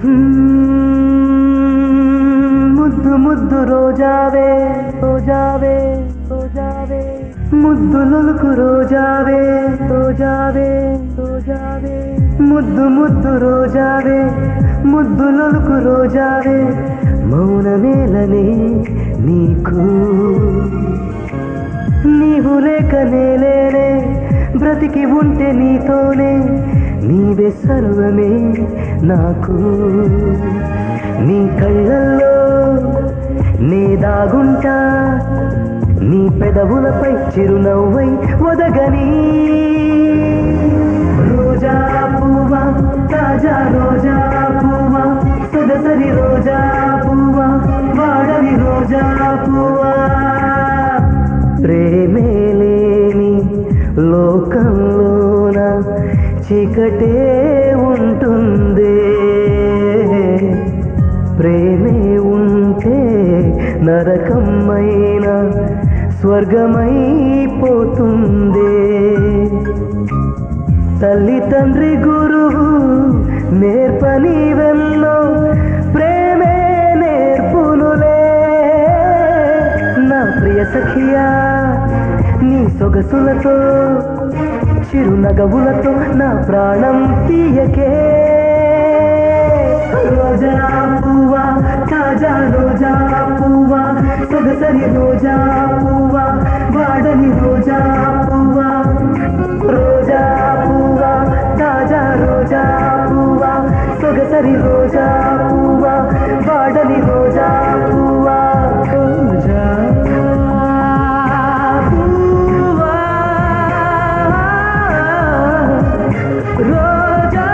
ముద్దు ముద్దు రోజావే రోజావే రోజావే ముద్దులకు రోజావే రోజావే రోజావే ముద్దు ముద్దు రోజావే ముద్దులకు రోజావే మౌనమేలనే నీకు నీవు లేక నేలేనే బ్రతికి ఉంటే నీతోనే నీవే సర్వమే నాకు నీ కళ్ళల్లో నీ దాగుంటా నీ పెదవులపై చిరునవ్వై ఒదగని రోజా పువ్వా తాజా రోజా పువ్వా సొగసరి రోజా పువ్వా వాడని రోజా పువ్వా ప్రేమే లేని లోకంలోన చీకటే ఉంటుంది ప్రేమే ఉంటే నరకమైన స్వర్గమైపోతుంది తల్లి తండ్రి గురువు నేర్పని వెన్నో ప్రేమే నేర్పునులే నా ప్రియ సఖియా నీ సొగసులతో చిరునగవులతో నా ప్రాణం తీయకే రోజా పువ్వా తాజా రోజా పువ్వా సొగసరి రోజా పువ్వా వాడని రోజా పువ్వా రోజా పువ్వా తాజా రోజా పువ్వా సొగసరి రోజా పువ్వా వాడని రోజా పువ్వా రోజా పువ్వా రోజా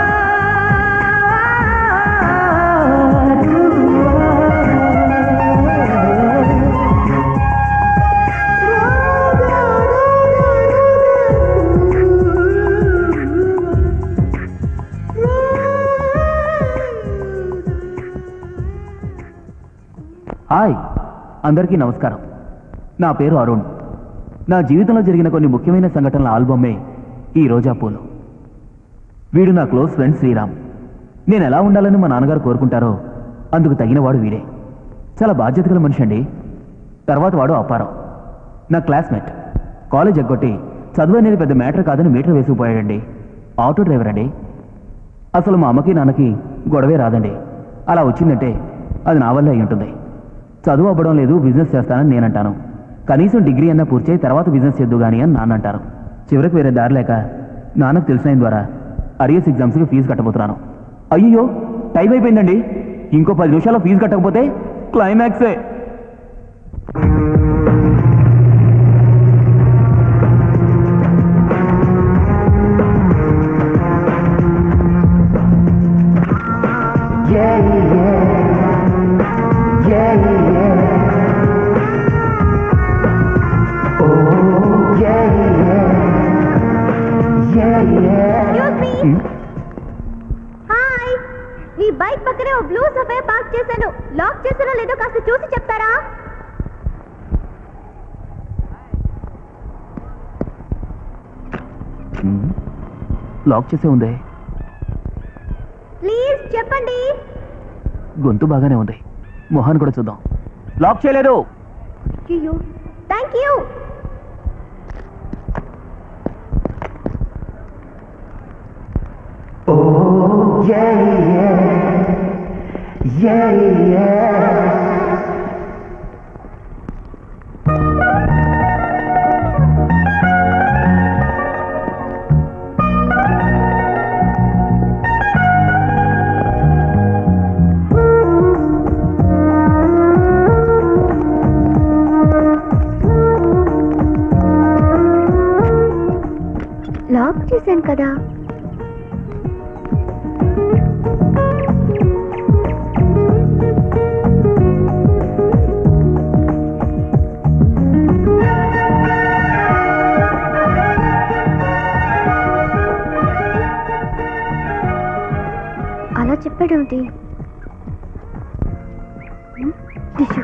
హాయ్ అందరికీ నమస్కారం నా పేరు అరుణ్ నా జీవితంలో జరిగిన కొన్ని ముఖ్యమైన సంఘటనల ఆల్బమే ఈ రోజా పూలు వీడు నా క్లోజ్ ఫ్రెండ్ శ్రీరామ్ నేను ఎలా ఉండాలని మా నాన్నగారు కోరుకుంటారో అందుకు తగినవాడు వీడే చాలా బాధ్యత గల మనిషి అండి తర్వాత వాడు అప్పారం నా క్లాస్మేట్ కాలేజ్ ఎగ్గొట్టి చదువు అనేది పెద్ద మ్యాటర్ కాదని మీటర్ వేసుకుపోయాడండి ఆటో డ్రైవర్ అండి అసలు మా అమ్మకి నాన్నకి గొడవే రాదండి అలా వచ్చిందంటే అది నా వల్లే అయి ఉంటుంది చదువు అవ్వడం లేదు బిజినెస్ చేస్తానని నేనంటాను కనీసం డిగ్రీ అన్న పూర్తి చేయి తర్వాత బిజినెస్ చేద్దు కానీ అని నాన్న అంటారు చివరికి వేరే దారి లేక నాన్నకు తెలిసిన ద్వారా అరియస్ ఎగ్జామ్స్కి ఫీజు కట్టబోతున్నాను అయ్యో టైం అయిపోయిందండి ఇంకో పది నిమిషాల్లో ఫీజు కట్టకపోతే క్లైమాక్సే Yeah, yeah, yeah, yeah. Oh, yeah, yeah, yeah, yeah. Excuse me hi మీ బైక్ పక్కనే ఓ బ్లూ సఫే పార్క్ చేశాను లాక్ చేసానో లేదో కాస్త చూసి చెప్తారా లాక్ చేసే ఉందే ప్లీజ్ చెప్పండి గొంతు బాగానే ఉంది మొహాన్ని కూడా చూద్దాం లాక్ చేయలేదు అయ్యో thank you Oh, yeah, yeah, yeah, yeah. Lock చేశాను కదా అలా చెప్పాడేమిటి టిష్యూ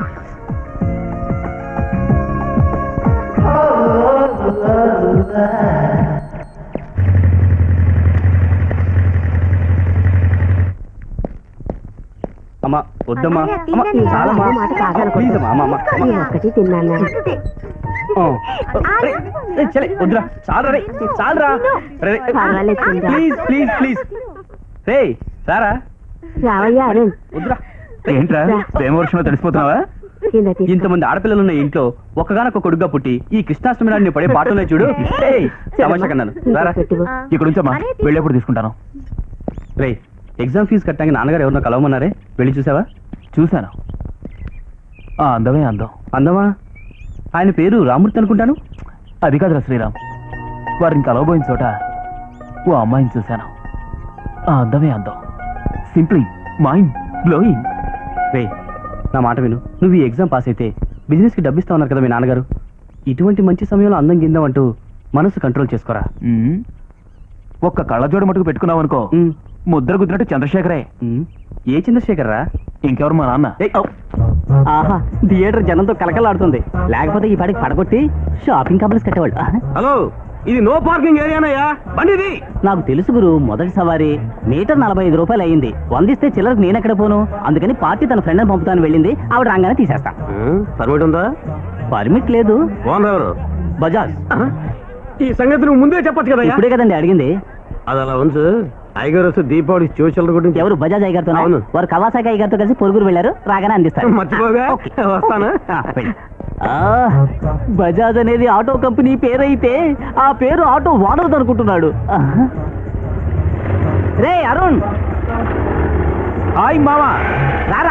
వద్దమ్మా అదే, అమ్మా, తినండి. చాలమ్మా అమ్మ మాట కాదనుకో. ప్లీజ్ అమ్మా అమ్మా, అమ్మా, అమ్మా. నేను ఒక్కటి తిన్నాను ఆ. రేయ్, రేయ్, చలే వద్దురా చాలరా రే చాలరా రే, రే. పర్వాలేదు, తిందా. ప్లీజ్ ప్లీజ్ ప్లీజ్ రే సారా రావయ్యా అరుణ్ వద్దురా ఏంట్రా ప్రేమ వర్షంలో తడిసిపోతున్నావా కింద తీసుకో. ఇంతమంది ఆడపిల్లలు ఉన్న ఇంట్లో ఒక్కగానొక్క కొడుగ్గా పుట్టి ఈ కృష్ణాష్టమి నాడు నీ పడే పాటలే చూడు ఏయ్, తమాషా కన్నాను రారా పెట్టుకో. ఇక్కడ ఉంచమ్మా వెళ్ళేప్పుడు తీసుకుంటాను రే ఎగ్జామ్ ఫీజు కట్టడానికి నాన్నగారు ఎవరినో కలవమన్నారే వెళ్ళి చూసావా చూశాను ఆ అందమే అందం అందమా ఆయన పేరు రామూర్తి అనుకుంటాను అది కాదురా శ్రీరామ్ వారిని కలవబోయిన చోట ఓ అమ్మాయిని చూశాను ఆ అందమే అందం సింప్లీ మైండ్ బ్లోయింగ్ రే నా మాట విను నువ్వు ఈ ఎగ్జామ్ పాస్ అయితే బిజినెస్ కి డబ్బిస్తా ఉన్నారు కదా మీ నాన్నగారు ఇటువంటి మంచి సమయంలో అందం గిందాం అంటూ మనసు కంట్రోల్ చేసుకోరా ఒక్క కళ్ళజోడు మటుకు పెట్టుకున్నావు అనుకో ఉమ్, ముద్ర గుద్దినట్టు చంద్రశేఖరే ఉమ్. ఏ చంద్రశేఖర్ రా ఇంకెవరు మా నాన్న ఆహా థియేటర్ జనంతో కలకలాడుతుంది లేకపోతే ఈ పాటికి పడగొట్టి షాపింగ్ కాంప్లెక్స్ కట్టేవాళ్ళు హలో ఇది నో పార్కింగ్ ఏరియానయ్యా బండిది నాకు తెలుసు గురు మొదటి సవారీ మీటర్ నలభై ఐదు రూపాయలు అయ్యింది వందిస్తే చిల్లరకు నేను ఎక్కడ పోను అందుకని పార్టీ తన ఫ్రెండ్ పంపుతాను వెళ్ళింది ఆవిడ రాగానే తీసేస్తా పర్మిట్ ఉందా పర్మిట్ లేదు ఓనర్ ఎవరు బజాజ్ ఈ సంగతి నువ్వు ముందే చెప్పొచ్చు కదా ఇప్పుడే కదండి అడిగింది అది అలా ఉంచు ఐగారు వస్తే దీపావళి స్పెషల్ గురించి ఎవరు బజాజ్ అయ్యగారితో అవును. వారు కవాసాకి అయ్యగారితో కలిసి పొరుగురు వెళ్ళారు రాగానే అందిస్తారు మర్చిపోగా ఓకే. వస్తాను ఆ, వెళ్ళు. ఆ, బజాజ్ అనేది ఆటో కంపెనీ పేరైతే ఆ పేరు ఆటో ఓనర్ అనుకుంటున్నాడు ఆహా. రే అరుణ్ హాయ్ మామా రారా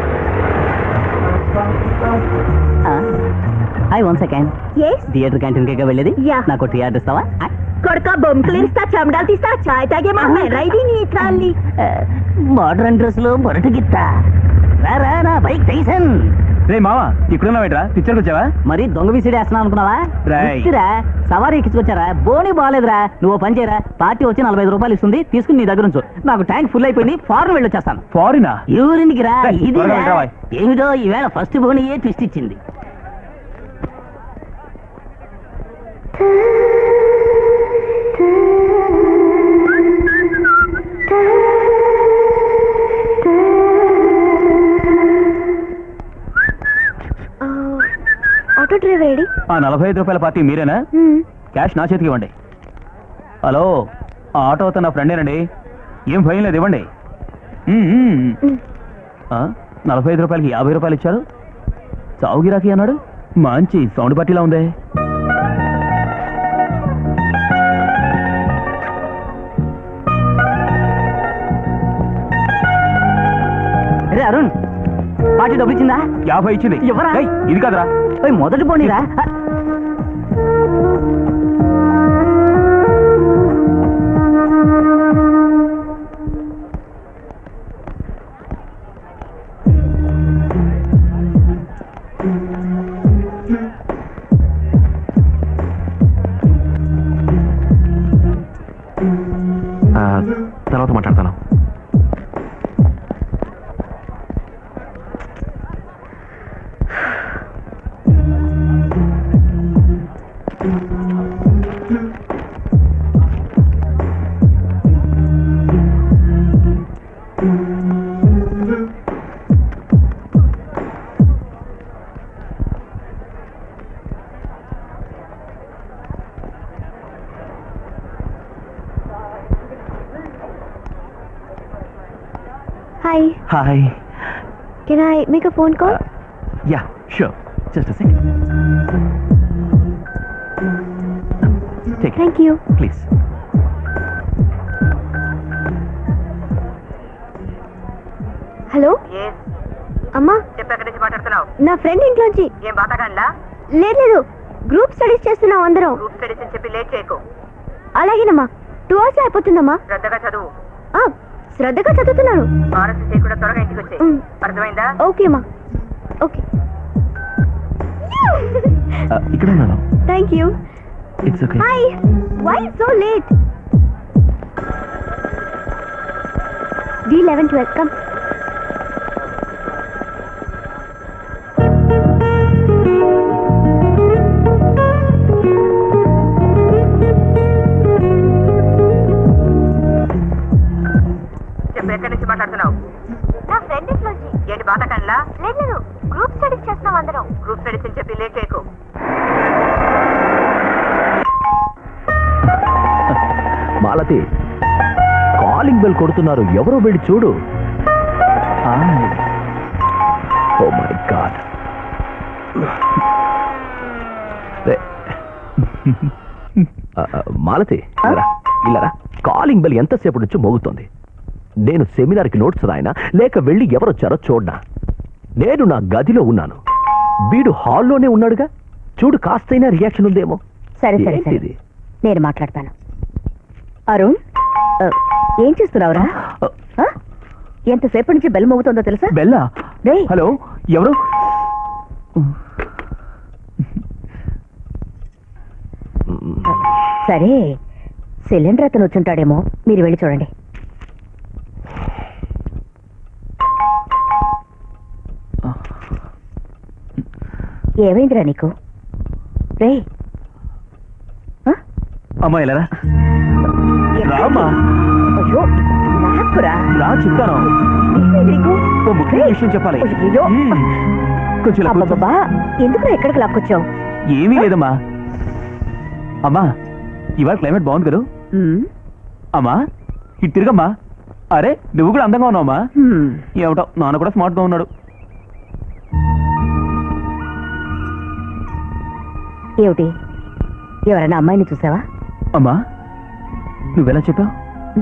hi one second yes theatre canteen కేగా వెళ్ళేది Yeah. నాకు టీ ఆర్డర్ ఇస్తావా కొడుక బొమ్మలు ఇస్తా చెమడాలు తీస్తా చాయ్ తాగే మా రెడీ నీ ట్రాలీ మోడర్న్ డ్రెస్ లో మొరటి గిత్త రారా నా బైక్ టైసన్ రే మామా ఇక్కడున్నావేట్రా పిక్చర్కి వచ్చావా మరి దొంగ విసిడి వేస్తున్నావు అనుకున్నావా రేయ్. ఇచ్చిరా సవారీ ఎక్కించుకొచ్చారా బోని బాగాలేదురా నువ్వు ఓ పని చేయరా పార్టీ వచ్చి నలభై ఐదు రూపాయలు ఇస్తుంది తీసుకుని నీ దగ్గర ఉంచు నాకు ట్యాంక్ ఫుల్ అయిపోయింది ఫారెన్ వెళ్ళొచ్చేస్తాను ఫారినా ఊరికి రా రేయ్, ఇది త్వరగా వెళ్ళరా, బాయ్. ఏమిటో ఈవేళ ఫస్ట్ బోనియే ట్విస్ట్ ఇచ్చింది ఆటో డ్రైవర్ రెడీ ఆ నలభై ఐదు రూపాయల పార్టీ మీరేనా క్యాష్ నా చేతికి ఇవ్వండి హలో ఆ ఆటో అతను నా ఫ్రెండేనండి ఏం భయం లేదు ఇవ్వండి మ్మ్, మ్మ్. ఆ, నలభై ఐదు రూపాయలకి యాభై రూపాయలు ఇచ్చారు చావు గిరాకీ అన్నాడు మంచి సౌండ్ పట్టిలా ఉందే రే అరుణ్ పార్టీ డబ్బులు ఇచ్చిందా యాభై ఇచ్చింది ఇవ్వరా? ఏయ్, ఇది కాదురా ఓయ్, మొదటి పోనీరా తర్వాత మాట్లాడతాను hi hi can I make a phone call yeah sure just second take thank you please hello అమ్మా చెప్పెక్కడి నుంచి మాట్లాడుతున్నావు నా ఫ్రెండ్ ఇంట్లోంచి ఏం బాతాగాన్లా లేదు లేదు గ్రూప్ స్టడీస్ చేస్తున్నాం అందరం గ్రూప్ స్టడీస్ అని చెప్పి లేట్ చేయకు అలాగేనమ్మా టూ అవర్స్ అయిపోతుందమ్మా శ్రద్ధగా చదువు ఆ, శ్రద్ధగా చదువుతున్నాను ఆలస్యం చేయకుండా త్వరగా ఇంటికి వచ్చాయి మ్. అర్థమైందా ఓకే అమ్మా ఓకే ఇక్కడ ఉన్నాను thank you it's okay hi why so late D eleven twelve come చెప్పు ఎక్కడి నుంచి మాట్లాడుతున్నావు నా ఫ్రెండ్ ఇంట్లోంచి ఏంటి మాలతి కాలింగ్ బెల్ కొడుతున్నారు ఎవరో వెళ్ళి చూడు ఆ, ఓ మై గాడ్ మాలతి ఇల్లరా ఇల్లరా కాలింగ్ బెల్ ఎంతసేపు నుంచి మోగుతోంది నేను సెమినార్కి నోట్స్ రాయనా లేక వెళ్ళి ఎవరొచ్చారో చూడనా నేను నా గదిలో ఉన్నాను వీడు హాల్లోనే ఉన్నాడుగా చూడు కాస్తైనా రియాక్షన్ ఉందేమో సరే సరే సరే ఏంటిది? నేను మాట్లాడతాను అరుణ్ ఆ, ఏం చేస్తున్నావురా ఆ? ఎంతసేపటి నుంచి బెల్ మోగుతుందో తెలుసా బెల్లా రేయ్. హలో ఎవరు సరే సిలిండర్ అతను వచ్చుంటాడేమో మీరు వెళ్ళి చూడండి ఏమైందిరా నీకు రే అమ్మా ఇలా రామ్మా అయ్యో నాకురా రా చెప్తాను ఏమైంది నీకు ఓ ముఖ్యమైన విషయం చెప్పాలి అయ్యో. మ్మ్. కొంచెం ఇలా కూర్చో. అబ్బబ్బా ఎందుకురా ఎక్కడికి లాక్కొచ్చావు ఏమీ లేదమ్మా అమ్మా ఇవాళ క్లైమేట్ బాగుంది కదా ఉమ్, అమ్మా ఇటు తిరగమ్మా అరే నువ్వు కూడా అందంగా ఉన్నావమ్మా హ్మ్. ఏమిటో నాన్న కూడా స్మార్ట్ గా ఉన్నాడు ఏమిటి ఎవరైనా అమ్మాయిని చూసావా అమ్మా నువ్వెలా చెప్పావు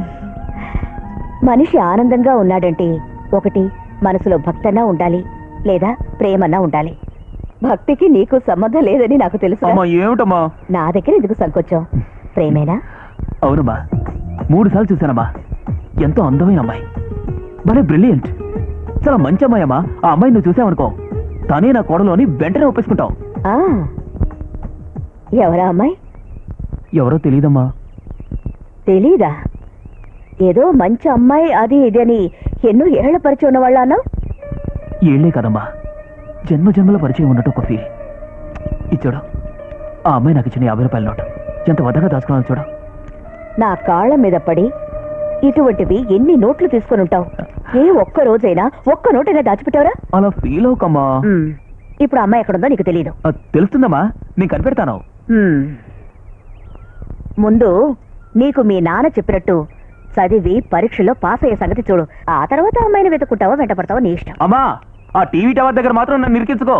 మనిషి ఆనందంగా ఉన్నాడంటే ఒకటి మనసులో భక్తన్నా ఉండాలి లేదా ప్రేమన్నా ఉండాలి భక్తికి నీకు సంబంధం లేదని నాకు తెలుసు అమ్మా ఏమిటమ్మా నా దగ్గర ఎందుకు సంకోచం ప్రేమేనా అవునమ్మా మూడు సార్లు చూశానమ్మా ఎంతో అందమైన అమ్మాయి భలే బ్రిలియంట్ చాలా మంచి అమ్మాయి అమ్మా ఆ అమ్మాయి నువ్వు చూసావనుకో తనే నా కోడలు అని వెంటనే ఒప్పేసుకుంటావు ఆ ఎవరా అమ్మాయి ఎవరో తెలియదమ్మా తెలీదా ఏదో మంచి అమ్మాయి అది ఇది అని ఎన్నో ఏళ్ల పరిచయం ఉన్న వాళ్ళ అన్నావు ఏళ్లే కదమ్మా జన్మ జన్మల పరిచయం ఉన్నట్టు ఒక ఫీల్ ఇచ్చాడు ఆ అమ్మాయి నాకు ఇచ్చిన యాభై రూపాయల నోటు ఎంత వద్దగా దాచుకున్నాను చూడు నా కాళ్ళ మీద పడి ఇటువంటివి ఎన్ని నోట్లు తీసుకొని ఉంటావు ఏ ఒక్క రోజైనా ఒక్క నోటైనా దాచిపెట్టావురా అలా ఫీల్ అవకమ్మా ఉమ్, ఇప్పుడు అమ్మాయి ఎక్కడుందో నీకు తెలీదు ఆ, తెలుస్తుందమ్మా నేను కనిపెడతాను ఉమ్. ముందు నీకు మీ నాన్న చెప్పినట్టు చదివి పరీక్షలో పాస్ అయ్యే సంగతి చూడు ఆ తర్వాత అమ్మాయిని వెతుక్కుంటావో వెంట పడతావో నీ ఇష్టం అమ్మా ఆ టీవీ టవర్ దగ్గర మాత్రం నన్ను నిరికించుకో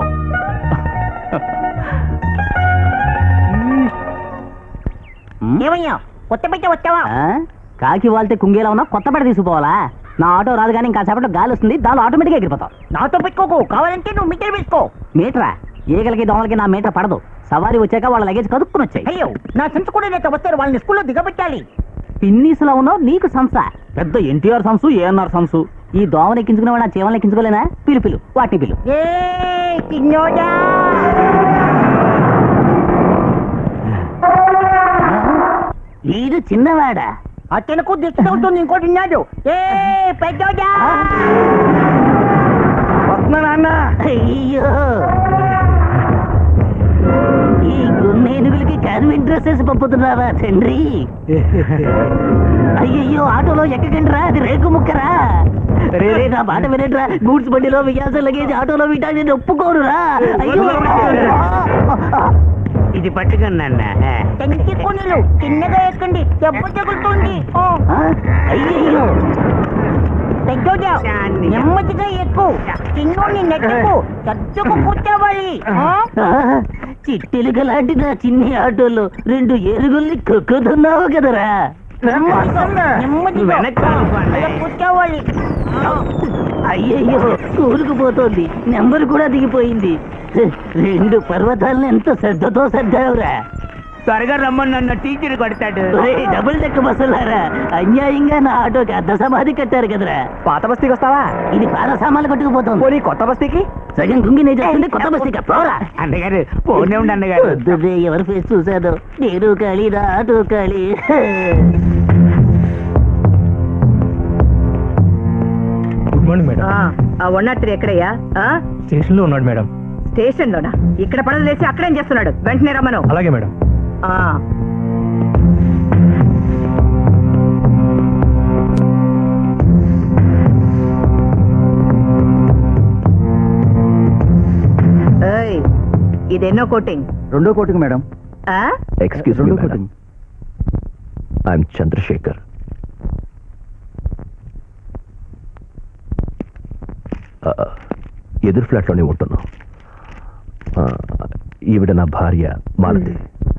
ఏమయ్యా కొత్త పెట్ట వచ్చావా కాకి వాళ్తే కుంగేలా ఉన్నా కొత్త పెట్ట తీసుకుపోవాలా నా ఆటో రాదు కానీ ఇంకా సేపట్లో గాలి వస్తుంది దానిలో ఆటోమేటిక్గా ఎగిరిపోతాం నాతో పెట్టుకోకు కావాలంటే నువ్వు మీటర్ వేసుకో మీటరా ఈగలకి దోమలకి నా మీటర్ పడదు సవారీ వచ్చాక వాళ్ళ లగేజ్ కదుక్కుని వచ్చాయి అయ్యో నా సంసు కూడా నేత వస్తారు వాళ్ళని స్కూల్లో దిగబెట్టాలి పిన్నీసులో ఉన్నావు నీకు సంస పెద్ద ఎన్టీఆర్ సంసు ఏఎన్ఆర్ సంసు ఈ దోమలు ఎక్కించుకునే నా చీమలు ఎక్కించుకోలేనా పిలు పిలు వాటిని పిలు వీడు చిన్నవాడా అతనుకు దిష్టి అవుతుంది ఇంకోటి ఉన్నాడు ఏ పెద్దోడా అయ్యో ఈ గున్నేనుగులకి కాన్వెంట్ డ్రెస్ వేసి పంపుతున్నావా తండ్రి అయ్యయ్యో ఆటోలో ఎక్కకండిరా అది రేకు ముక్కరా రే రే నా మాట వినట్రా గూడ్స్ బండిలో వియాసం లగేజ్ ఆటోలో వింటా నేను ఒప్పుకోరురా అయ్యో ఇది పట్టుకున్నా టెంకి కొనులు చిన్నగా ఎక్కండి దెబ్బ తగులుతుంది అయ్యయ్యో పెద్దోడా నెమ్మదిగా ఎక్కువ చిన్నోని నెట్టుకు సర్దుకు కూర్చోవాలి ఆ, చిట్టెలుక లాంటి నా చిన్ని ఆటోలో రెండు ఏరుగుల్ని కొక్కుతున్నావు కదరా నెమ్మదిగా అలా కూర్చోవాలి అయ్యయ్యో కూరుకుపోతోంది నెంబర్ కూడా దిగిపోయింది రెండు పర్వతాలను ఎంత శ్రద్ధతో సర్దావురా త్వరగా రమ్మని నన్ను టీచర్ కొడతాడు ఒరేయ్, డబుల్ డెక్ బస్సులారా అన్యాయంగా నా ఆటోకి అర్ధ సమాధి కట్టారు కదరా పాత బస్తీకి వస్తావా ఇది పాద సామాన్లు కట్టుకుపోతుంది పోనీ కొత్త బస్తీకి సగం గుంగి నేను చేస్తుంది కొత్త బస్తిక పోరా అన్నగారు పోనే ఉండి అన్నగారు పొద్దున్నే ఎవరి ఫేస్ చూశాను నేను ఖాళీ నా ఆటో ఖాళీ గుడ్ మార్నింగ్ మేడం ఆ వన్ నాట్ త్రీ ఎక్కడయ్యా స్టేషన్ లో ఉన్నాడు మేడం స్టేషన్ లోనా ఇక్కడ పనులు లేచి అక్కడేం చేస్తున్నాడు వెంటనే రమ్మను అలాగే మేడం ఆ. ఏయ్, ఇదెన్నో కోటింగ్ రెండో కోటింగ్ మేడం ఆ? ఎక్స్క్యూజ్ రెండో కోటింగ్ ఐఎమ్ చంద్రశేఖర్ ఆ, ఎదురు ఫ్లాట్లోనే ఉంటున్నాం ఆ, ఈవిడ నా భార్య మాలతి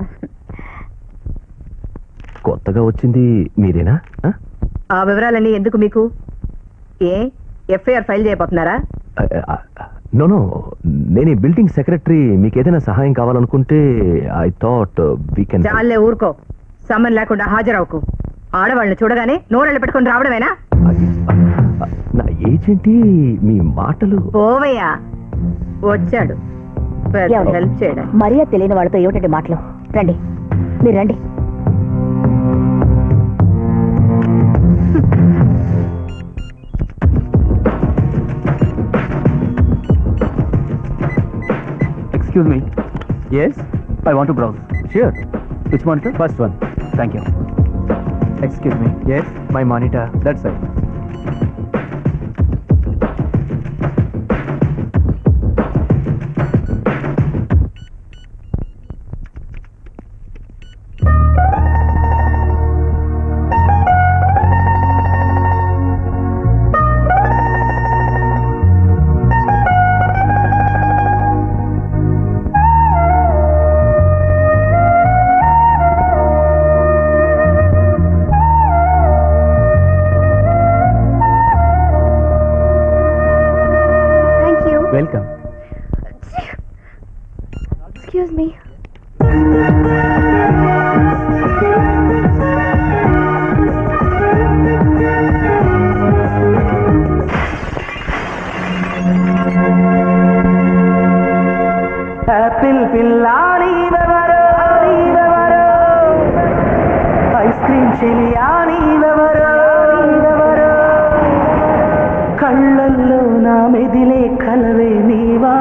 కొత్తగా వచ్చింది మీరేనా ఆ? ఆ వివరాలన్నీ ఎందుకు మీకు ఏ ఎఫ్ఐఆర్ ఫైల్ చేయబోతున్నారా నో నో నేను ఈ బిల్డింగ్ సెక్రటరీ మీకు ఏదైనా సహాయం కావాలనుకుంటే ఐ థాట్ వీ కెన్ చాలే ఊరుకో సమ్మన్ లేకుండా హాజరవుకు ఆడవాళ్ళని చూడగానే నోరెళ్ళు పెట్టుకొని రావడమేనా నా ఏజెంటి మీ మాటలు పోవయ్యా వచ్చాడు పెద్ద ఏమండి? హెల్ప్ చేయడం మర్యాద తెలియని వాళ్ళతో ఏమిటండి మాటలు రండి మీరు రండి excuse me yes I want browse sure which monitor first one thank you excuse me yes my monitor that's I Thank you. Welcome Excuse me. Apple పిల్ల నీవెవరో నీవెవరో ఐస్ క్రీమ్ చెలియా నీవెవరో నీవెవరో కళ్ళల్లో నా మెదిలే కలవే నీవా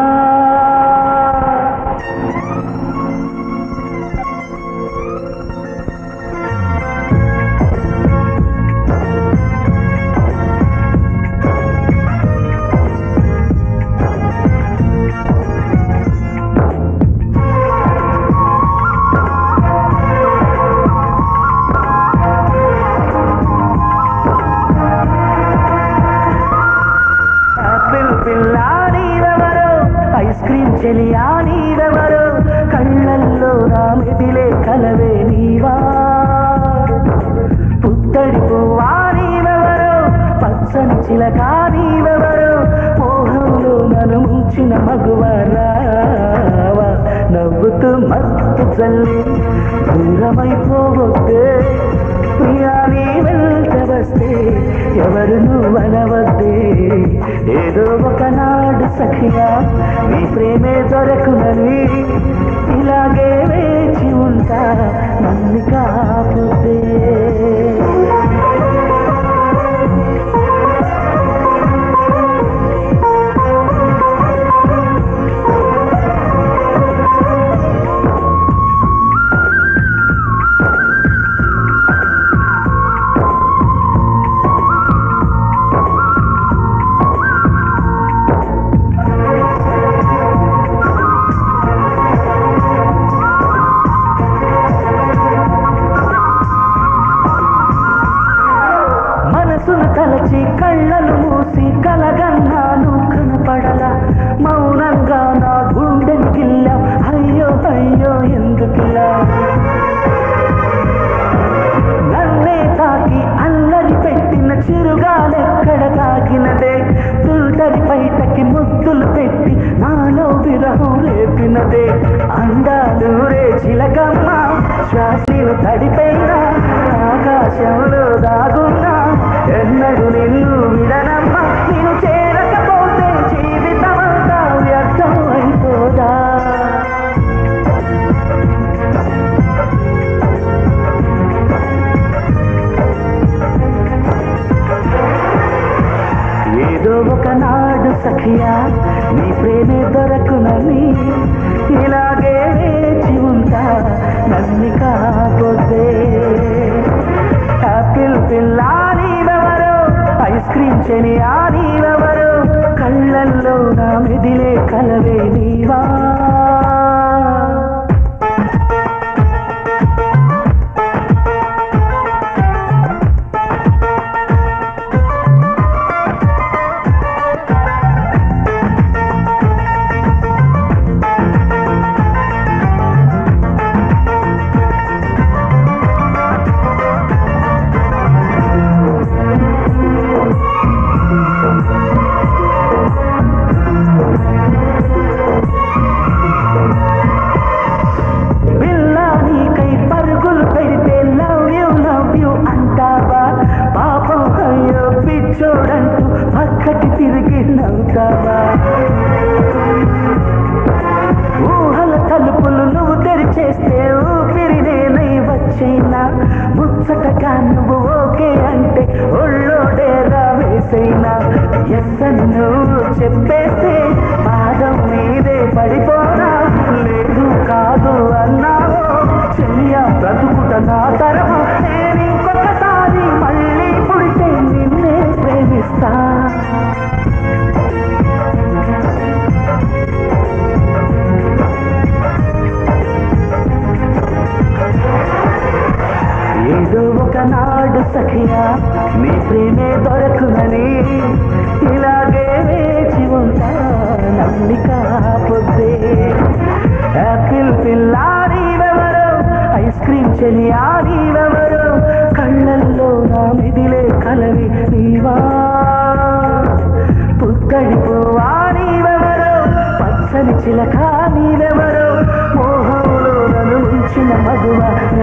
ఆపిల్ పిల్ల నీవెవరో ఐస్ క్రీమ్ చెలియా నీవెవరో కళ్ళల్లో నా మెదిలే కలవే నీవా పుత్తడి పువ్వా నీవెవరో పచ్చని చిలక నీవెవరో మోహంలో నన్ను ముంచిన మగువరావా నవ్వుతూ మత్తు చల్లి దూరమైపోవద్దే ప్రియా నీ వెంట వస్తే ఎవరు నువ్వనవద్దే ఏదో ఒకనాడు సఖియా నీ ప్రేమే దొరకునని ఇలాగే వేచి ఉంటా నన్ను కాపుతే మనసును తలచి కళ్ళను మూసి కలగన్నాను కనపడల మౌనంగా నా గుండెని గిల్లా అయ్యో అయ్యో ఎందుకిలా నన్నే తాకి అల్లరి పెట్టిన చిరుగాలెక్కడ తాకినదే తుల్టరి బయటకి ముద్దులు పెట్టి నాలో విరహం రేపినదే అందాలు రే చిలకమ్మ శ్వాసలు తడిపోయినా ఆకాశంలో దాగున్నా ఎన్నడు నిన్ను విడనమ్మ నేను చేరకపోతే జీవితమంతా వ్యర్థం అయిపోదా ఏదో ఒకనాడు సఖియా నీ ప్రేమే దొరకునని ఇలాగే వేచి ఉంటా నన్ను కాకపోతే ఆపిల్ పిల్ల నీవెవరో ఐస్ క్రీమ్ చెని ఆ నీవెవరో కళ్ళల్లో నా మెదిలే కలవే నీవా పిచ్చోడంటూ పక్కకి తిరిగి నవ్వుతావా ఊహల తలుపులు నువ్వు తెరిచేస్తే ఊపిరి నేనై వచ్చైనా ముచ్చటగా నువ్వు ఓకే అంటే ఒళ్ళోడే వేసైనా ఎస్ అని నువ్వు చెప్పేస్తే పాదం మీదే పడిపోనా లేదు కాదు అన్నావో చెయ్య బ్రతుకుట నా తరమా నేను ఇంకొకసారి మళ్ళీ పుడితే నిన్నే ప్రేమిస్తా ఏదో ఒకనాడు సఖియా నీ ప్రేమే దొరకునని ఇలాగే వేచి ఉంటా నమ్మిక పొద్దే యాపిల్ పిల్లారీవెవరో ఐస్ క్రీమ్ చెలియారీవెవరో కళ్ళల్లో నా మిదిలే కలవి నీవా పుత్తడి పువ్వా నీవెవరో పచ్చని చిలక నీవెవరో మోహంలో నన్ను ఉంచిన మగువ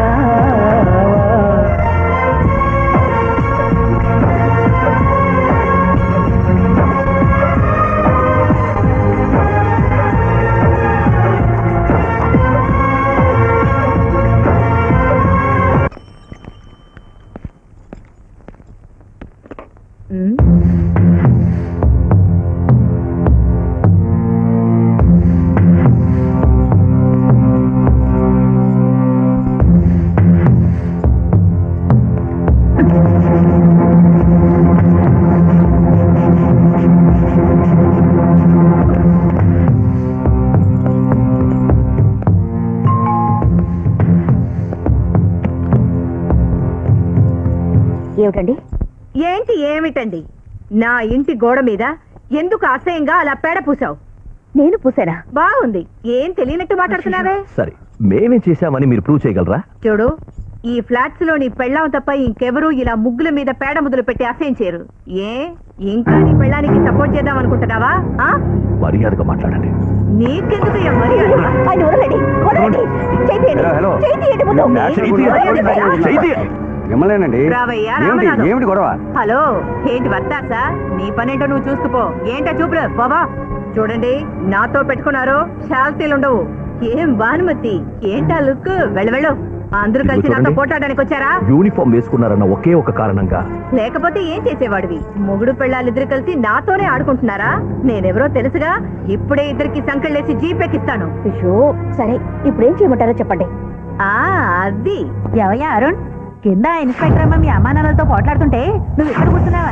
ఏమిటండి ఏంటి ఏమిటండి నా ఇంటి గోడ మీద ఎందుకు అసహ్యంగా అలా పేడ పూసావు నేను పూసానా బాగుంది ఏం తెలియనట్టు మాట్లాడుతున్నావే సరే మేమేం చేశామని మీరు ప్రూవ్ చేయగలరా చూడు ఈ ఫ్లాట్స్ లో నీ పెళ్ళాం తప్ప ఇంకెవరూ ఇలా ముగ్గుల మీద పేడ ముద్దులు పెట్టి అసహ్యం చేయరు ఏ ఇంకా నీ పెళ్ళానికి సపోర్ట్ చేద్దాం అనుకుంటున్నావా ఆ? మర్యాదగా మాట్లాడండి నీకెందుకు ఈ మర్యాద? ఆయన వదలండి వదలండి చేయి తీయండి. హలో. చేయి తీయండి ముందు. చెయ్యి తీయండి. చెయ్యి తీయండి. మిమ్మల్నేనండి రావయ్యా, ఏమిటి రామనాథం. ఏమిటి గొడవ హలో ఏంటి వస్తాసా నీ పనేంటో నువ్వు చూసుకుపో ఏంటా చూపులు బాబా చూడండి నాతో పెట్టుకున్నారు శాల్తీలుండవు ఏం భానుమతి ఏంటా లుక్ వెళ్ళ వెళ్ళు అందరూ ఇదిగో కలిసి నాతో చూడండి. పోటాడడానికి వచ్చారా యూనిఫామ్ వేసుకున్నారన్న ఒకే ఒక కారణంగా లేకపోతే ఏం చేసేవాడివి మొగుడు పెళ్ళాలిద్దరు కలిసి నాతోనే ఆడుకుంటున్నారా నేనెవరో తెలుసుగా ఇప్పుడే ఇద్దరికి సంకళ్ళేసి జీపెక్కిస్తాను అయ్యో సరే ఇప్పుడు ఏం చేయమంటారో చెప్పండి ఆ అది ఎవయ్యా అరుణ్ కింద ఇన్స్పెక్టర్ అమ్మ మీ అమ్మానాన్నలతో పోట్లాడుతుంటే నువ్వు ఇక్కడ కూర్చున్నావా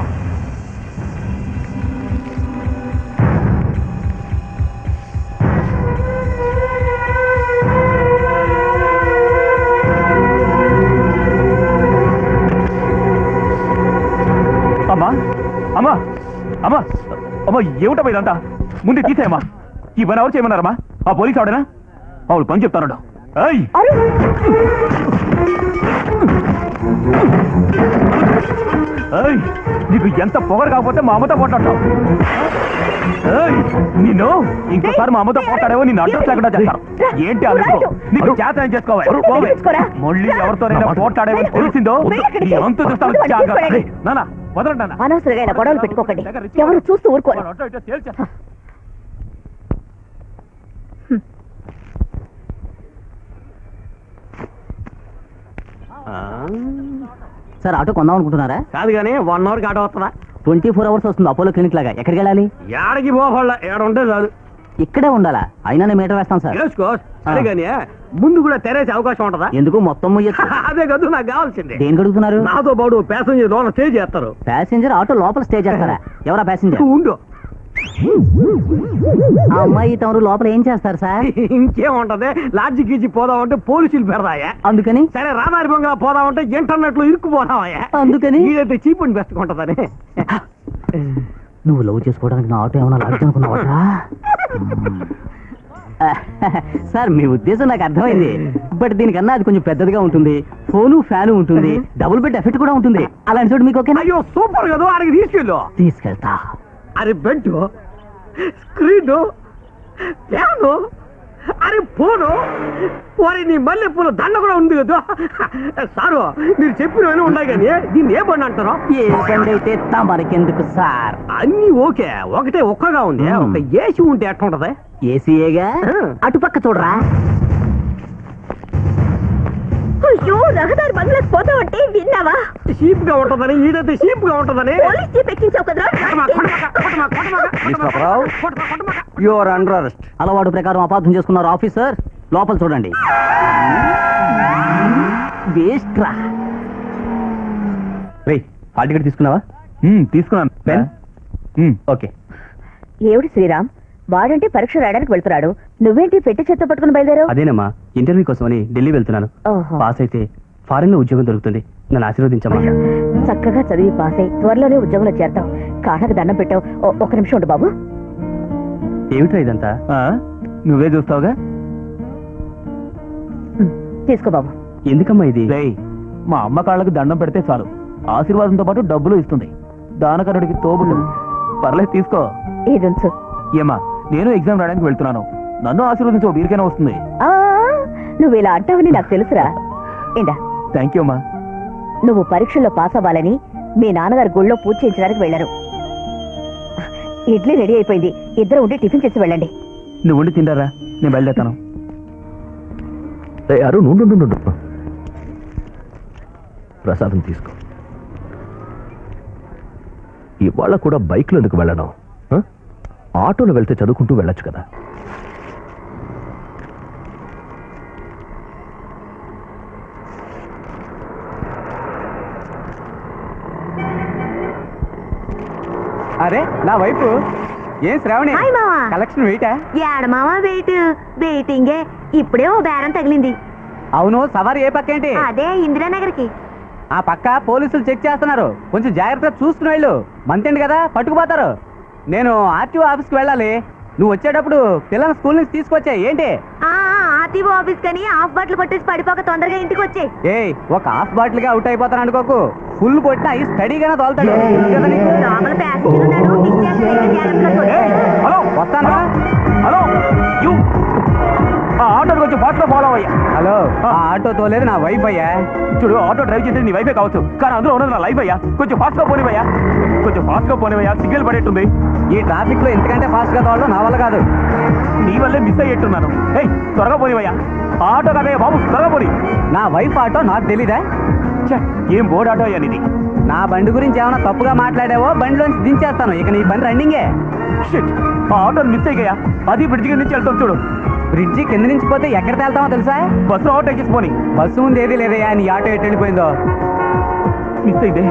అమ్మా అమ్మా అమ్మా అమ్మా ఏమిటమ్మా ఇదంతా ముందు తీసేయమ్మా ఈ పని ఎవరు చేయమన్నారమ్మా ఆ పోలీస్ ఆవిడనా ఆవిడ పని చెప్తాను ఏయ్ ఏయ్ నీకు ఎంత పొగరు కాకపోతే మా అమ్మతో పోట్లాడతావు ఏయ్ నిన్ను ఇంకోసారి మా అమ్మతో పోట్లాడేవో నిన్ను అడ్రస్ లేకుండా చేస్తారు ఏంటి అనుకో నీకు చేత ఏం చేసుకోవాలి పోవే. మళ్ళీ ఎవరితోనైనా పోట్లాడేవో తెలిసిందో నీ అంతు చూస్తాను జాగ్రత్త నానా వదలండి నాన్న. అనవసరంగా ఇలా గొడవలు పెట్టుకోకండి ఎవరు చూస్తూ ఊరుకోరు వాడు అటో ఇటో తేల్చేస్తా. సార్ ఆటో కొందాం అనుకుంటున్నారా కాదు కానీ వన్ అవర్ ఆటో వస్తుందా ట్వంటీ ఫోర్ అవర్స్ వస్తుంది అపోలో క్లినిక్ లాగా ఎక్కడికి వెళ్ళాలి ఏడకి పోవాల ఏడ ఉంటే చాలు ఇక్కడే ఉండాలా అయినా మీటర్ వేస్తాం సార్ వేసుకో సరే కానీ ముందు కూడా తెరేసే అవకాశం ఉంటదా ఎందుకు మొత్తం ముయ్యొచ్చు అదే కదా నాకు కావాల్సింది దేనికి అడుగుతున్నారు నాతో పాటు ప్యాసింజర్ లోన స్టే చేస్తారు ప్యాసింజర్ ఆటో లోపల స్టే చేస్తారా ఎవరా ప్యాసింజర్ ఉండు ఆ అమ్మాయి తమరు లోపల ఏం చేస్తారు సార్ ఇంకేముంటది లాడ్జి గీచి పోదామంటే పోలీసులు పెడదాయా అందుకని సరే రాదారి బొంగ పోదామంటే ఇంటర్నెట్ లో ఇరుక్కుపోదామయ్యా అందుకని ఇదైతే చీప్ అండ్ బెస్ట్ ఉంటదని నువ్వు లవ్ చేసుకోవడానికి నా ఆటో ఏమన్నా లాడ్జ్ అనుకున్నావట్రా సార్ మీ ఉద్దేశం నాకు అర్థమైంది బట్ దీనికన్నా అది కొంచెం పెద్దదిగా ఉంటుంది ఫోను ఫ్యాను ఉంటుంది డబుల్ బెడ్ ఎఫెక్ట్ కూడా ఉంటుంది అలాంటి చోటు మీకు ఓకేనా అయ్యో సూపర్ కదా ఆడికి తీసుకెళ్ళు తీసుకెళ్తా అరే బెడ్ స్క్రీన్ ఫ్యాను అరే పోను వారి నీ మల్లె పూల దండ కూడా ఉంది కదా సారు మీరు చెప్పినవన్నీ ఉన్నాయి కానీ దీన్ని ఏ బండి అంటారు ఏ బండి అయితే తమరికెందుకు సార్ అన్ని ఓకే ఒకటే ఒక్కగా ఉంది ఒక ఏసీ ఉంటే ఎట్లా ఉంటది ఏసీఏగా అటుపక్క చూడరా అయ్యో రహదారి బంగ్లాకి పోతావంటే విన్నావా షీప్ గా ఉంటదని ఈడైతే షీప్ గా ఉంటదని పోలీస్ జీప్ ఎక్కించావు కదరా యువర్ అండర్ అరెస్ట్ అలవాటు ప్రకారం అపార్థం చేసుకున్నారు ఆఫీసర్ లోపల చూడండి వేస్ట్ రా రే హాల్ టికెట్ తీసుకున్నావా తీసుకున్నాను పెన్ ఓకే ఏమిటి శ్రీరామ్ వాడంటే పరీక్ష రాయడానికి వెళ్తున్నాడు నువ్వేంటి పెట్టి చేత్తో పట్టుకుని బయలుదేరావు అదేనమ్మా ఇంటర్వ్యూ కోసమని ఢిల్లీ వెళ్తున్నాను ఓహో పాస్ అయితే ఫారెన్ లో ఉద్యోగం దొరుకుతుంది నన్ను ఆశీర్వదించమ్మా చక్కగా చదివి పాస్ అయి త్వరలోనే ఉద్యోగంలో చేరతావు కాళ్ళకి దండం పెట్టావు ఓ- ఒక నిమిషం ఉండు బాబు ఏమిటో ఇదంతా నువ్వే చూస్తావుగా తీసుకో బాబు ఎందుకమ్మా ఇది మా అమ్మ కాళ్ళకి దండం పెడితే చాలు ఆశీర్వాదంతో పాటు డబ్బులు ఇస్తుంది దానకరుడికి తోబులు పర్లేదు తీసుకో ఇది ఉంచు ఏమా నేను ఎగ్జామ్ రాయడానికి వెళ్తున్నాను నన్ను ఆశీర్వదించో వీరికైనా వస్తుంది ఆ, నువ్వు ఇలా అంటావని నాకు తెలుసురా ఇందా థ్యాంక్ యూ అమ్మా నువ్వు పరీక్షల్లో పాస్ అవ్వాలని మీ నాన్నగారు గుళ్ళో పూజ చేయించడానికి వెళ్ళారు ఇడ్లీ రెడీ అయిపోయింది ఇద్దరు ఉండి టిఫిన్ చేసి వెళ్ళండి నువ్వు ఉండి తింటారా నేను బయలుదేరుతాను ఏ, అరుణ్ ఉండు ఉండు, ఉండు ప్రసాదం తీసుకో ఇవాళ కూడా బైక్లో ఎందుకు వెళ్ళడం ఆ? ఆటోలో వెళ్తే చదువుకుంటూ వెళ్ళొచ్చు కదా అరే నా వైపు ఏం శ్రావణి హాయ్ మావా. కలెక్షన్ వెయిటా ఏడ మావా వెయిట్ వెయిటింగే ఇప్పుడే ఓ బేరం తగిలింది అవును సవారి ఏ పక్క ఏంటి అదే ఇందిరానగర్కి ఆ పక్క పోలీసులు చెక్ చేస్తున్నారు కొంచెం జాగ్రత్తగా చూసుకుని వెళ్ళు మంతెండ్ కదా పట్టుకుపోతారు నేను ఆర్టీఓ ఆఫీస్కి వెళ్ళాలి నువ్వు వచ్చేటప్పుడు పిల్లల్ని స్కూల్ నుంచి తీసుకొచ్చాయి ఏంటి ఆర్టీఓ ఆఫీస్ కని హాఫ్ బాటిల్ కొట్టేసి పడిపోక తొందరగా ఇంటికి వచ్చే ఏయ్ ఒక హాఫ్ బాటిల్ గా అవుట్ అయిపోతాను అనుకోకు ఫుల్ కొట్టినా ఈ స్టడీగానే తోలుతాడు తెలుసు కదా నీకు? లోపల ప్యాసింజర్ ఉన్నాడు నిత్యానంద జాగ్రత్తగా చూడు. ఏయ్, హలో వస్తాను హలో యూ ఆ ఆటో కొంచెం ఫాస్ట్ గా ఫాలో అయ్యా హలో ఆ ఆటో తోలేదు నా వైఫ్ అయ్యా చూడు ఆటో డ్రైవ్ చేసేది నీ వైఫే కావచ్చు కానీ అందులో ఉన్నది నా లైఫ్ అయ్యా కొంచెం ఫాస్ట్ గా పోనివయ్యా కొంచెం ఫాస్ట్ గా పోనివయ్యా సిగ్నల్ పడేట్టుంది ఈ ట్రాఫిక్ లో ఎంతకంటే ఫాస్ట్ గా తోడడం నా వల్ల కాదు నీ వల్లే మిస్ అయ్యేట్టున్నాను ఏయ్ త్వరగా పోనివయ్యా ఆ ఆటో కదయ్యా బాబు త్వరగా పోని నా వైఫ్ ఆటో నాకు తెలీదా ఛే, ఏం బోర్డు ఆటో అయ్యా నీది నా బండి గురించి ఏమైనా తప్పుగా మాట్లాడావో బండిలోంచి దించేస్తాను ఇక నీ బండి రన్నింగే షిట్ ఆ ఆటోని మిస్ అయ్యా అది బ్రిడ్జ్ కింద నుంచి వెళ్తాం చూడు బ్రిడ్జి కింద నుంచి పోతే ఎక్కడ వెళ్తామో తెలుసా బస్సు ఆటో ఎక్కిసిపోని బస్సు ఉంది ఏది లేదయ్యా నీ ఆటో ఎటు వెళ్ళిపోయిందో మిస్ అయితే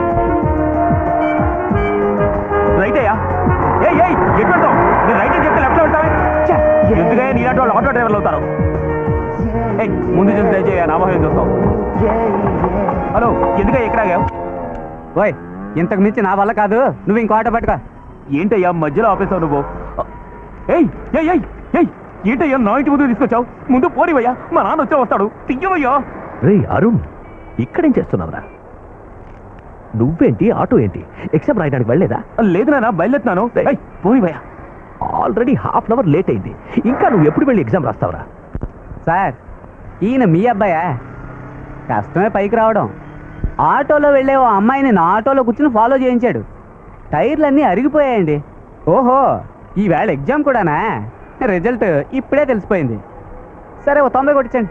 రైట్ అయ్యా ఏయ్ ఏయ్ ఎటు వెళ్తావు నేను రైట్ అని చెప్తే లెఫ్ట్ లో వెళ్తావే ఛే, ఎందుకయ్యా నీ ఆటో వాళ్ళు ఆటో డ్రైవర్లు అవుతారు ఏయ్ ముందు చూసి దయచేయ నామోహం చూస్తావు హలో ఎందుకయ్యా ఇక్కడ ఆగావు ఓయ్ ఇంతకు మించి నా వల్ల కాదు నువ్వు ఇంకో ఆటో పట్టుకో ఏంటయ్యా మధ్యలో ఆపేసావు నువ్వు ఏయ్ ఏయ్ ఏయ్ ఏయ్ ఏంటయ్యా నా ఇంటి ముందు తీసుకొచ్చావు ముందు పోనివయ్యా మా నాన్న వచ్చా వస్తాడు తియ్యవయ్యా రే అరుణ్ ఇక్కడేం చేస్తున్నావురా నువ్వేంటి ఆటో ఏంటి ఎగ్జామ్ రాయడానికి వెళ్ళలేదా లేదు నాన్న బయలుదేరుతున్నాను ఏయ్, పోనివయ్యా already half an hour late అయింది ఇంకా నువ్వు ఎప్పుడు వెళ్ళి ఎగ్జామ్ రాస్తావురా సార్ ఈయన మీ అబ్బాయా కష్టమే పైకి రావడం ఆటోలో వెళ్ళే ఓ అమ్మాయిని నా ఆటోలో కూర్చుని ఫాలో చేయించాడు టైర్లన్నీ అరిగిపోయాయండి ఓహో ఈవేళ ఎగ్జామ్ కూడానా రిజల్ట్ ఇప్పుడే తెలిసిపోయింది సరే ఓ తొంభై కొట్టించండి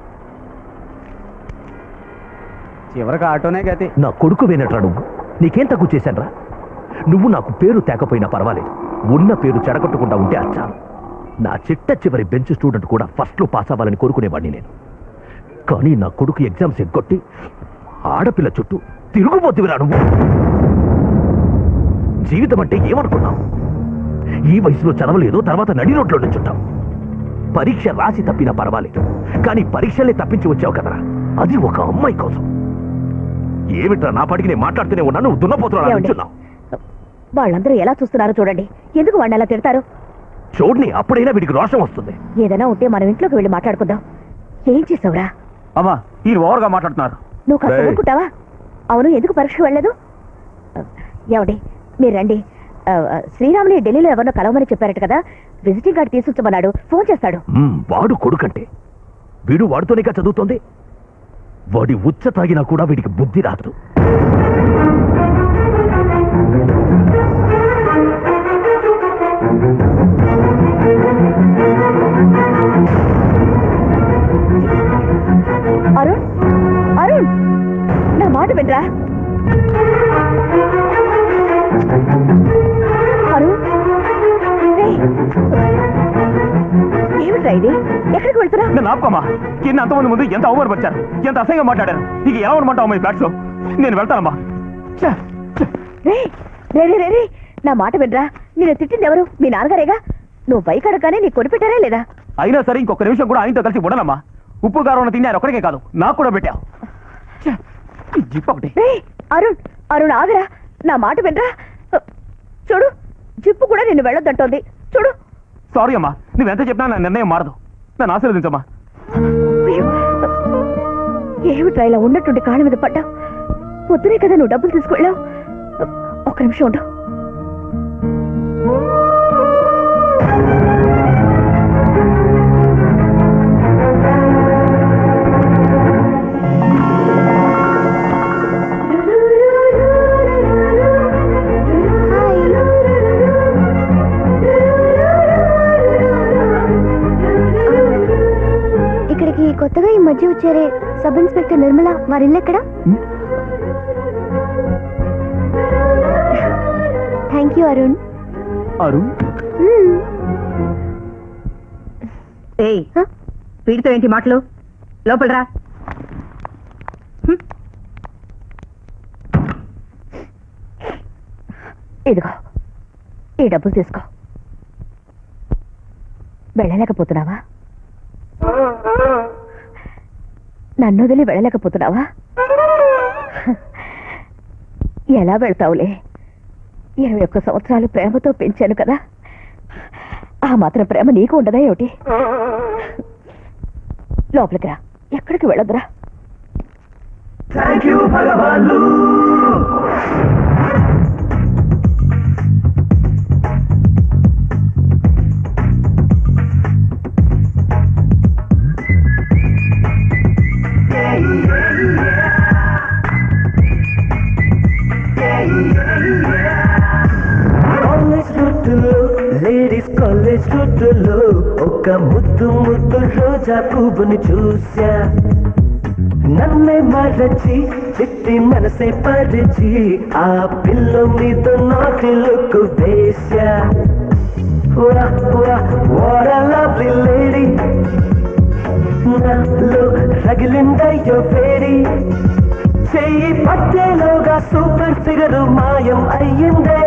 చివరికి ఆటోనే గతి నా కొడుకు వేనట్రా నువ్వు నీకేం తక్కువ చేశానురా నువ్వు నాకు పేరు తేకపోయినా పర్వాలేదు ఉన్న పేరు చెడగొట్టకుండా ఉంటే అచ్చా నా చిట్ట చివరి బెంచ్ స్టూడెంట్ కూడా ఫస్ట్లో పాస్ అవ్వాలని కోరుకునేవాడిని నేను కానీ నా కొడుకు ఎగ్జామ్స్ ఎగ్గొట్టి ఆడపిల్ల చుట్టూ తిరుగుబోతువిరా నువ్వు జీవితం అంటే ఏమనుకున్నావు ఈ వయసులో చదవలేదు తర్వాత నడి రోడ్లో నుంచుంటావు పరీక్ష రాసి తప్పినా పర్వాలేదు కానీ పరీక్షలే తప్పించి వచ్చావు కదరా అది ఒక అమ్మాయి కోసం ఏమిట్రా నా పాటికి నేను మాట్లాడుతూనే ఉన్నాను నువ్వు దున్నపోతున్నా ఏమండి? నుంచున్నావు వాళ్ళందరూ ఎలా చూస్తున్నారో చూడండి ఎందుకు వాడిని అలా తిడతారు చూడని అప్పుడైనా వీడికి రోషం వస్తుంది ఏదైనా ఉంటే మనం ఇంట్లోకి వెళ్ళి మాట్లాడుకుందాం ఏం చేసావురా అమ్మా ఈ ఓవర్గా మాట్లాడుతున్నారు నువ్వు కాస్త ఏయ్. ఊరుకుంటావా అవును ఎందుకు పరీక్షకు వెళ్ళలేదు ఏమండి మీరు రండి ఆ, ఆ, శ్రీరాముని ఢిల్లీలో ఎవరినో కలవమని చెప్పారట కదా విజిటింగ్ కార్డు తీసుకొచ్చమన్నాడు ఫోన్ చేస్తాడు మ్మ్, వాడు కొడుకంటే వీడు వాడితోనేగా చదువుతోంది వాడి ఉచ్చ తాగినా కూడా వీడికి బుద్ధి రాదు అరుణ్ అరుణ్ నా మాట వినరా అరుణ్ రేయ్. ఏమిట్రా ఇది ఎక్కడికి వెళ్తున్నా నేను ఆపుకోమా కింద అంతమంది ముందు ఎంత అవమానపరిచారు ఎంత అసహ్యంగా మాట్లాడారు నీకు ఎలా ఉండమంటావు అమ్మా ఈ ఫ్లాట్స్ లో నేను వెళ్తానమ్మా ఛే, ఛే. రే రే రే రే రే నా మాట వినరా నేను తిట్టింది ఎవరు మీ నాన్నగారేగా నువ్వు బైక్ అడగానే నీకు కొనిపెట్టారా లేదా అయినా సరే ఇంకొక నిమిషం కూడా ఆయనతో కలిసి ఉండనమ్మా ఉప్పు కారం తిని ఆయన ఒక్కడికే కాదు నాకు కూడా పెట్టావు ఛే, ఈ జిప్ ఒకటి రే అరుణ్ అరుణ్ ఆగరా నా మాట వినరా చూడు జిప్పు కూడా నిన్ను వెళ్ళొద్దంటోంది చూడు సారీ అమ్మా నువ్వెంత చెప్పినా నా నిర్ణయం మారదు నన్ను ఆశీర్వదించమ్మా అయ్యో. ఏమిట్రా ఇలా ఉన్నట్టుండి కాళ్ళ మీద పడ్డావు పొద్దునే కదా నువ్వు డబ్బులు తీసుకెళ్ళావు ఒక్క నిమిషం ఉండు ఇక్కడికి కొత్తగా ఈ మధ్య వచ్చారే సబ్ ఇన్స్పెక్టర్ నిర్మల వారి ఇల్లు ఎక్కడ థ్యాంక్ యూ అరుణ్ అరుణ్ మ్మ్. ఏయ్ హ? వీడితో ఏంటి మాటలు లోపల రా ఇదిగో ఈ డబ్బులు తీసుకో వెళ్ళలేకపోతున్నావా నన్ను వదిలి వెళ్ళలేకపోతున్నావా ఎలా వెళ్తావులే ఇరవై ఒక్క సంవత్సరాలు ప్రేమతో పెంచాను కదా ఆ మాత్రం ప్రేమ నీకు ఉండదా ఏమిటి లోపలికి రా ఎక్కడికి వెళ్ళొద్దురా కాలేజ్ రుట్టులో లేడీస్ కాలేజ్ రుట్టులో ఒక ముద్దు ముద్దు రోజా పువ్వుని చూసా నన్నే మరచి చిట్టి మనసే పరిచి ఆ పిల్ల మీద నాటిలకు వేశా వా వా what a lovely lady నాలో రగిలిందయ్యో వేడి చెయ్యి పట్టేలోగా సూపర్ ఫిగర్ మాయం అయ్యిందే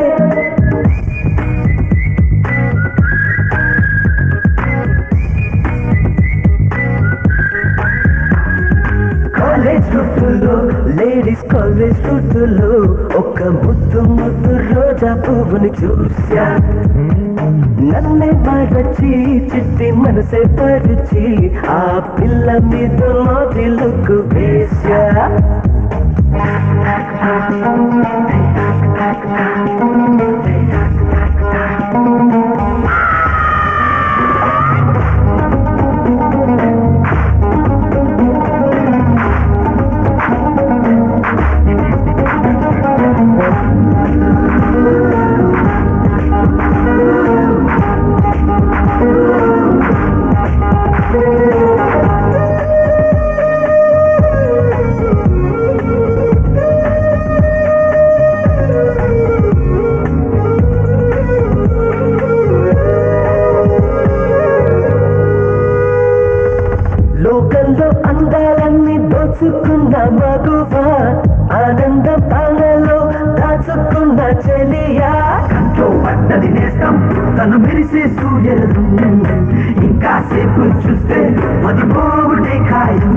కాలేజ్ రుట్టులో లేడీస్ కాలేజ్ రుట్టులో ఒక ముద్దు ముద్దు రోజా పువ్వుని చూసా నన్నే మరచి చిట్టి మనసే పరిచి ఆ పిల్ల మీద నోటిలకు వేశా లోకంలో అందాలన్నీ దోచుకున్న మగువా ఆనందం పాలలో దాచుకున్న చెలియా కంట్లో పడ్డది నేస్తం తను మెరిసే సూర్యుడు ఇంకా సేపు చూస్తే అది పోగుటే ఖాయం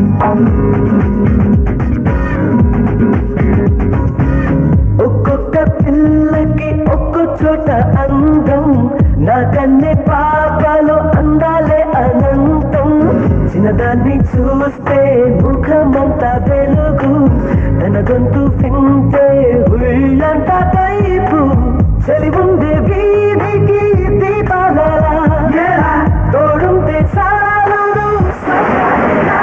ఒక్కొక్క పిల్లకి ఒక్కో చోట అందం నా కన్నే పాపాలు అందాలే అనంతం చిన్నదాన్ని చూస్తే ముఖమంతా వెలుగు తన గొంతు వింటే ఉళ్ళంతా కైపు చలి ఉండే వీధికి దీపాలలా ఎలా తోడుంటే చాలు స్వర్గాలేలా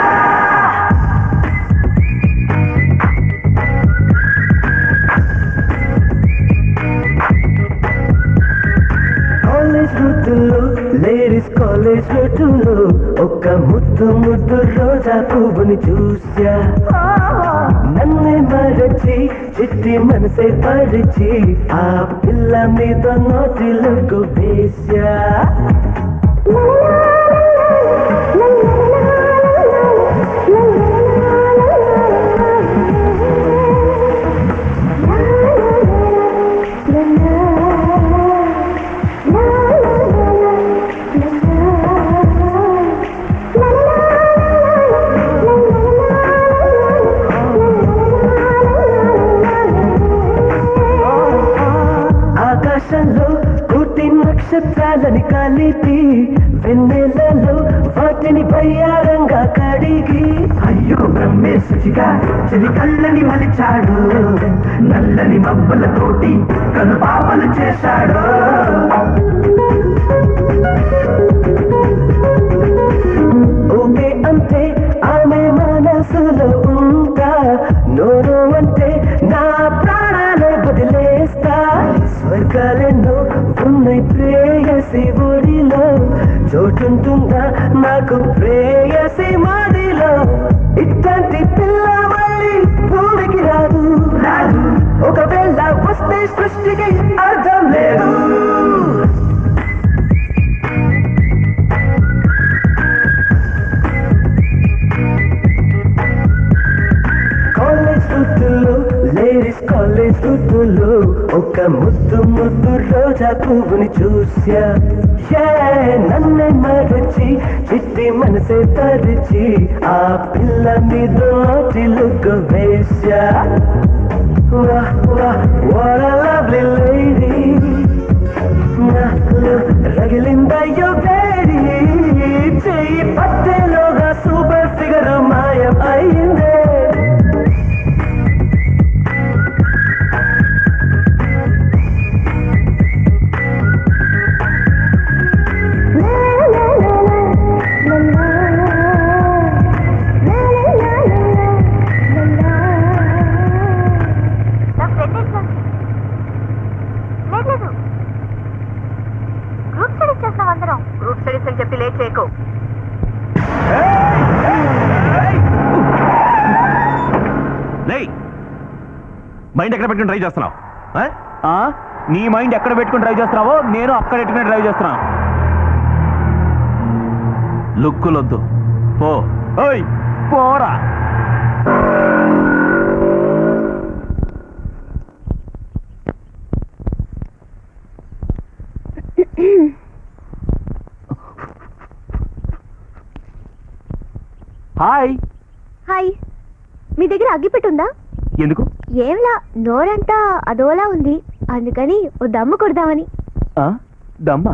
కాలేజ్ రూటుల్లో లేడీస్ కాలేజ్ రూటుల్లో ఒక్క ముద్దు ముద్దు రోజా పువ్వుని చూసా నన్నే మరచి చిట్టి మనసే పరిచి ఆ పిల్ల మీద నోటిలకు వేశా ఆకాశంలో కోటి నక్షత్రాలని కలిపి వెన్నెలలో వాటిని బయ్యారంగా కడిగి అయ్యో బ్రహ్మేశిగా చెలి కళ్ళని మలిచాడు నల్లని మబ్బులతోటి కనుపాపలు చేశాడు ఓకే అంటే ఆమె మనసులో ఉంటా నోరు అంటే నా ప్రాణాలే వదిలేస్తా స్వర్గాలెన్నో ఉన్నాయి ప్రేయసి ఒడిలో చోటుంటుందా నాకు ప్రేయసి మాడిలో ఇట్లాంటి పిల్ల మళ్ళీ భూమికి రాదు రాదు ఒకవేళ వస్తే సృష్టికి అర్థం లేదు కాలేజ్ చుట్టూలు లేడీస్ కాలేజ్ చుట్టూలు ఒక ముద్దు ముద్దు రోజా పువ్వుని చూసా ఏ నన్నే మరచి చిట్టి మనసే తరిచి ఆ పిల్ల మీద నోటిలుకు వేశా వా వా what a lovely lady నాలో రగిలిందయ్యో వేడి చెయ్యి పట్టెలోగా సూపర్ ఫిగర్ మాయం అయిందే గ్రూప్ స్టడీస్ అని చెప్పి లేట్ చేయకు లేయ్ మైండ్ ఎక్కడ పెట్టుకుని ట్రై చేస్తున్నావు ఆ? ఆ? నీ మైండ్ ఎక్కడ పెట్టుకుని డ్రైవ్ చేస్తున్నావో నేను అక్కడ పెట్టుకుని డ్రైవ్ చేస్తున్నాను లుక్కులొద్దు పో ఓయ్ పోరా హాయ్ హాయ్ మీ దగ్గర అగ్గిపెట్టుందా ఎందుకు ఏంలా నోరంతా అదోలా ఉంది అందుకని ఓ దమ్ము కొడదామని ఆ? దమ్మా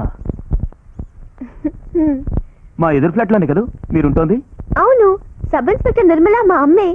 హ్మ్. మా ఎదురు ఫ్లాట్లోనే కదా మీరుంటోంది అవును సబ్ ఇన్స్పెక్టర్ నిర్మల మా అమ్మే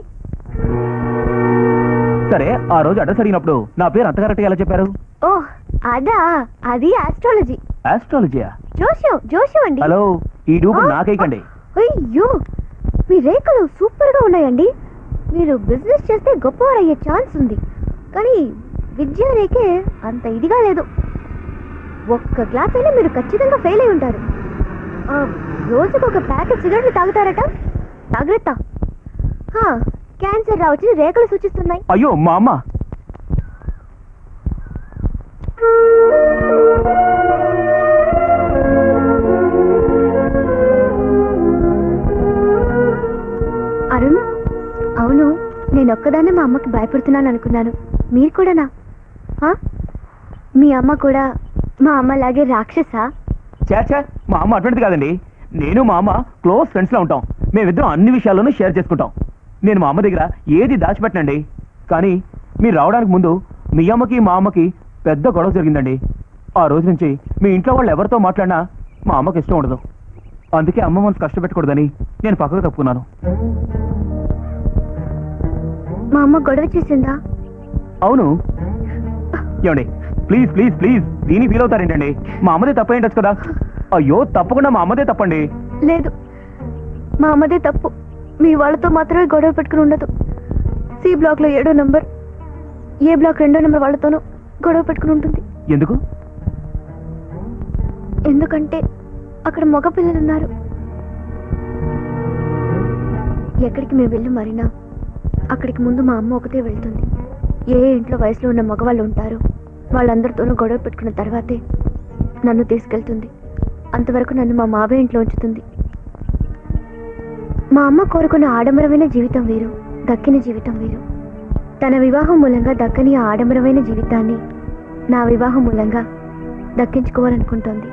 సరే ఆ రోజు అడ్రస్ అడిగినప్పుడు నా పేరు అంత కరెక్ట్గా ఎలా చెప్పారు ఓ అదా అది ఆస్ట్రాలజీ ఆస్ట్రాలజీయా జోష్యం జోష్యం అండి హలో ఈ డూబు ఆ? నాకేకండి అయ్యో మీ రేఖలు సూపర్ గా ఉన్నాయండి మీరు బిజినెస్ చేస్తే గొప్పవారయ్యే ఛాన్స్ ఉంది కానీ విద్యా రేఖే అంత ఇదిగా లేదు ఒక్క గ్లాస్ అయినా మీరు ఖచ్చితంగా ఫెయిల్ అయి ఉంటారు ఆ, రోజుకు ఒక ప్యాకెట్ సిగరెట్లు తాగుతారట జాగ్రత్త హా, క్యాన్సర్ రావచ్చని రేఖలు సూచిస్తున్నాయి అయ్యో మా అమ్మ అరుణ్ అవును నేను ఒక్కదాన్నే మా అమ్మకి భయపడుతున్నాను అనుకున్నాను మీరు కూడానా ఆ? మీ అమ్మ కూడా మా అమ్మలాగే రాక్షసా చేచా మా అమ్మ అటువంటిది కాదండి నేను మా అమ్మ క్లోజ్ ఫ్రెండ్స్ లా ఉంటాం మేమిద్దరం అన్ని విషయాల్లోనూ షేర్ చేసుకుంటాం నేను మా అమ్మ దగ్గర ఏది దాచిపెట్టనండి కానీ మీరు రావడానికి ముందు మీ అమ్మకి మా అమ్మకి పెద్ద గొడవ జరిగిందండి ఆ రోజు నుంచి మీ ఇంట్లో వాళ్ళు ఎవరితో మాట్లాడినా మా అమ్మకి ఇష్టం ఉండదు అందుకే అమ్మ మనసు కష్టపెట్టకూడదని నేను పక్కకు తప్పుకున్నాను మా అమ్మ గొడవ చేసిందా అవును ఏమండి ప్లీజ్ ప్లీజ్ ప్లీజ్ దీని ఫీల్ అవుతారేంటండి మా అమ్మదే తప్పేంటచ్చు కదా అయ్యో తప్పకుండా మా అమ్మదే తప్పండి లేదు మా అమ్మదే తప్పు మీ వాళ్ళతో మాత్రమే గొడవ పెట్టుకుని ఉండదు సి బ్లాక్ లో ఏడో నంబర్ ఏ బ్లాక్ రెండో నంబర్ వాళ్ళతోనూ గొడవ పెట్టుకుని ఉంటుంది ఎందుకు ఎందుకంటే అక్కడ మగ పిల్లలు ఉన్నారు ఎక్కడికి మేము వెళ్ళి మరినా అక్కడికి ముందు మా అమ్మ ఒకతే వెళ్తుంది ఏ ఇంట్లో వయసులో ఉన్న మగవాళ్ళు ఉంటారో వాళ్ళందరితోనూ గొడవ పెట్టుకున్న తర్వాతే నన్ను తీసుకెళ్తుంది అంతవరకు నన్ను మా మావయ్య ఇంట్లో ఉంచుతుంది మా అమ్మ కోరుకున్న ఆడంబరమైన జీవితం వేరు దక్కిన జీవితం వేరు తన వివాహం మూలంగా దక్కని ఆ ఆడంబరమైన జీవితాన్ని నా వివాహం మూలంగా దక్కించుకోవాలనుకుంటోంది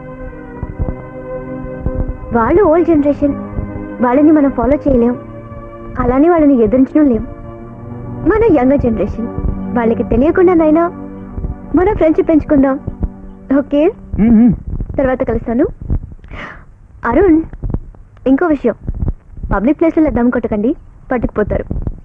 వాళ్ళు ఓల్డ్ జనరేషన్ వాళ్ళని మనం ఫాలో చేయలేం అలానే వాళ్ళని ఎదిరించడం లేం మన యంగ్ జనరేషన్ వాళ్ళకి తెలియకుండానైనా మన ఫ్రెండ్షిప్ పెంచుకుందాం ఓకే తర్వాత కలుస్తాను అరుణ్ ఇంకో విషయం పబ్లిక్ ప్లేస్లో దమ్ కొట్టకండి పట్టుకుపోతారు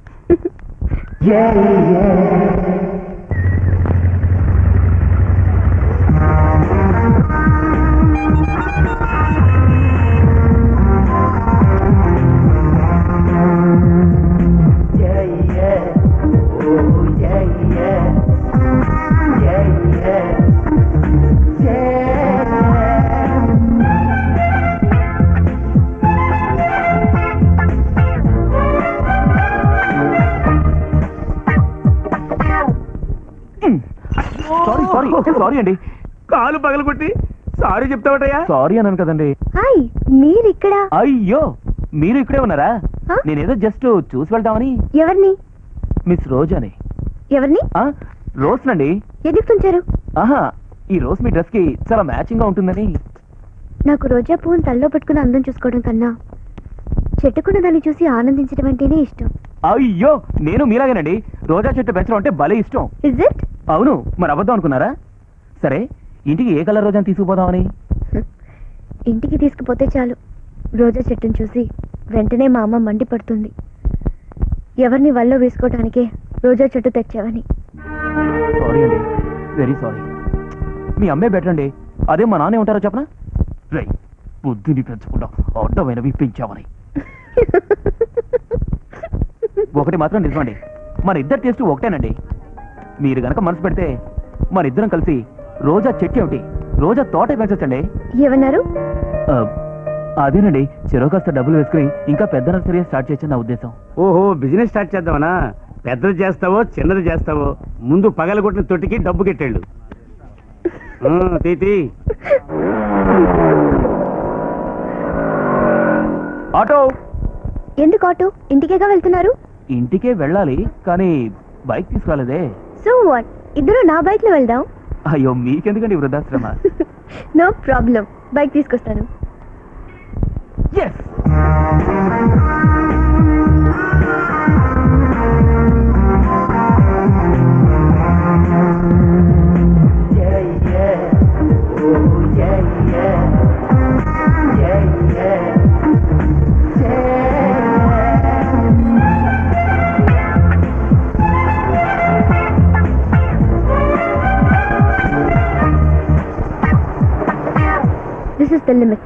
సారీ సారీ సారీ అండి కాలు పగలగొట్టి సారీ చెప్తావటయ్యా సారీ అన్నాను కదండి హాయ్ మీరు ఇక్కడ అయ్యో మీరు ఇక్కడే ఉన్నారా హ? నేనేదో జస్ట్ చూసి వెళ్దామని ఎవరిని మిస్ రోజాని ఎవరిని ఆ, రోజ్నండి ఎందుకు తుంచారు ఆహా ఈ రోజ్ మీ డ్రెస్ కి చాలా మ్యాచింగ్ గా ఉంటుందని నాకు రోజా పువ్వును తల్లో పెట్టుకుని అందం చూసుకోవడం కన్నా చెట్టుకున్న దాన్ని చూసి ఆనందించడం అంటేనే ఇష్టం అయ్యో నేను మీలాగేనండి రోజా చెట్టు పెంచడం అంటే భలే ఇష్టం ఇజ్ ఇట్ అవును మరి అబద్ధం అనుకున్నారా సరే ఇంటికి ఏ కలర్ రోజాని తీసుకుపోదామని ఇంటికి తీసుకుపోతే చాలు రోజా చెట్టును చూసి వెంటనే మా అమ్మ మండిపడుతుంది ఎవరిని వల్ల వేసుకోవటానికే రోజా చెట్టు తెచ్చావని సారీ అండి వెరీ సారీ మీ అమ్మే బెటర్ అండి అదే మా నాన్న ఉంటారో చెప్పనా రై బుద్ధిని పెంచకుండా అడ్డమైనవి పెంచామని ఒకటి మాత్రం నిజమండి మన ఇద్దరు టేస్ట్ ఒకటేనండి మీరు గనక మనసు పెడితే మన ఇద్దరం కలిసి రోజా చెట్టు ఏమిటి రోజా తోట పెంచొచ్చండి ఏమన్నారు ఆ, అదేనండి చెరువు కాస్త డబ్బులు వేసుకుని ఇంకా పెద్ద నర్సరీ స్టార్ట్ చేయొచ్చని నా ఉద్దేశం ఓహో బిజినెస్ స్టార్ట్ చేద్దామనా పెద్దది చేస్తావో చిన్నది చేస్తావో ముందు పగలగొట్టిన తొట్టికి డబ్బు కెట్టాళ్ళు తీతి ఆటో ఎందుకు ఆటో ఇంటికేగా వెళ్తున్నారు ఇంటికే వెళ్ళాలి కానీ బైక్ తీసుకురాలేదే సో వాట్ ఇద్దరు నా బైక్ లో వెళ్దాం అయ్యో మీకెందుకండి వృద్ధాశ్రమ నో ప్రాబ్లం బైక్ తీసుకొస్తాను yes this is the limit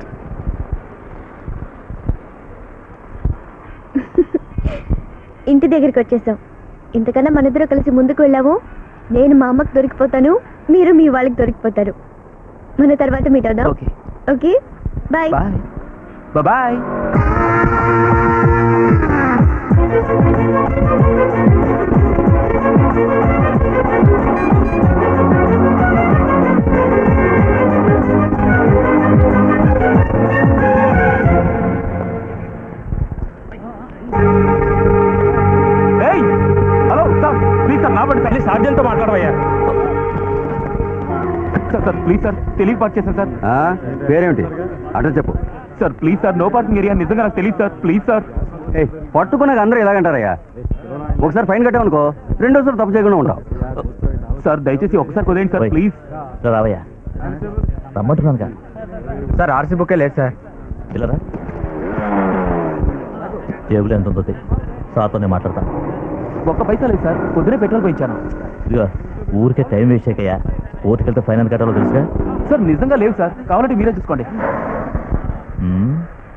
ఇంటి దగ్గరికి వచ్చేసాం ఇంతకన్నా మన ఇద్దరు కలిసి ముందుకు వెళ్ళాము నేను మా అమ్మకి దొరికిపోతాను మీరు మీ వాళ్ళకి దొరికిపోతారు మన తర్వాత మీట్ అవుదాం okay okay bye bye bye ఏయ్ హలో సార్ ప్లీజ్ సార్ నా బండి తల్లి సార్జన్తో మాట్లాడవయ్యా సార్ సార్ ప్లీజ్ సార్ తెలియక పార్క్ చేశాను సార్ పేరేమిటి అడ్రస్ చెప్పు sir please sir no parking area నిజంగా నాకు తెలియదు సార్ ప్లీజ్ సార్ ఏయ్ పట్టుకున్నాక అందరూ ఇలాగంటారయ్యా ఒకసారి ఫైన్ కట్టామనుకో రెండోసారి తప్పు చేయకుండా ఉంటాం సార్ దయచేసి ఒకసారి కుదేయండి సార్ ప్లీజ్ రావయ్యా రమ్మంటున్నాను కదా సార్ ఆర్సీ బుక్కే లేదు సార్ పిల్లరా జేబులో ఎంత ఉందో తె- సార్తోనే మాట్లాడతాను ఒక్క పైసా లేదు సార్ పొద్దునే పెట్రోల్ పోయించాను ఇదిగో ఊరికే టైం వేస్ట్ చేయకయ్యా కోర్టుకెళ్తే ఫైనల్ కట్టాలో తెలుసుగా సార్ నిజంగా లేవు సార్ కావాలంటే మీరే చూసుకోండి మ్మ్.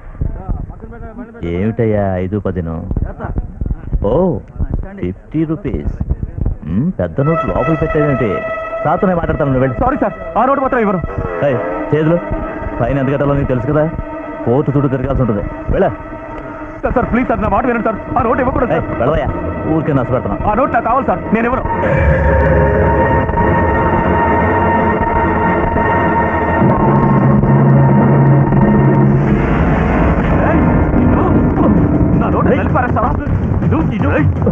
ఏమిటయ్యా ఐదు పదిను ఓ ఫిఫ్టీ రూపీస్ మ్మ్, పెద్ద నోట్ లోపల పెట్టేదేంటి సాతనే మాట్లాడతాను నువ్వు వెళ్ళి సారీ సార్ ఆ నోటు మాత్రం ఇవ్వరు ఏయ్, చేతులు పైన ఎంత కట్టాలో నీకు తెలుసు కదా కోర్టు చుట్టూ తిరగాల్సి ఉంటుంది వెళ్ళ సార్ సార్ ప్లీజ్ సార్ నా మాట వినండి సార్ ఆ నోట్ ఇవ్వకూడదు సార్ వెళ్ళవయ్యా ఊరికే నష్టపెడుతున్నా ఆ నోట్ నాకు కావాలి సార్ నేను ఇవ్వను నా నోట్ వెళ్ళి పారేస్తావా? ఇటు, ఇటు.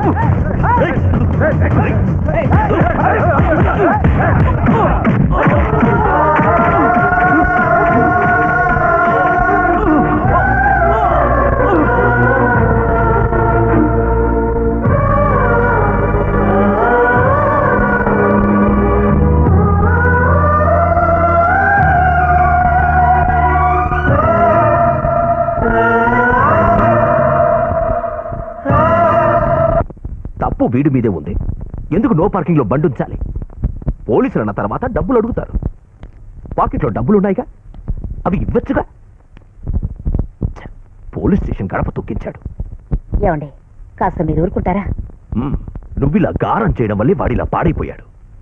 తప్పు వీడి మీదే ఉంది ఎందుకు నో పార్కింగ్ లో బండి ఉంచాలి పోలీసులు అన్న తర్వాత డబ్బులు అడుగుతారు పాకెట్లో డబ్బులు ఉన్నాయిగా అవి ఇవ్వచ్చుగా ఛ, పోలీస్ స్టేషన్ గడప తొక్కించాడు ఏమండి కాస్త మీరు ఊరుకుంటారా మ్మ్, నువ్విలా గారం చేయడం వల్లే వాడిలా పాడైపోయాడు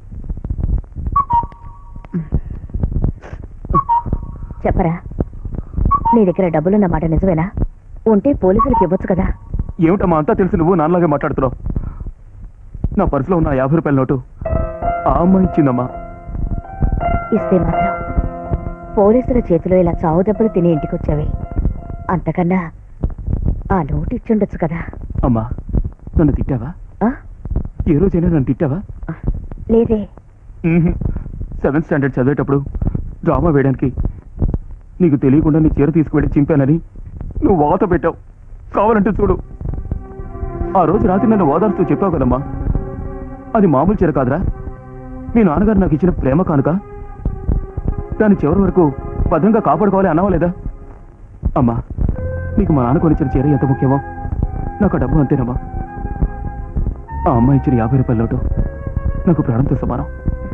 చెప్పరా నీ దగ్గర డబ్బులున్న మాట నిజమేనా ఉంటే పోలీసులకు ఇవ్వచ్చు కదా ఏమిటమ్మా అంతా తెలిసి నువ్వు నాన్నలాగే మాట్లాడుతున్నావు నా పర్సులో ఉన్న యాభై రూపాయల నోటు ఆ అమ్మాయి ఇచ్చిందమ్మా ఇస్తే మాత్రం పోలీసుల చేతిలో ఇలా చావు దెబ్బలు తిని ఇంటికి వచ్చావి అంతకన్నా ఆ నోటు ఇచ్చుండొచ్చు కదా అమ్మా నన్ను తిట్టావా ఆ? ఏ రోజైనా నన్ను తిట్టావా లేదే సెవెంత్ స్టాండర్డ్ చదివేటప్పుడు డ్రామా వేయడానికి నీకు తెలియకుండా నీ చీర తీసుకువెళ్ళి చింపానని నువ్వు వాత పెట్టావు కావాలంటే చూడు ఆ రోజు రాత్రి నన్ను ఓదార్స్తూ చెప్పావు కదమ్మా అది మామూలు చీర కాదురా మీ నాన్నగారు నాకు ఇచ్చిన ప్రేమ కానుక దాని చివరి వరకు భద్రంగా కాపాడుకోవాలి అన్నావా లేదా అమ్మా నీకు మా నాన్న కొనిచ్చిన చీర ఎంత ముఖ్యమో నాకు ఆ డబ్బు అంతేనమ్మా ఆ అమ్మాయి ఇచ్చిన యాభై రూపాయల నోటు నాకు ప్రాణంతో సమానం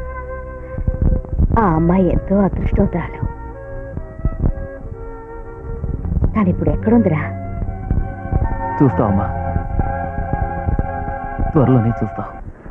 ఆ అమ్మాయి ఎంతో అదృష్టవంతురాలు తానిప్పుడు ఎక్కడుందిరా చూస్తావమ్మా త్వరలోనే చూస్తావు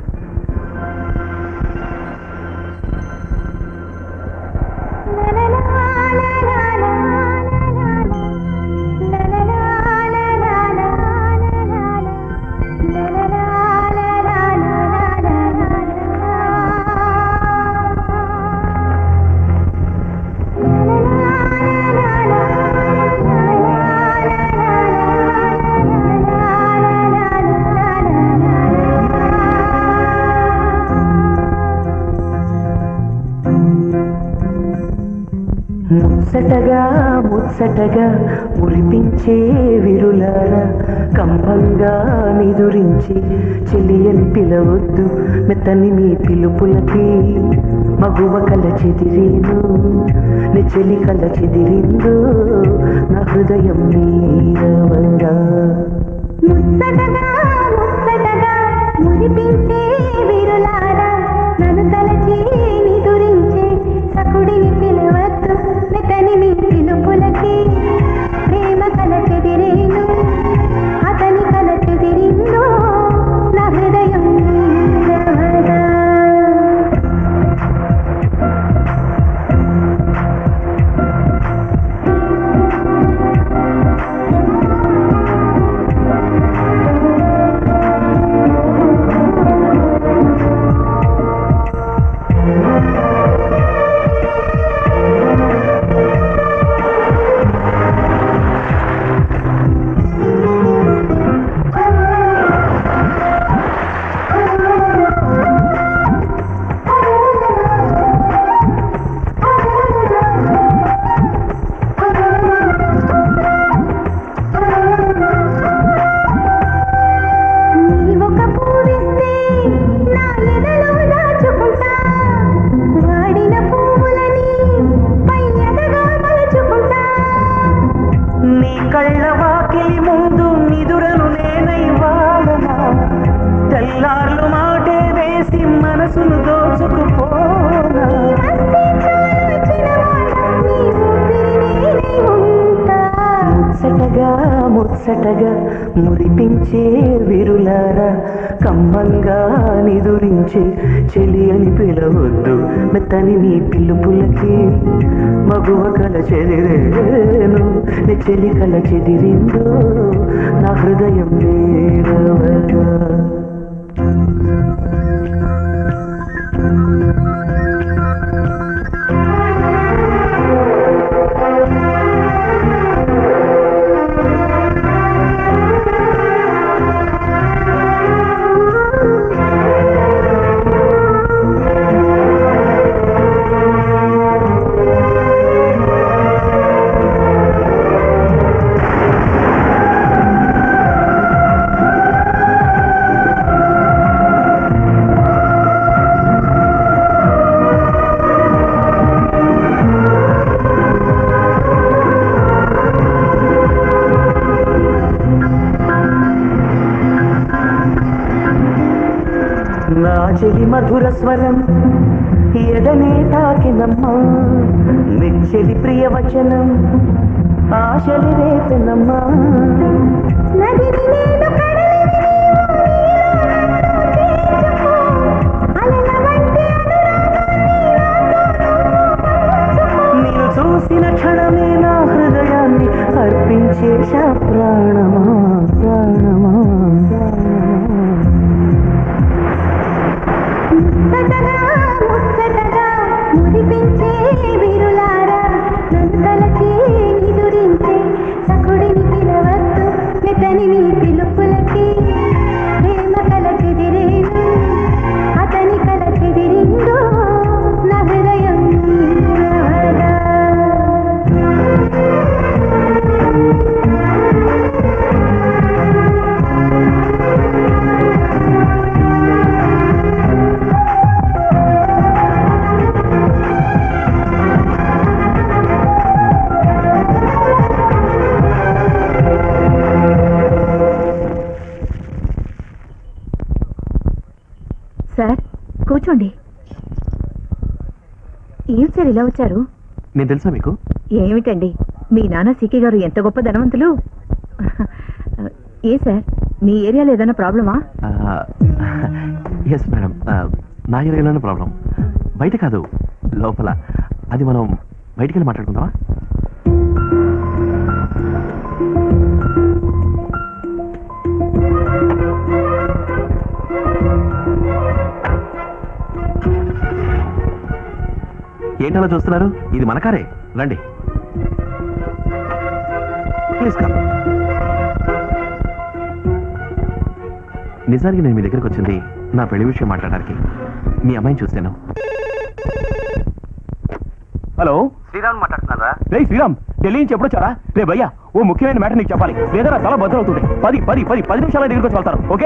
ముచ్చటగా ముచ్చటగా మురిపించే విరులార కంబంగా నిదురించి చెలియని పిలవద్దు మెత్తని మీ పిలుపులకి మగువ కల చెదిరేను నీ చెలి కల చెదిరిందో నా హృదయం నీరవగా ముచ్చటగా ముచ్చటగా మురిపించే విరులారా నన్ను తలచి నిదురించే సకుడిని పిలవద్దు మెతని మీ పిలుపులకి ప్రేమ కల చెదిరేను అతని కల చెదిరిందో నా హృదయం నీరవగా. నీ ఒక పూవిస్తే నా ఎదలో దాచుకుంటా వాడిన పువ్వులని పై ఎదగా మలుచుకుంటా నీ కళ్ళ వాకిలి ముందు నిదురను నేనై వాడనా తెల్లార్లు మాటే వేసి మనసును దోచుకుపోనా మస్తే చాలు చిన్నవాడా నీ ఊపిరి నేనై ఉంటా ముచ్చటగా మురిపించే విరులారా కమ్మంగా నిదురించే చెలి అని పిలవద్దు మెత్తని నీ పిలుపులకి మగువ కల చెదిరేను నీ చెలి కల చెదిరిందో నా హృదయం వేరవగా నా చెలి మధుర స్వరం ఎదనే తాకినమ్మా నిచ్చెలి ప్రియ వచనం ఆశలి రేతనమ్మా నేను చూసిన క్షణమే నా హృదయాన్ని అర్పించేశా ప్రాణమా ప్రాణమా మురిపించే వీరులారా నన్ను తలచి నిదురించే సకుడిని పిలవద్దు మెతని నీ పిలుపులకి ప్రేమ కల చెదిరేను అతని కల చెదిరిందో నా హృదయం నీరాగా. సార్ కూర్చోండి ఏం సార్ ఇలా వచ్చారు నేను తెలుసా మీకు ఏమిటండి మీ నాన్న సికి గారు ఎంత గొప్ప ధనవంతులు ఏ సార్ మీ ఏరియాలో ఏదైనా ప్రాబ్లమా ఎస్ మేడం నా ఏరియాలోనే ప్రాబ్లం బయట కాదు లోపల అది మనం బయటికి వెళ్ళి మాట్లాడుకుందామా ఏంటలా చూస్తున్నారు ఇది మన కారే రండి ప్లీజ్ కమ్ నిజానికి నేను మీ దగ్గరికి వచ్చింది నా పెళ్లి విషయం మాట్లాడడానికి మీ అమ్మాయిని చూశాను హలో శ్రీరామ్ మాట్లాడుతున్నారా రే శ్రీరామ్ ఢిల్లీ నుంచి ఎప్పుడు వచ్చారా రే భయ్యా ఓ ముఖ్యమైన మ్యాటర్ నీకు చెప్పాలి లేదా నా తల బద్దలవుతుంది పది పది పది పది నిమిషాల దగ్గరికి వచ్చి వెళ్తారు ఓకే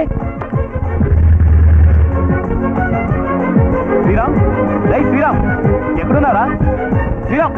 శ్రీరామ్ రే శ్రీరామ్ ఎక్కడున్నారా శ్రీరామ్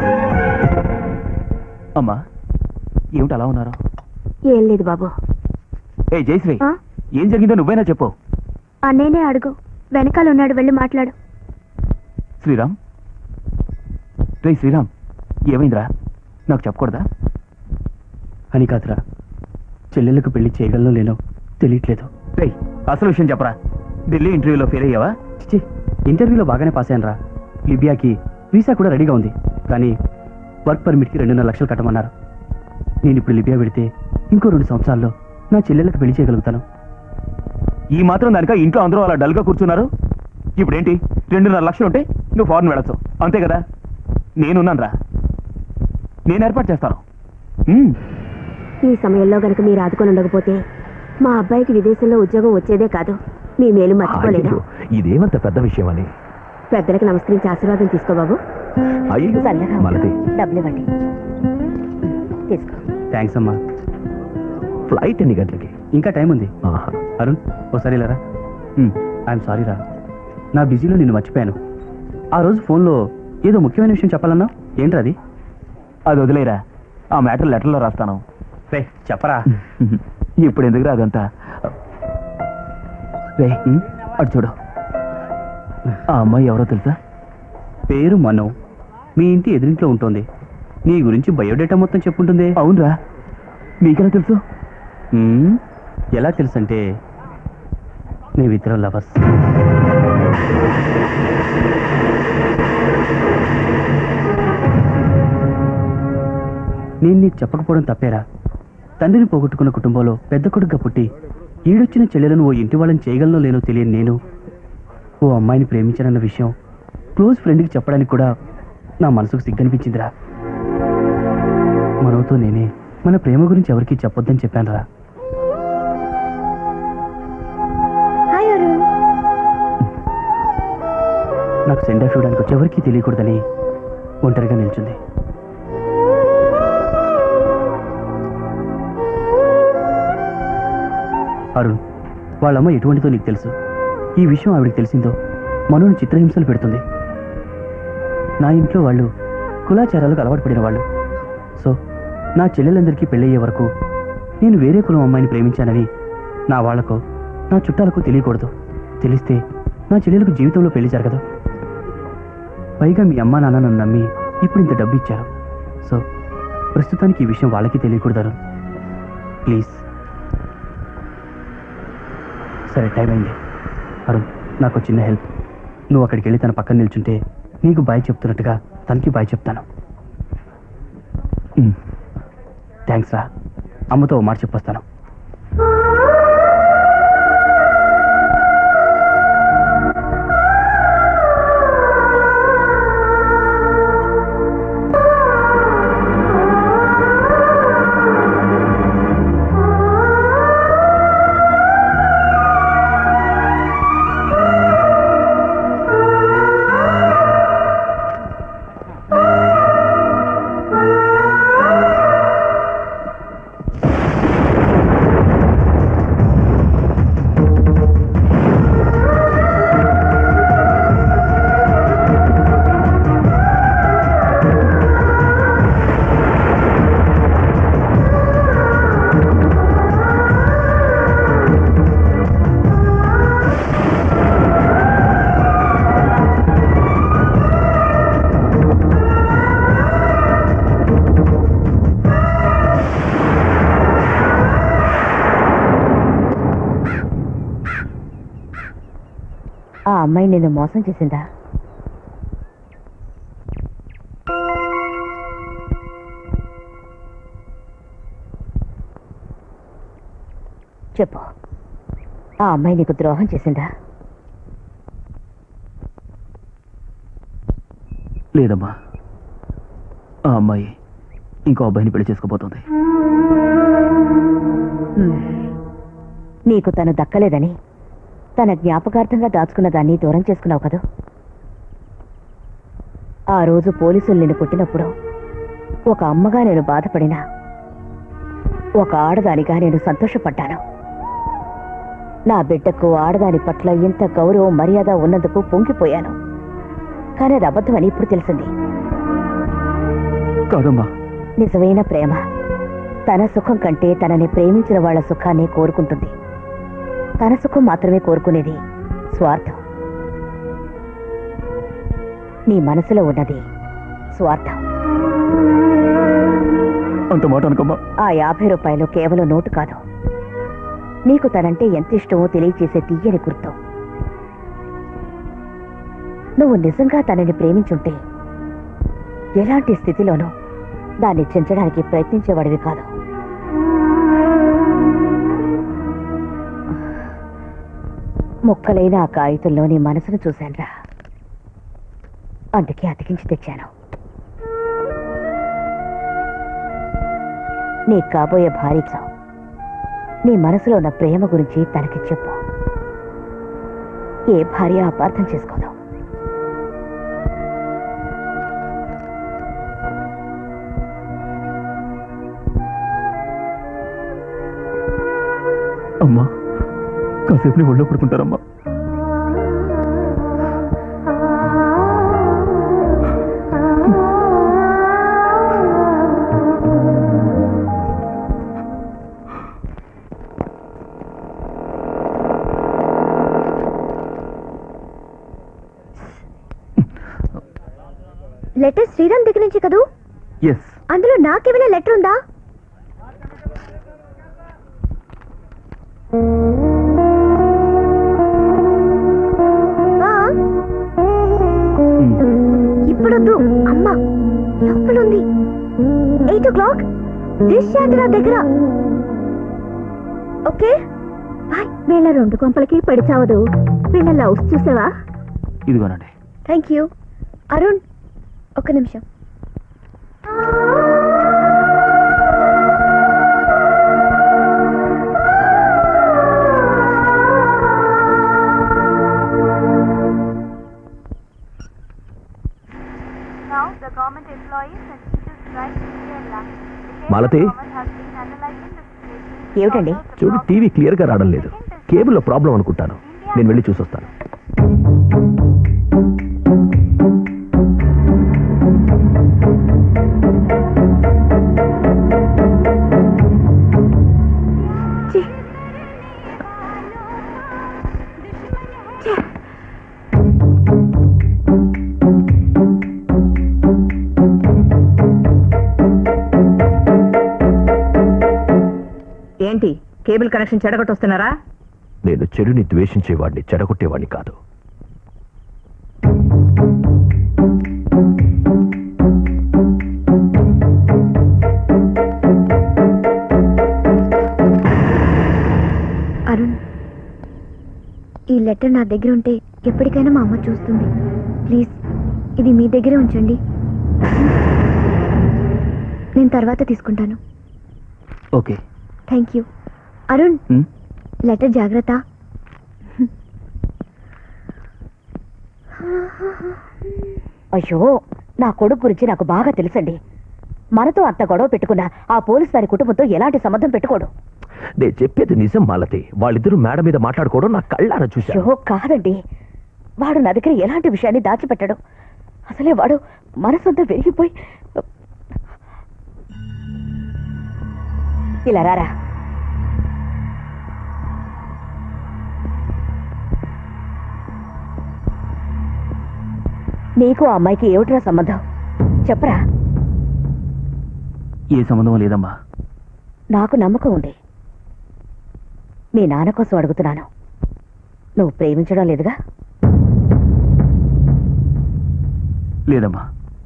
అమ్మా ఏమిటి అలా ఉన్నారు ఏం లేదు బాబు ఏ జయశ్రీ ఆ? ఏం జరిగిందో నువ్వైనా చెప్పు అన్నయ్యనే అడుగు వెనకాల ఉన్నాడు వెళ్ళి మాట్లాడు శ్రీరామ్ రే శ్రీరామ్ ఏమైందిరా నాకు చెప్పకూడదా అని కాదురా చెల్లెలకు పెళ్లి చేయగలను లేనో తెలియట్లేదు రే అసలు విషయం చెప్పరా ఢిల్లీ ఇంటర్వ్యూలో ఫెయిల్ అయ్యావా చిచి ఇంటర్వ్యూలో బాగానే పాస్ అయ్యాను రా లిబియాకి వీసా కూడా రెడీగా ఉంది కానీ వర్క్ పర్మిట్కి రెండున్నర లక్షలు కట్టమన్నారు నేను ఇప్పుడు లిబియా పెడితే ఇంకో రెండు సంవత్సరాల్లో నా చెల్లెలకు పెళ్లి చేయగలుగుతాను ఈ మాత్రం దానిక ఇంట్లో అందరూ అలా డల్గా కూర్చున్నారు ఇప్పుడేంటి రెండున్నర లక్షలు ఉంటే నువ్వు ఫారెన్ వెళ్ళొచ్చు అంతే కదా నేనున్నాను రా నేను ఏర్పాటు చేస్తాను ఉమ్, ఈ సమయంలో గనక మీరు ఆదుకొని ఉండకపోతే మా అబ్బాయికి విదేశంలో ఉద్యోగం వచ్చేదే కాదు మీ మేలు మర్చిపోలేను అయ్యో, ఇదేమంత పెద్ద విషయం అని పెద్దలకు నమస్కరించి ఆశీర్వాదం తీసుకో బాబు అయ్యో చల్లగా మనది డబ్బులు ఇవ్వండి తీసుకో థ్యాంక్స్ అమ్మా ఫ్లైట్ ఎన్ని గంటలకి ఇంకా టైం ఉంది ఆహా. అరుణ్ ఓసారి లేరా ఐఎమ్ సారీ రా నా బిజీలో నిన్ను మర్చిపోయాను ఆ రోజు ఫోన్లో ఏదో ముఖ్యమైన విషయం చెప్పాలన్నా ఏంట్రా అది అది వదిలేరా ఆ మ్యాటర్ లెటర్లో రాస్తాను రే చెప్పరా ఇప్పుడు ఎందుకురా అదంతా రే అటు చూడు ఆ అమ్మాయి ఎవరో తెలుసా పేరు మను మీ ఇంటి ఎదురింట్లో ఉంటుంది నీ గురించి బయోడేటా మొత్తం చెప్పుంటుంది అవునరా నీకెలా తెలుసు మ్మ్, ఎలా తెలుసంటే మేమిద్దరం లవర్స్ నేను నీకు చెప్పకపోవడం తప్పేరా తండ్రిని పోగొట్టుకున్న కుటుంబంలో పెద్ద కొడుకుగా పుట్టి ఈడొచ్చిన చెల్లెలను ఓ ఇంటి వాళ్ళని చేయగలనో లేనో తెలియని నేను ఓ అమ్మాయిని ప్రేమించానన్న విషయం క్లోజ్ ఫ్రెండ్కి చెప్పడానికి కూడా నా మనసుకు సిగ్గనిపించిందిరా మనవతో నేనే మన ప్రేమ గురించి ఎవరికీ చెప్పొద్దని చెప్పానురా హాయ్ అరుణ్ నాకు సెండ్ ఆఫ్ ఇవ్వడానికి వచ్చి ఎవరికీ తెలియకూడదని ఒంటరిగా నిల్చుంది అరుణ్ వాళ్ళమ్మ ఎటువంటిదో నీకు తెలుసు ఈ విషయం ఆవిడకి తెలిసిందో మనోని చిత్రహింసలు పెడుతుంది నా ఇంట్లో వాళ్ళు కులాచారాలకు అలవాటు పడిన వాళ్ళు సో నా చెల్లెలందరికీ పెళ్ళయ్యే వరకు నేను వేరే కులం అమ్మాయిని ప్రేమించానని నా వాళ్లకు నా చుట్టాలకు తెలియకూడదు తెలిస్తే నా చెల్లెలకు జీవితంలో పెళ్లి జరగదు పైగా మీ అమ్మా నాన్న నన్ను నమ్మి ఇప్పుడు ఇంత డబ్బు ఇచ్చారు సో ప్రస్తుతానికి ఈ విషయం వాళ్ళకి తెలియకూడదు అరుణ్ ప్లీజ్ సరే టైం అయింది అరుణ్ నాకు చిన్న హెల్ప్ నువ్వు అక్కడికి వెళ్ళి తన పక్కన నిల్చుంటే నీకు బాయ్ చెప్తున్నట్టుగా తనకి బాయ్ చెప్తాను థ్యాంక్స్ రా అమ్మతో ఓ మాట చెప్పొస్తాను ఆ అమ్మాయి నిన్ను మోసం చేసిందా చెప్పు ఆ అమ్మాయి నీకు ద్రోహం చేసిందా లేదమ్మా ఆ అమ్మాయి ఇంకో అబ్బాయిని పెళ్లి చేసుకోబోతోంది హ్మ్. నీకు తను దక్కలేదని తన జ్ఞాపకార్థంగా దాచుకున్న దాన్ని దూరం చేసుకున్నావు కదూ ఆ రోజు పోలీసులు నిన్ను కొట్టినప్పుడు ఒక అమ్మగా నేను బాధపడినా ఒక ఆడదానిగా నేను సంతోషపడ్డాను నా బిడ్డకు ఆడదాని పట్ల ఇంత గౌరవం మర్యాద ఉన్నందుకు పొంగిపోయాను కానీ అది అబద్ధమని ఇప్పుడు తెలిసింది కాదమ్మా నిజమైన ప్రేమ తన సుఖం కంటే తనని ప్రేమించిన వాళ్ళ సుఖాన్ని కోరుకుంటుంది తన సుఖం మాత్రమే కోరుకునేది స్వార్థం నీ మనసులో ఉన్నది స్వార్థం అంత మాట అనుకోమ్మా ఆ యాభై రూపాయలు కేవలం నోటు కాదు నీకు తనంటే ఎంత ఇష్టమో తెలియచేసే తీయని గుర్తు నువ్వు నిజంగా తనని ప్రేమించుంటే ఎలాంటి స్థితిలోనూ దాన్ని చించడానికి ప్రయత్నించేవాడివి కాదు ముక్కలైన ఆ కాగితంలో నీ మనసును చూశానురా అందుకే అతికించి తెచ్చాను నీ కాబోయే భార్యతో నీ మనసులో ఉన్న ప్రేమ గురించి తనకి చెప్పు ఏ భార్య అపార్థం చేసుకోదు అమ్మా కాసేపు నీ ఒళ్ళో పడుకుంటారమ్మా లెటర్ శ్రీరామ్ దగ్గర నుంచి కదూ ఎస్ అందులో నాకేమైనా లెటర్ ఉందా ఆ? ఇప్పుడొద్దు అమ్మ లోపలుంది eight o'clock dish antenna దగ్గర ఓకే బాయ్ వీళ్ళ రెండు కొంపలకి పడిచావదు వీళ్ళ లవ్స్ చూసావా ఇదిగోనండి థ్యాంక్ యూ అరుణ్ ఒక్క నిమిషం మాలతి ఏమిటండి చూడు టీవీ క్లియర్ గా రావడం లేదు కేబుల్లో ప్రాబ్లం అనుకుంటాను నేను వెళ్ళి చూసొస్తాను ఏంటి కేబుల్ కనెక్షన్ చెడగొట్టొస్తున్నారా నేను చెడుని ద్వేషించేవాడిని చెడగొట్టేవాడిని కాదు అరుణ్ ఈ లెటర్ నా దగ్గర ఉంటే ఎప్పటికైనా మా అమ్మ చూస్తుంది ప్లీజ్ ఇది మీ దగ్గరే ఉంచండి నేను తర్వాత తీసుకుంటాను ఓకే థ్యాంక్ యూ అరుణ్ హ్మ్? లెటర్ జాగ్రత్త అయ్యో నా కొడుకు గురించి నాకు బాగా తెలుసండి మనతో అంత గొడవ పెట్టుకున్న ఆ పోలీస్ వారి కుటుంబంతో ఎలాంటి సంబంధం పెట్టుకోడు నేను చెప్పేది నిజం మాలతి వాళ్ళిద్దరూ మేడ మీద మాట్లాడుకోవడం నా కళ్ళారా చూశాను అయ్యో కాదండి వాడు నా దగ్గర ఎలాంటి విషయాన్ని దాచిపెట్టాడు అసలే వాడు మనసంతా విరిగిపోయి ఇలా రారా నీకు ఆ అమ్మాయికి ఏమిట్రా సంబంధం చెప్పరా ఏ సంబంధం లేదమ్మా నాకు నమ్మకం ఉంది మీ నాన్న కోసం అడుగుతున్నాను నువ్వు ప్రేమించడం లేదుగా లేదమ్మా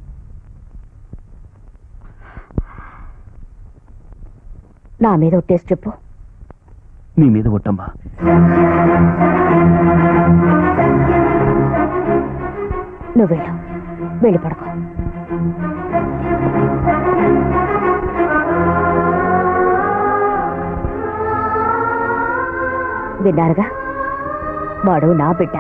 నా మీద ఒట్టేసి చెప్పు మీ మీద ఒట్టమ్మా నువ్వు వెళ్ళు వెళ్ళి పడుకో విన్నారుగా వాడు నా బిడ్డ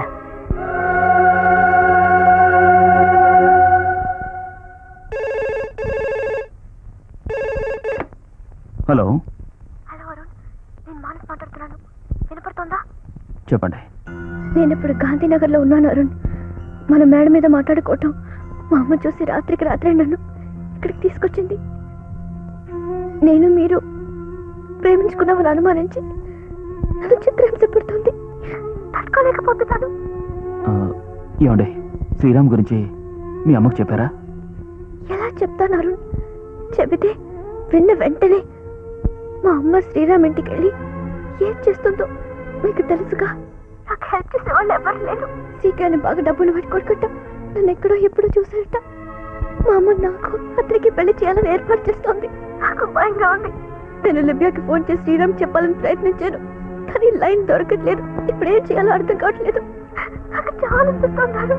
హలో హలో అరుణ్ నేను మానస్ మాట్లాడుతున్నాను వినపడుతోందా చెప్పండి నేను ఇప్పుడు గాంధీనగర్లో ఉన్నాను అరుణ్ మన మేడ మీద మాట్లాడుకోవటం మా అమ్మ చూసి రాత్రికి రాత్రే నన్ను ఇక్కడికి తీసుకొచ్చింది నేను మీరు ప్రేమించుకున్నామని అనుమానించి నన్ను చిత్రహింస పెడుతుంది తట్టుకోలేకపోతున్నాను ఆ, ఏమండి శ్రీరామ్ గురించి మీ అమ్మకు చెప్పారా ఎలా చెప్తాను అరుణ్ చెబితే విన్న వెంటనే మా అమ్మ శ్రీరామ్ ఇంటికి వెళ్ళి ఏం చేస్తుందో మీకు తెలుసుగా నాకు హెల్ప్ చేసే వాళ్ళు ఎవరు లేరు సీకాని బాగా డబ్బులు పెట్టి కొడుకుంటాం నన్ను ఎక్కడో ఎప్పుడో చూసారట మా అమ్మ నాకు అతనికి పెళ్లి చేయాలని ఏర్పాటు చేస్తోంది నాకు భయంగా ఉంది నేను లిబియాకి ఫోన్ చేసి శ్రీరామ్ చెప్పాలని ప్రయత్నించాను కానీ లైన్ దొరకట్లేదు ఇప్పుడు ఏం చేయాలో అర్థం కావట్లేదు నాకు చాలా అనిపిస్తున్నారు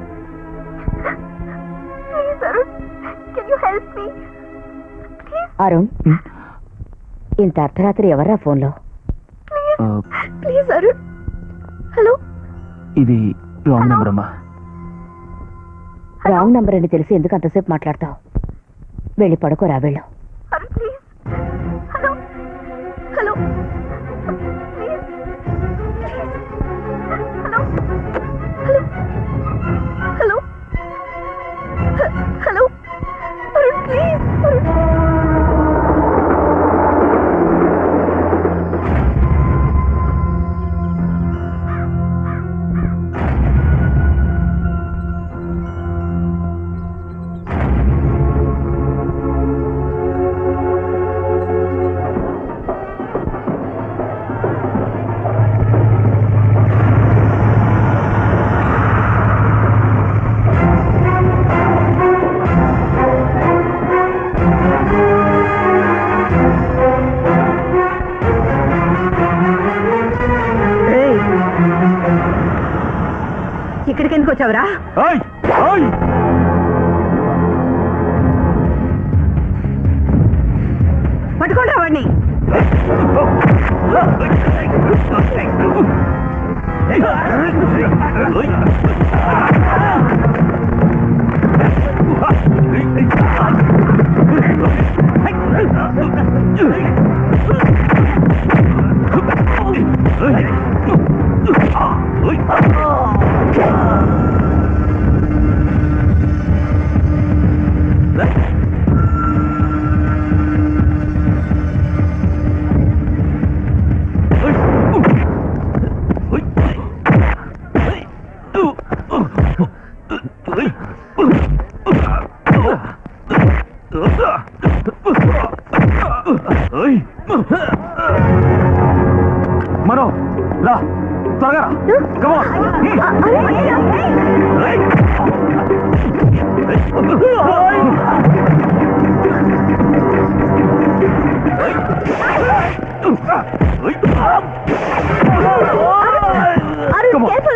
please Arun can you help me Arun ఇంత అర్ధరాత్రి ఎవర్రా ఫోన్లో ఆ, ప్లీజ్ అరుణ్ హలో ఇది రాంగ్ నెంబర్ అమ్మా రాంగ్ నంబర్ అని తెలిసి ఎందుకు అంతసేపు మాట్లాడతావు వెళ్ళి పడుకోరా వెళ్ళు Arun please hello hello please hello hello hello hello Arun please Arun ఇక్కడికి ఎందుకు వచ్చావురా పట్టుకోండి వాడిని మనో రా త్వరగా రా Come on. అరుణ్ కేర్ఫుల్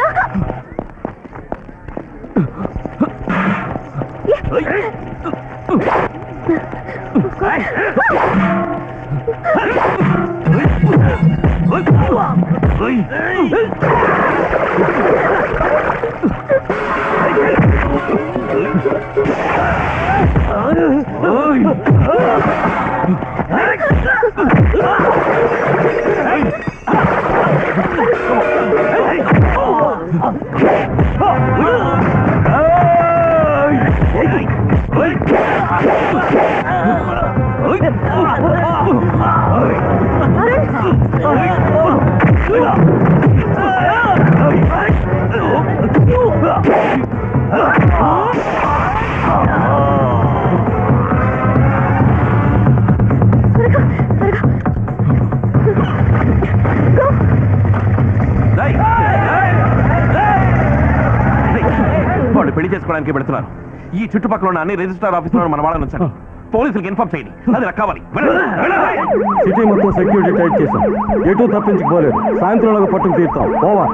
వాళ్ళు పెళ్లి చేసుకోవడానికి పెడుతున్నారు ఈ చుట్టుపక్కల ఉన్న అన్ని రిజిస్టర్ ఆఫీసులో మన వాళ్ళని ఉంచండి పోలీసులకు ఇన్ఫార్మ్ చేయండి అది నాకు కావాలి వెళ్ళండి, వెళ్ళండి. సిటీ మొత్తం సెక్యూరిటీ టైట్ చేశాం ఎటు తప్పించుకోలేదు సాయంత్రంలోగా పట్టుకు తీరుతాం ఓవర్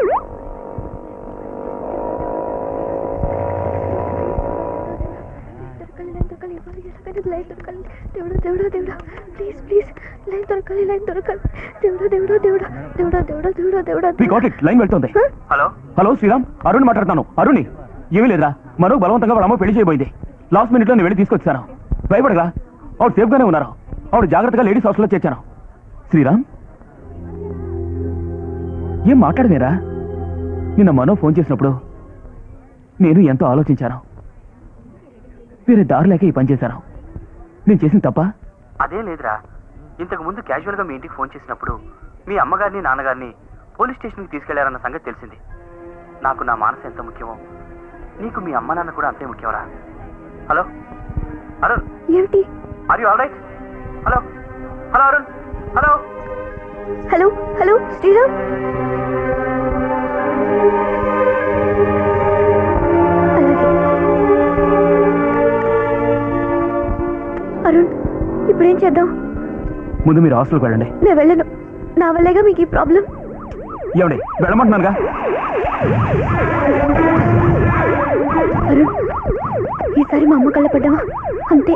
లైన్ దొరకాలి దేవుడా దేవుడా దేవుడా ప్లీజ్ ప్లీజ్ లైన్ దొరకాలి లైన్ దొరకాలి దేవుడా దేవుడా దేవుడా దేవుడా దేవుడా దేవుడా దేవుడా We got it. లైన్ వెళ్తుంది హలో హలో శ్రీరామ్ అరుణ్ మాట్లాడుతాను అరుణ్ ఏమీ లేదురా మనో బలవంతంగా వాళ్ళ అమ్మ పెళ్లి చేయబోయింది లాస్ట్ మినిట్ లో నేను వెళ్ళి తీసుకొచ్చాను భయపడగా ఆవిడ సేఫ్ గానే ఉన్నారు ఆవిడ జాగ్రత్తగా లేడీస్ హాస్టల్లో చేర్చాను శ్రీరామ్ ఏం మాట్లాడమేరా నిన్న మనో ఫోన్ చేసినప్పుడు నేను ఎంతో ఆలోచించాను వేరే దారి లేక ఈ పని చేశాను నేను చేసిన తప్ప అదేం లేదురా ఇంతకు ముందు క్యాజువల్గా మీ ఇంటికి ఫోన్ చేసినప్పుడు మీ అమ్మగారిని నాన్నగారిని పోలీస్ స్టేషన్కి తీసుకెళ్లారన్న సంగతి తెలిసింది నాకు నా మానసు ఎంత ముఖ్యమో నీకు మీ అమ్మ నాన్న కూడా అంతే ముఖ్యమరా హలో అరుణ్ ఏమిటి are you all right hello hello Arun hello hello hello Sriram అలాగే అరుణ్ ఇప్పుడేం చేద్దాం ముందు మీరు హాస్టల్కి వెళ్ళండి నేను వెళ్ళను నా వల్లేగా మీకు ఈ ప్రాబ్లం ఏమండి వెళ్ళమంటున్నానుగా అరుణ్ ఈసారి మా అమ్మ కళ్ళ పడ్డావా అంతే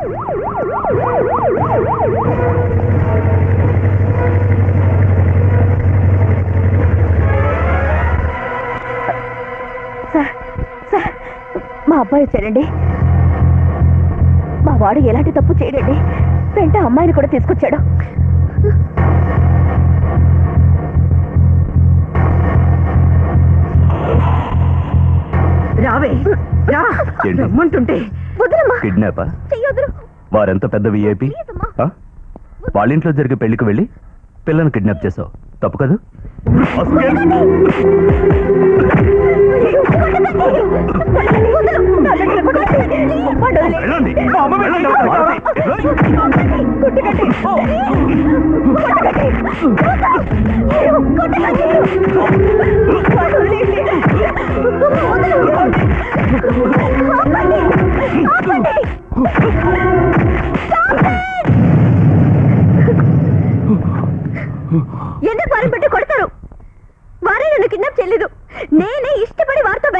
సార్ సార్ మా అబ్బాయి వచ్చాడండి మా వాడు ఎలాంటి తప్పు చేయడండి వెంట అమ్మాయిని కూడా తీసుకొచ్చాడు రావే రా ఏంటి? రమ్మంటుంటే వదలమ్మా కిడ్నాపా చెయ్యొద్దు వారెంత పెద్ద విఐపి వాళ్ళ ఇంట్లో జరిగే పెళ్లికి వెళ్ళి పిల్లని కిడ్నాప్ చేసావు తప్పు కదా వెళ్ళండి. మా అమ్మ వెళ్ళండి. ఎందుకు వారిని పెట్టి కొడతారు వారే నన్ను కిడ్నాప్ చేయలేదు నేనే ఇష్టపడి వారితో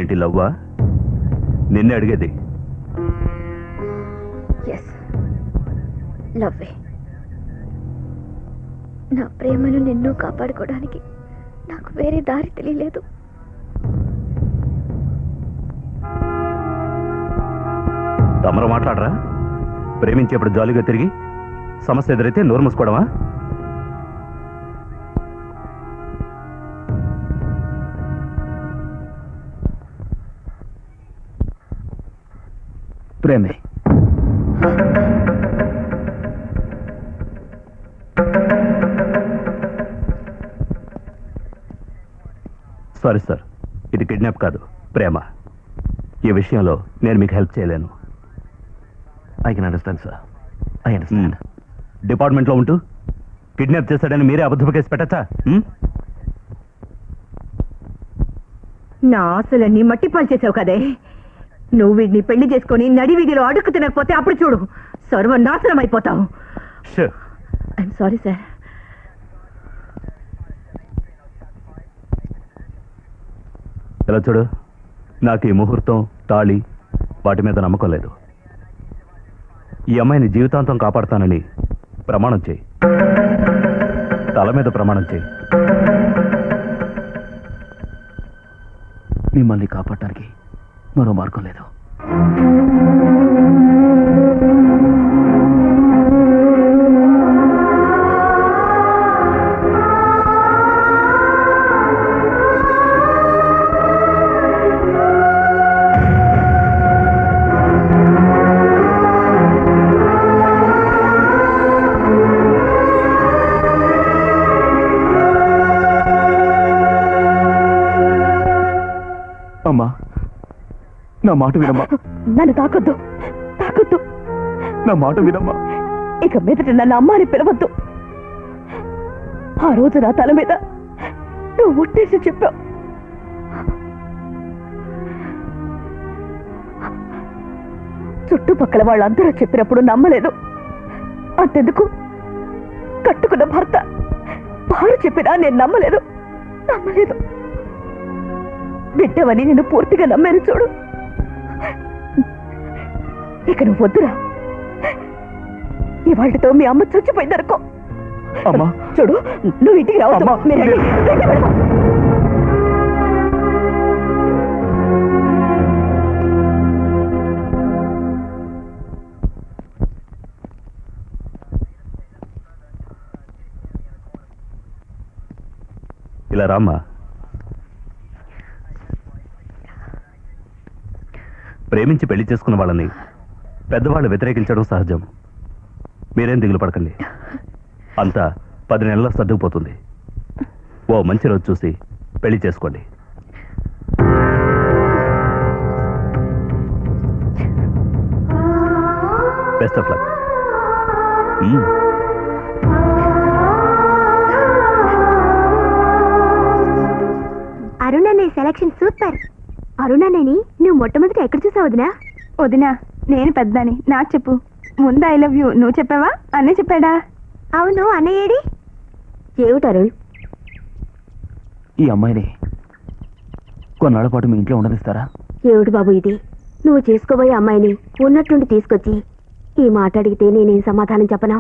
ఏంటి లవ్వా నిన్నే అడిగేది ఎస్ లవ్వే నా ప్రేమను నిన్ను కాపాడుకోవడానికి నాకు వేరే దారి తెలియలేదు తమరు మాట్లాడరా ప్రేమించేప్పుడు జాలీగా తిరిగి సమస్య ఎదురైతే నోరు మూసుకోవడమా ప్రేమే సారీ సార్ ఇది కిడ్నాప్ కాదు ప్రేమ ఈ విషయంలో నేను మీకు హెల్ప్ చేయలేను I can understand sir I understand డిపార్ట్మెంట్లో ఉంటూ కిడ్నాప్ చేశాడని మీరే అబద్ధపు కేసు పెట్టచ్చా నా ఆశలన్నీ మట్టిపాలు చేసావు కదే నువ్వు వీడిని పెళ్లి చేసుకొని నడి వీధిలో అడుక్కు తినకపోతే అప్పుడు చూడు సర్వనాశనం అయిపోతావు షూర్ ఐఎమ్ సారీ సార్ ఇలా చూడు నాకు ఈ ముహూర్తం తాళి వాటి మీద నమ్మకం లేదు ఈ అమ్మాయిని జీవితాంతం కాపాడుతానని ప్రమాణం చేయి తల మీద ప్రమాణం చేయి మిమ్మల్ని కాపాడటానికి మరో మార్గం లేదు అమ్మా నా మాట వినమ్మా నన్ను తాకొద్దు తాకొద్దు నా మాట వినమ్మా ఇక మీదట నన్ను అమ్మ అని పిలవద్దు ఆ రోజు నా తల మీద నువ్వు ఒట్టేసి చెప్పావు చుట్టుపక్కల వాళ్ళందరూ చెప్పినప్పుడు నమ్మలేదు అంతెందుకు కట్టుకున్న భర్త వారు చెప్పినా నేను నమ్మలేదు నమ్మలేదు బిడ్డవని నేను పూర్తిగా నమ్మాను చూడు ఇక నువ్వు వద్దురా ఇవాళతో మీ అమ్మ చచ్చిపోయిందనుకో అమ్మా చూడు నువ్వు ఇంటికి రావద్దు మీరు రండి. రండి మేడం. ఇలా రామ్మా ప్రేమించి పెళ్లి చేసుకున్న వాళ్ళని పెద్దవాళ్ళు వ్యతిరేకించడం సహజం మీరేం దిగులు పడకండి అంతా పది నెలల్లో సర్దుకుపోతుంది ఓ మంచి రోజు చూసి పెళ్లి చేసుకోండి బెస్ట్ ఆఫ్ లక్ అరుణ నీ సెలక్షన్ సూపర్ అరుణనేని నువ్వు మొట్టమొదటి ఎక్కడ చూసావు వదినా వదినా నేను పెద్దని నాకు చెప్పు ముందు ఐ లవ్ యూ నువ్వు చెప్పావా అన్నీ చెప్పాడా అవును అన్నయ్యేడి ఏమిటి అరుణ్ ఈ అమ్మాయిని కొన్నాళ్ళ పాటు మీ ఇంట్లో ఉండనిస్తారా ఏమిటి బాబు ఇది నువ్వు చేసుకోబోయే అమ్మాయిని ఉన్నట్టుండి తీసుకొచ్చి ఈ మాట అడిగితే నేనేం సమాధానం చెప్పను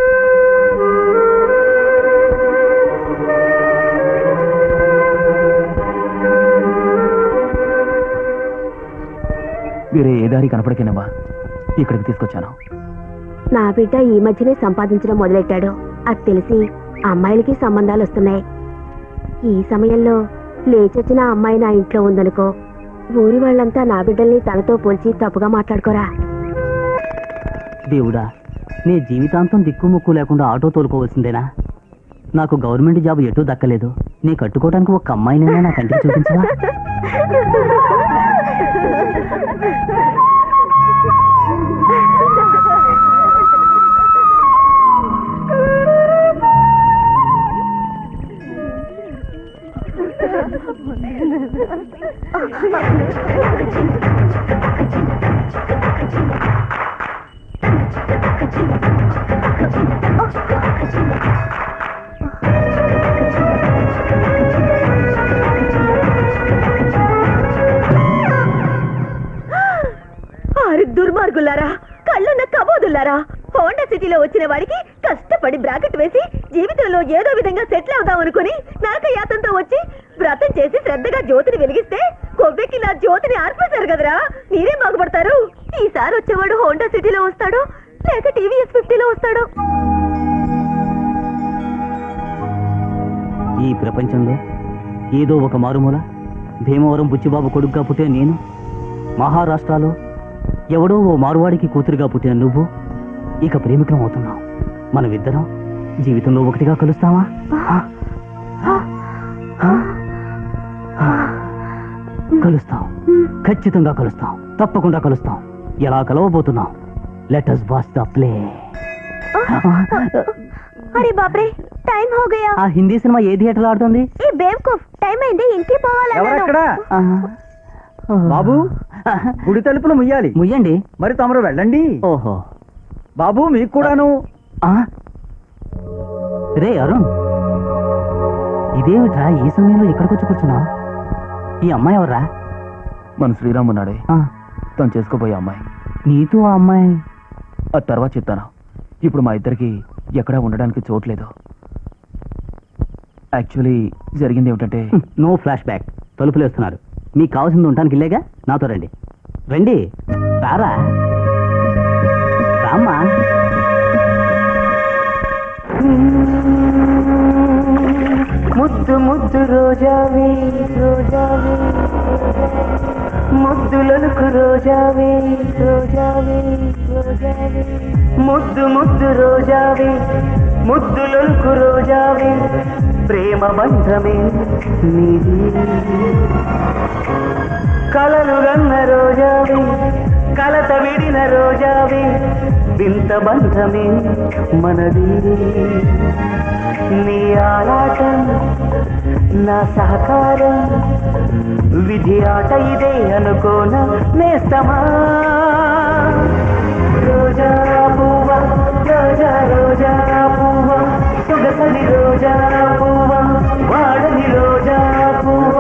వేరే ఏ దారి కనపడకేనమ్మా ఇక్కడికి తీసుకొచ్చాను నా బిడ్డ ఈ మధ్యనే సంపాదించడం మొదలెట్టాడు అది తెలిసి అమ్మాయిలకి సంబంధాలు వస్తున్నాయి ఈ సమయంలో లేచొచ్చిన అమ్మాయి నా ఇంట్లో ఉందనుకో ఊరి వాళ్ళంతా నా బిడ్డల్ని తనతో పోల్చి తప్పుగా మాట్లాడుకోరా దేవుడా నీ జీవితాంతం దిక్కుముక్కు లేకుండా ఆటో తోలుకోవాల్సిందేనా నాకు గవర్నమెంట్ జాబ్ ఎటూ దక్కలేదు నీ కట్టుకోవడానికి ఒక అమ్మాయినైనా నా కంటికి చూపించవా ఆ వచ్చిన వాడికి కష్టపడి బ్రాకెట్ వేసి జీవితంలో ఏదో విధంగా సెటిల్ అవుదాం అనుకుని నరకయాతంతో వచ్చి వ్రతం చేసి శ్రద్ధగా జ్యోతిని వెలిగిస్తే కొవ్వెక్కి నా జ్యోతిని ఆర్పేశారు కదరా మీరే బాగుపడతారు ఈసారి వచ్చేవాడు హోండా సిటీలో వస్తాడు లేక టీవీఎస్ ఫిఫ్టీలో వస్తాడు ఈ ప్రపంచంలో ఏదో ఒక మారుమూల భీమవరం బుచ్చిబాబు కొడుకుగా పుట్టిన నేను మహారాష్ట్రలో ఎవడో ఓ మారువాడికి కూతురుగా పుట్టిన నువ్వు ఇక ప్రేమికులం అవుతున్నావు మనమిద్దరం జీవితంలో ఒకటిగా కలుస్తావా కలుస్తాం ఖచ్చితంగా కలుస్తాం తప్పకుండా కలుస్తాం ఎలా కలవబోతున్నాం let us watch the play అరే బాప్రే టైం హో గయా ఆ హిందీ సినిమా ఏ థియేటర్లో ఆడుతుంది ఏ బేవకూఫ్ టైం అయింది ఇంటికి ఎవరక్కడ పోవాలన్నాను బాబు గుడి తలుపులు ముయ్యాలి ముయ్యండి మరి తమరు వెళ్ళండి ఓహో బాబు మీకు కూడాను రే అరుణ్ ఇదేమిట్రా ఈ సమయంలో ఇక్కడికి వచ్చి కూర్చున్నా ఈ అమ్మాయి ఎవర్రా మన శ్రీరామ్ ఉన్నాడే తను చేసుకోబోయే అమ్మాయి నీతో ఆ అమ్మాయి ఆ తర్వాత చెప్తాను ఇప్పుడు మా ఇద్దరికి ఎక్కడా ఉండడానికి చోట్లేదు యాక్చువల్లీ జరిగింది ఏమిటంటే నో ఫ్లాష్ బ్యాక్ తలుపులు వేస్తున్నారు మీకు కావాల్సింది ఉండటానికి ఇల్లేగా నాతో రండి రండి రారా రామ్మా ముద్దు ముద్దు రోజావే రోజావే ముద్దులనుకు రోజావే రోజావే రోజావే ముద్దు ముద్దు రోజావే ముద్దులనుకు రోజావే ప్రేమ బంధమే నీది కలలు గన్న రోజావే కలత విడిన రోజావే వింత బంధమే మనది నీ ఆలాటం నా సహకారం విధి ఆట ఇదే అనుకోన నేస్తమా రోజా పువ్వ రోజా రోజా పువ్వ సొగసని రోజా పువ్వ వాడని రోజా పువ్వ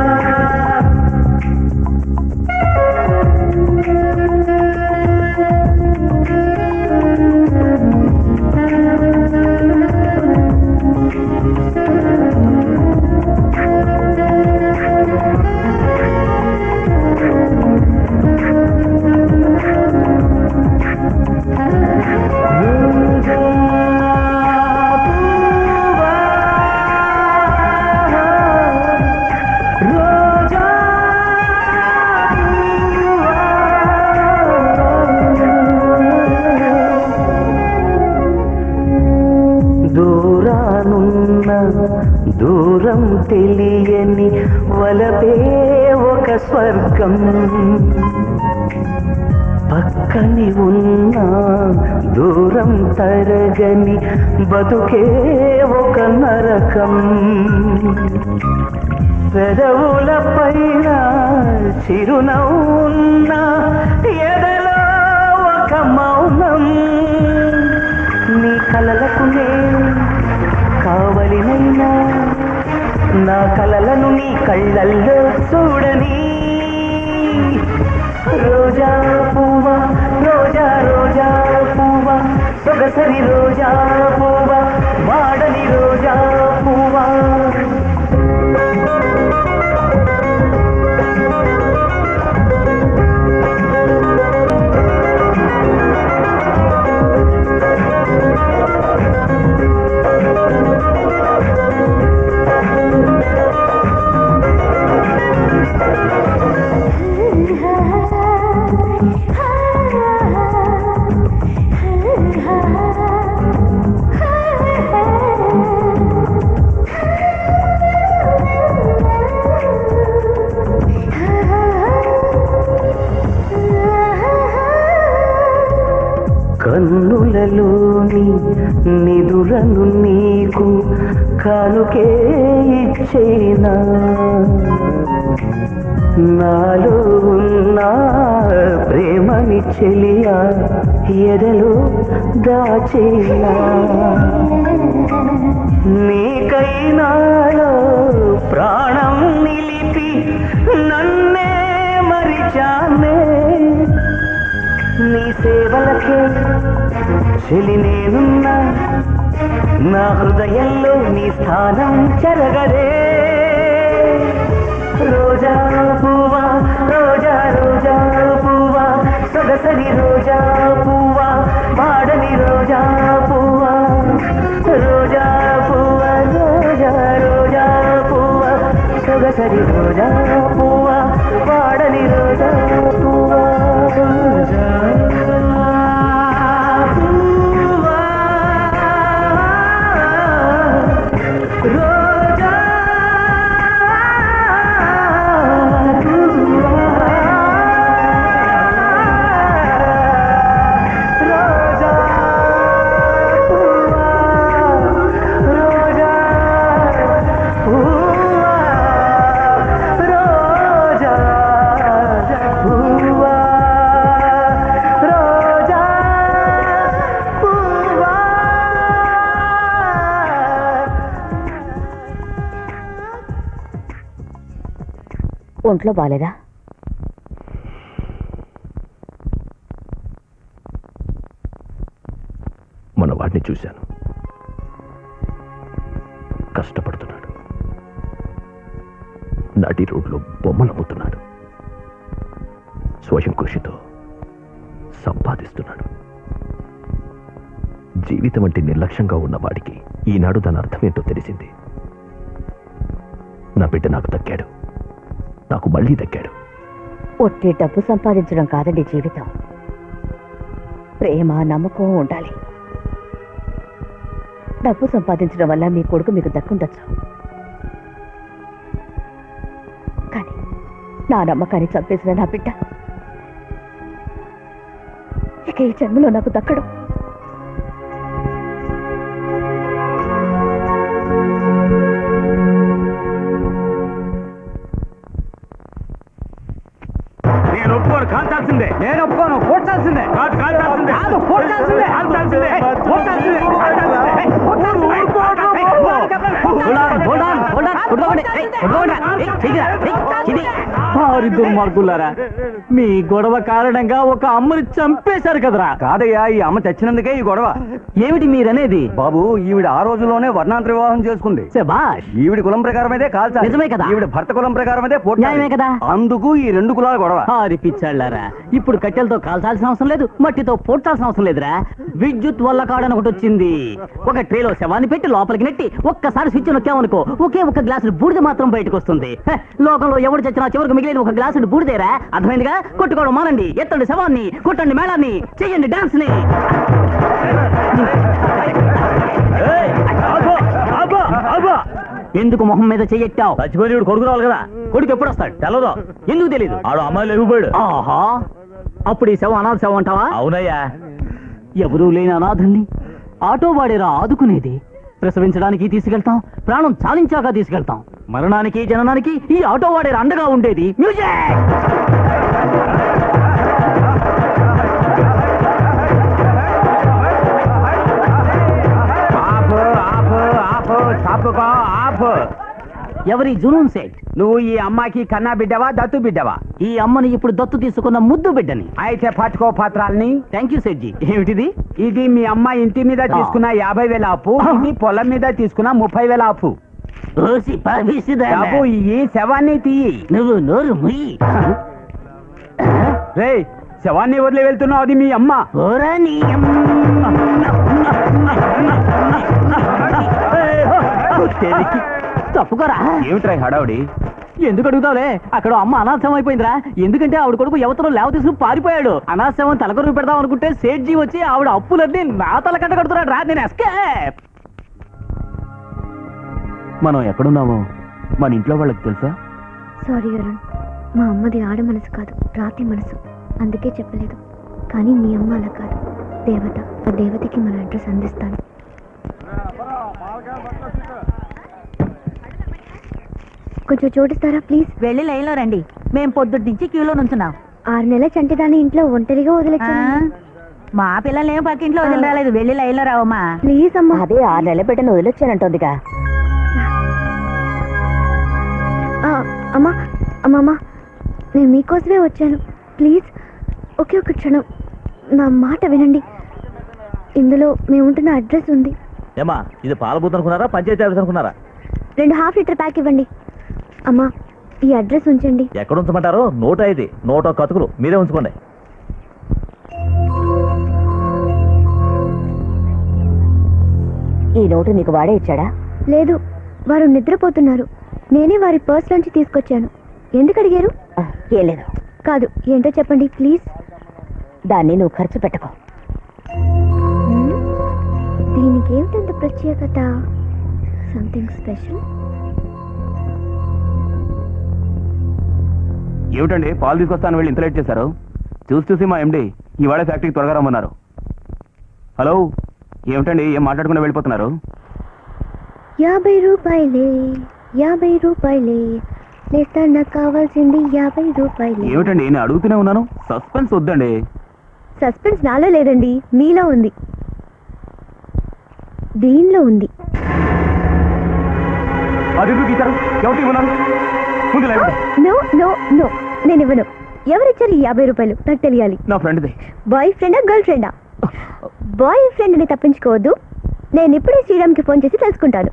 దూరానున్న దూరం తెలియని వలపే ఒక స్వర్గం పక్కని ఉన్న దూరం తరగని బతుకే ఒక నరకం పెదవుల పైన చిరునవ్వున్న ఎదలో ఒక మౌనం నీ కలలకు నేను కావలినైనా నా కలలను నీ కళ్ళల్లో చూడని రోజా పువ్వ రోజా రోజా పువ్వ సొగసరి రోజా పువ్వ వాడని రోజా పువ్వ కన్నులలోని నిధులను నీకు కానుకే ఇచ్చేనా నాలో ఉన్న ప్రేమని చెలియా ఎదలో దాచేనా నీకైనాలో ప్రాణం నిలిపి నన్నే మరిచానే నీ సేవలకే చెలి నేనున్నా నా హృదయంలో నీ స్థానం చెరగదే రోజా పువ్వా రోజా రోజా పువ్వా సొగసరి రోజా పువ్వా వాడని రోజా పువ్వా రోజా పువ్వా రోజా రోజా పువ్వా సొగసరి రోజా పువ్వా వాడని రోజా పువ్వా రోజా పువ్వా రోజా ఒంట్లో బాలేదా మన వాడిని చూశాను కష్టపడుతున్నాడు నడి రోడ్లో బొమ్మలు అమ్ముతున్నాడు స్వయం కృషితో సంపాదిస్తున్నాడు జీవితం అంటే నిర్లక్ష్యంగా ఉన్న వాడికి ఈనాడు దాని అర్థమేంటో తెలిసింది నా బిడ్డ నాకు దక్కాడు నాకు మళ్ళీ దక్కాడు ఒట్టి డబ్బు సంపాదించడం కాదండి జీవితం ప్రేమ నమ్మకం ఉండాలి డబ్బు సంపాదించడం వల్ల మీ కొడుకు మీకు దక్కుండొచ్చు కానీ నా నమ్మకాన్ని చంపేసిన నా బిడ్డ ఇక ఈ జన్మలో నాకు దక్కడు నేను ఒప్పుకోను కాల్చాల్సిందే నేను ఒప్పుకోను పోడ్చాల్సిందే కాదు కాల్చాల్సిందే కాదు పోడ్చాల్సిందే కాల్చాల్సిందే పోడ్చాల్సిందే కాల్చాల్సిందే వారి దుర్మార్గులారా మీ గొడవ కారణంగా ఒక అమ్మని చంపేశారు కదరా కాదయ్యా ఈ అమ్మ చచ్చినందుకే ఈ గొడవ ఏమిటి మీరనేది బాబు ఈవిడ ఆ రోజులోనే వర్ణాంతర వివాహం చేసుకుంది శబాష్ ఈవిడ కులం ప్రకారం అయితే కాల్చాలి నిజమే కదా? ఈవిడ భర్త కులం ప్రకారం అయితే పోట్లాలి. న్యాయమే కదా? అందుకు ఈ రెండు కులాల గొడవ హారి పిచ్చాళ్ళారా ఇప్పుడు కట్టెలతో కాల్చాల్సిన అవసరం లేదు మట్టితో పోడ్చాల్సిన అవసరం లేదురా విద్యుత్ వల్ల కాడని ఒకటి వచ్చింది ఒక ట్రేలో శవాన్ని పెట్టి లోపలికి నెట్టి ఒక్కసారి స్విచ్ నొక్కామనుకో ఒకే ఒక గ్లాసు బూడిద మాత్రం బయటకు వస్తుంది హ, లోకంలో ఎవడు చచ్చినా చివరికి మిగిలిన ఒక గ్లాసు బూడిదేరా అర్థమైందిగా కొట్టుకోవడం మానండి ఎత్తండి శవాన్ని కొట్టండి మేళాన్ని చెయ్యండి డాన్స్ ని ఎందుకు మొహం మీద చెయ్యెట్టావు చచ్చిపోయిన కొడుకు రావాలి కదా కొడుకు ఎప్పుడు వస్తాడు తెలవదు ఎందుకు తెలీదు ఆడు అమ్మాయిలు ఎగిపోయాడు ఆహా అప్పుడు ఈ శవం అనాథ శవం అంటావా అవునయ్యా ఎవరూ లేని అనాథల్ని ఆటో వాడేరా ఆదుకునేది ప్రసవించడానికి తీసుకెళ్తాం ప్రాణం చాలించాక తీసుకెళ్తాం మరణానికి జననానికి ఈ ఆటో వాడేరా అండగా ఉండేది మ్యూజిక్ ఆపు ఆపు ఆపు తప్పుకో ఆపు ఎవరి జునూన్ సేట్ నువ్వు ఈ అమ్మాయికి కన్నా బిడ్డవా దత్తు బిడ్డవా ఈ అమ్మని ఇప్పుడు దత్తు తీసుకున్న ముద్దు బిడ్డని అయితే పట్టుకో పత్రాల్ని థ్యాంక్ యూ సెట్జీ ఏమిటిది ఇది మీ అమ్మ ఇంటి మీద తీసుకున్న యాభై వేల అప్పు ఇది పొలం మీద తీసుకున్న ముప్పై వేల అప్పు ఓసి పాపిసిదానా. డబ్బు ఈ శవాన్ని తీయి నువ్వు నోరు ముయ్యి రే శవాన్ని వదిలి వెళ్తున్నావు అది మీ అమ్మ ఓరా నీ తెరికి తప్పుకోరా ఏమిట్రా ఈ హడావుడి ఎందుకు అడుగుతావులే అక్కడ అమ్మ అనాథం అయిపోయిందిరా ఎందుకంటే ఆవిడ కొడుకు యువతలో లేవ తీసుకుని పారిపోయాడు అనాథం తలకొరుగు పెడదాం అనుకుంటే సేట్జీ వచ్చి ఆవిడ అప్పులన్నీ నా తల కట్ట కడుతున్నాడు రా నేను ఎస్కేప్ మనం ఎక్కడున్నామో మన ఇంట్లో వాళ్ళకి తెలుసా సారీ అరుణ్ మా అమ్మది ఆడ మనసు కాదు రాతి మనసు అందుకే చెప్పలేదు కానీ మీ అమ్మ అలా కాదు దేవత ఆ దేవతకి మన అడ్రస్ అందిస్తాను కొంచెం చూడిస్తారా ప్లీజ్ వెళ్ళి లైన్లో రండి మేం పొద్దుటి నుంచి క్యూలో నుంచున్నాం ఆరు నెలల చంటిదాన్ని ఇంట్లో ఒంటరిగా వదిలేచ్చాను మా పిల్లల్ని ఏం పక్కింట్లో వదిలి రాలేదు వెళ్ళి లైన్లో రావమ్మా ప్లీజ్ అమ్మా అదే ఆ నెల బిడ్డను వదిలొచ్చానంటోందిగా ఆ, అమ్మా అమ్మమ్మ నేను మీకోసమే వచ్చాను ప్లీజ్ ఒకే ఒక క్షణం నా మాట వినండి ఇందులో మేము ఉంటున్న అడ్రస్ ఉంది ఏమా ఇది పాలబూత్ అనుకున్నారా పంచాయతీ ఆఫీస్ అనుకున్నారా రెండు హాఫ్ లీటర్ ప్యాక్ ఇవ్వండి అమ్మా ఈ అడ్రస్ ఉంచండి ఎక్కడ ఉంచమంటారు నూట ఐదు నూట కతుకులు మీరే ఉంచుకోండి ఈ నోటు నీకు వాడే ఇచ్చాడా లేదు వారు నిద్రపోతున్నారు నేనే వారి పర్స్ నుంచి తీసుకొచ్చాను ఎందుకు అడిగారు ఏం లేదు కాదు ఏంటో చెప్పండి ప్లీజ్ దాన్ని నువ్వు ఖర్చు పెట్టుకో దీనికి ఏమిటంత ప్రత్యేకత సంథింగ్ స్పెషల్ ఏమిటండి పాలు తీసుకొస్తాను వెళ్ళి ఇంత లేట్ చేశారు చూసి చూసి మా ఎండి ఇవాళ ఫ్యాక్టరీకి త్వరగా రమ్మన్నారు హలో ఏమిటండి ఏం మాట్లాడకుండా వెళ్ళిపోతున్నారు యాభై రూపాయలే యాభై రూపాయలే లేస్తా నాకు కావాల్సింది యాభై రూపాయలే ఏమిటండి నేను అడుగుతూనే ఉన్నాను సస్పెన్స్ వద్దండి సస్పెన్స్ నాలో లేదండి మీలో ఉంది దీనిలో ఉంది అది ఎందుకు ఇచ్చారు ఎవరికి ఉన్నారు ముందు లేవండి నో నో నో నేను ఇవ్వను ఎవరిచ్చారు ఈ యాభై రూపాయలు నాకు తెలియాలి నా ఫ్రెండ్ది బాయ్ ఫ్రెండా గర్ల్ ఫ్రెండా బాయ్ ఫ్రెండ్ ని తప్పించుకోవద్దు నేను ఇప్పుడే శ్రీరామ్కి ఫోన్ చేసి తెలుసుకుంటాను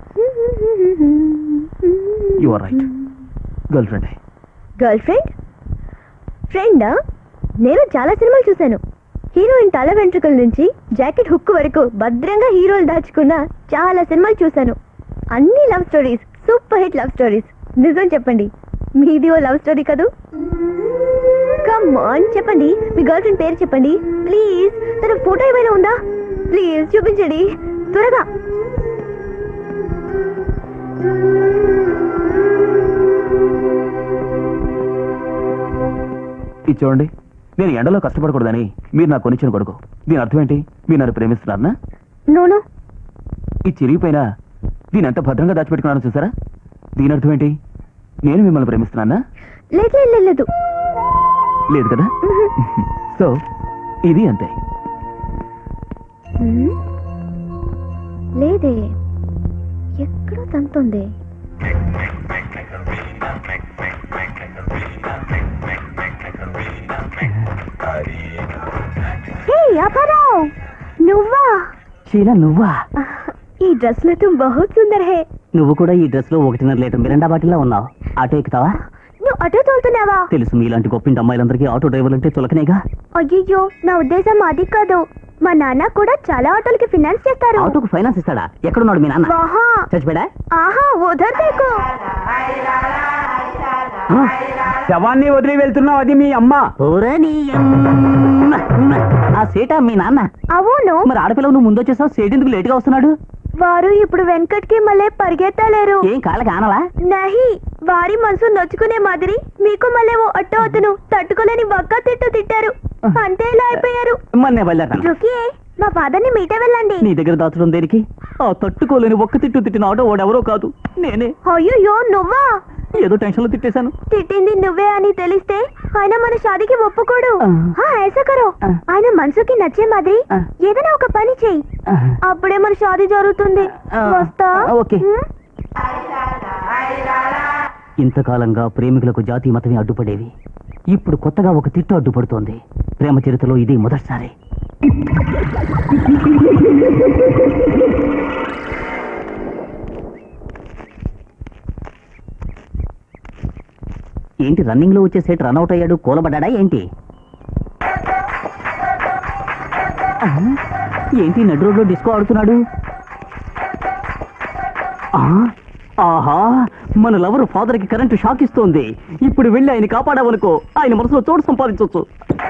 you are right girlfriend girlfriend ఫ్రెండా నేను చాలా సినిమాలు చూశాను హీరోయిన్ తల వెంట్రుకల నుంచి జాకెట్ హుక్ వరకు భద్రంగా హీరోలు దాచుకున్న చాలా సినిమాలు చూశాను అన్ని love stories super hit love stories నిజం చెప్పండి మీది ఓ లవ్ స్టోరీ కదూ కమ్ ఆన్ చెప్పండి మీ గర్ల్ ఫ్రెండ్ పేరు చెప్పండి ప్లీజ్ తన ఫోటో ఏమైనా ఉందా ప్లీజ్ చూపించండి త్వరగా ఇది చూడండి నేను ఎండలో కష్టపడకూడదని మీరు నాకు కొనిచ్చిన కొడుకు దీని అర్థం ఏంటి మీరు నన్ను ప్రేమిస్తున్నారనా నోను ఈ చిరిగిపోయిన దీని ఎంత భద్రంగా దాచిపెట్టుకున్నానో చూసారా దీని అర్థం ఏంటి నేను మిమ్మల్ని ప్రేమిస్తున్నానా లేదు లేదు, లేదు లేదు లేదు కదా సో ఇది అంతే హ్మ్? లేదే ఎక్కడో తంతుంది హే అపరావ్ నువ్వా షీలా నువ్వా ఈ డ్రెస్ లో తుమ్ బహుత్ సుందర్ హే నువ్వు కూడా ఈ డ్రెస్ లో ఒకటిన్నర లీటర్ మిరండా బాటిల్లో ఉన్నావు ఆటో ఎక్కుతావా నువ్వు ఆటో తోలుతున్నావా తెలుసు మీలాంటి గొప్పింటి అమ్మాయిలందరికీ ఆటో డ్రైవర్లు అంటే చులకనేగా అయ్యో నా ఉద్దేశం అది కాదు మా నాన్న కూడా చాలా ఆటోలకి ఫినాన్స్ చేస్తారు ఆటోకు ఫైనాన్స్ ఇస్తాడా ఎక్కడున్నాడు మీ నాన్న వాహా చచ్చిపోయా ఆహా ఉధర్ దేకో శవాన్ని వదిలి వెళ్తున్నావు అది మీ అమ్మ ఆ సేట మీ నాన్న అవును మరి ఆడపిల్ల నువ్వు ముందు వచ్చేసావు సేట్ ఎందుకు లేట్ గా వస్తున్నాడు వారు ఇప్పుడు వెంకట్ కి మళ్ళీ పరిగెత్తలేరు ఏం కాళ్ళకి ఆనవా నహి వారి మనసు నొచ్చుకునే మాదిరి మీకు మళ్ళీ ఓ అట్ట అతను తట్టుకోలేని బక్క తిట్టు తిట్టారు అంతే ఇలా అయిపోయారు మరి నేను బయలుదేరతాను రుకియే మా ఫాదర్ ని మీటే వెళ్ళండి నీ దగ్గర దాచడం దేనికి ఆ తట్టుకోలేని ఒక్క తిట్టు తిట్టిన ఆటో వాడెవరో కాదు నేనే అయ్యో నువ్వా ఏదో టెన్షన్ లో తిట్టేశాను తిట్టింది నువ్వే అని తెలిస్తే ఆయన మన షాదీకి ఒప్పుకోడు హా, ఐసా కరో ఆయన మనసుకి నచ్చే మాదిరి ఏదైనా ఒక పని చెయ్యి అప్పుడే మన షాదీ జరుగుతుంది వస్తా ఓకే ఇంతకాలంగా ప్రేమికులకు జాతి మతమే అడ్డుపడేవి ఇప్పుడు కొత్తగా ఒక తిట్టు అడ్డుపడుతోంది ప్రేమ చరిత్రలో ఇది మొదటిసారి ఏంటి రన్నింగ్ లో వచ్చే సెట్ రన్ అవుట్ అయ్యాడు కూలబడ్డా ఏంటి ఆ, ఏంటి నడు రోడ్లో డిస్కో ఆడుతున్నాడు ఆ, ఆహా మన లవర్ ఫాదర్ కి కరెంటు షాక్ ఇస్తోంది ఇప్పుడు వెళ్ళి ఆయన కాపాడావనుకో ఆయన మనసులో చోటు సంపాదించవచ్చు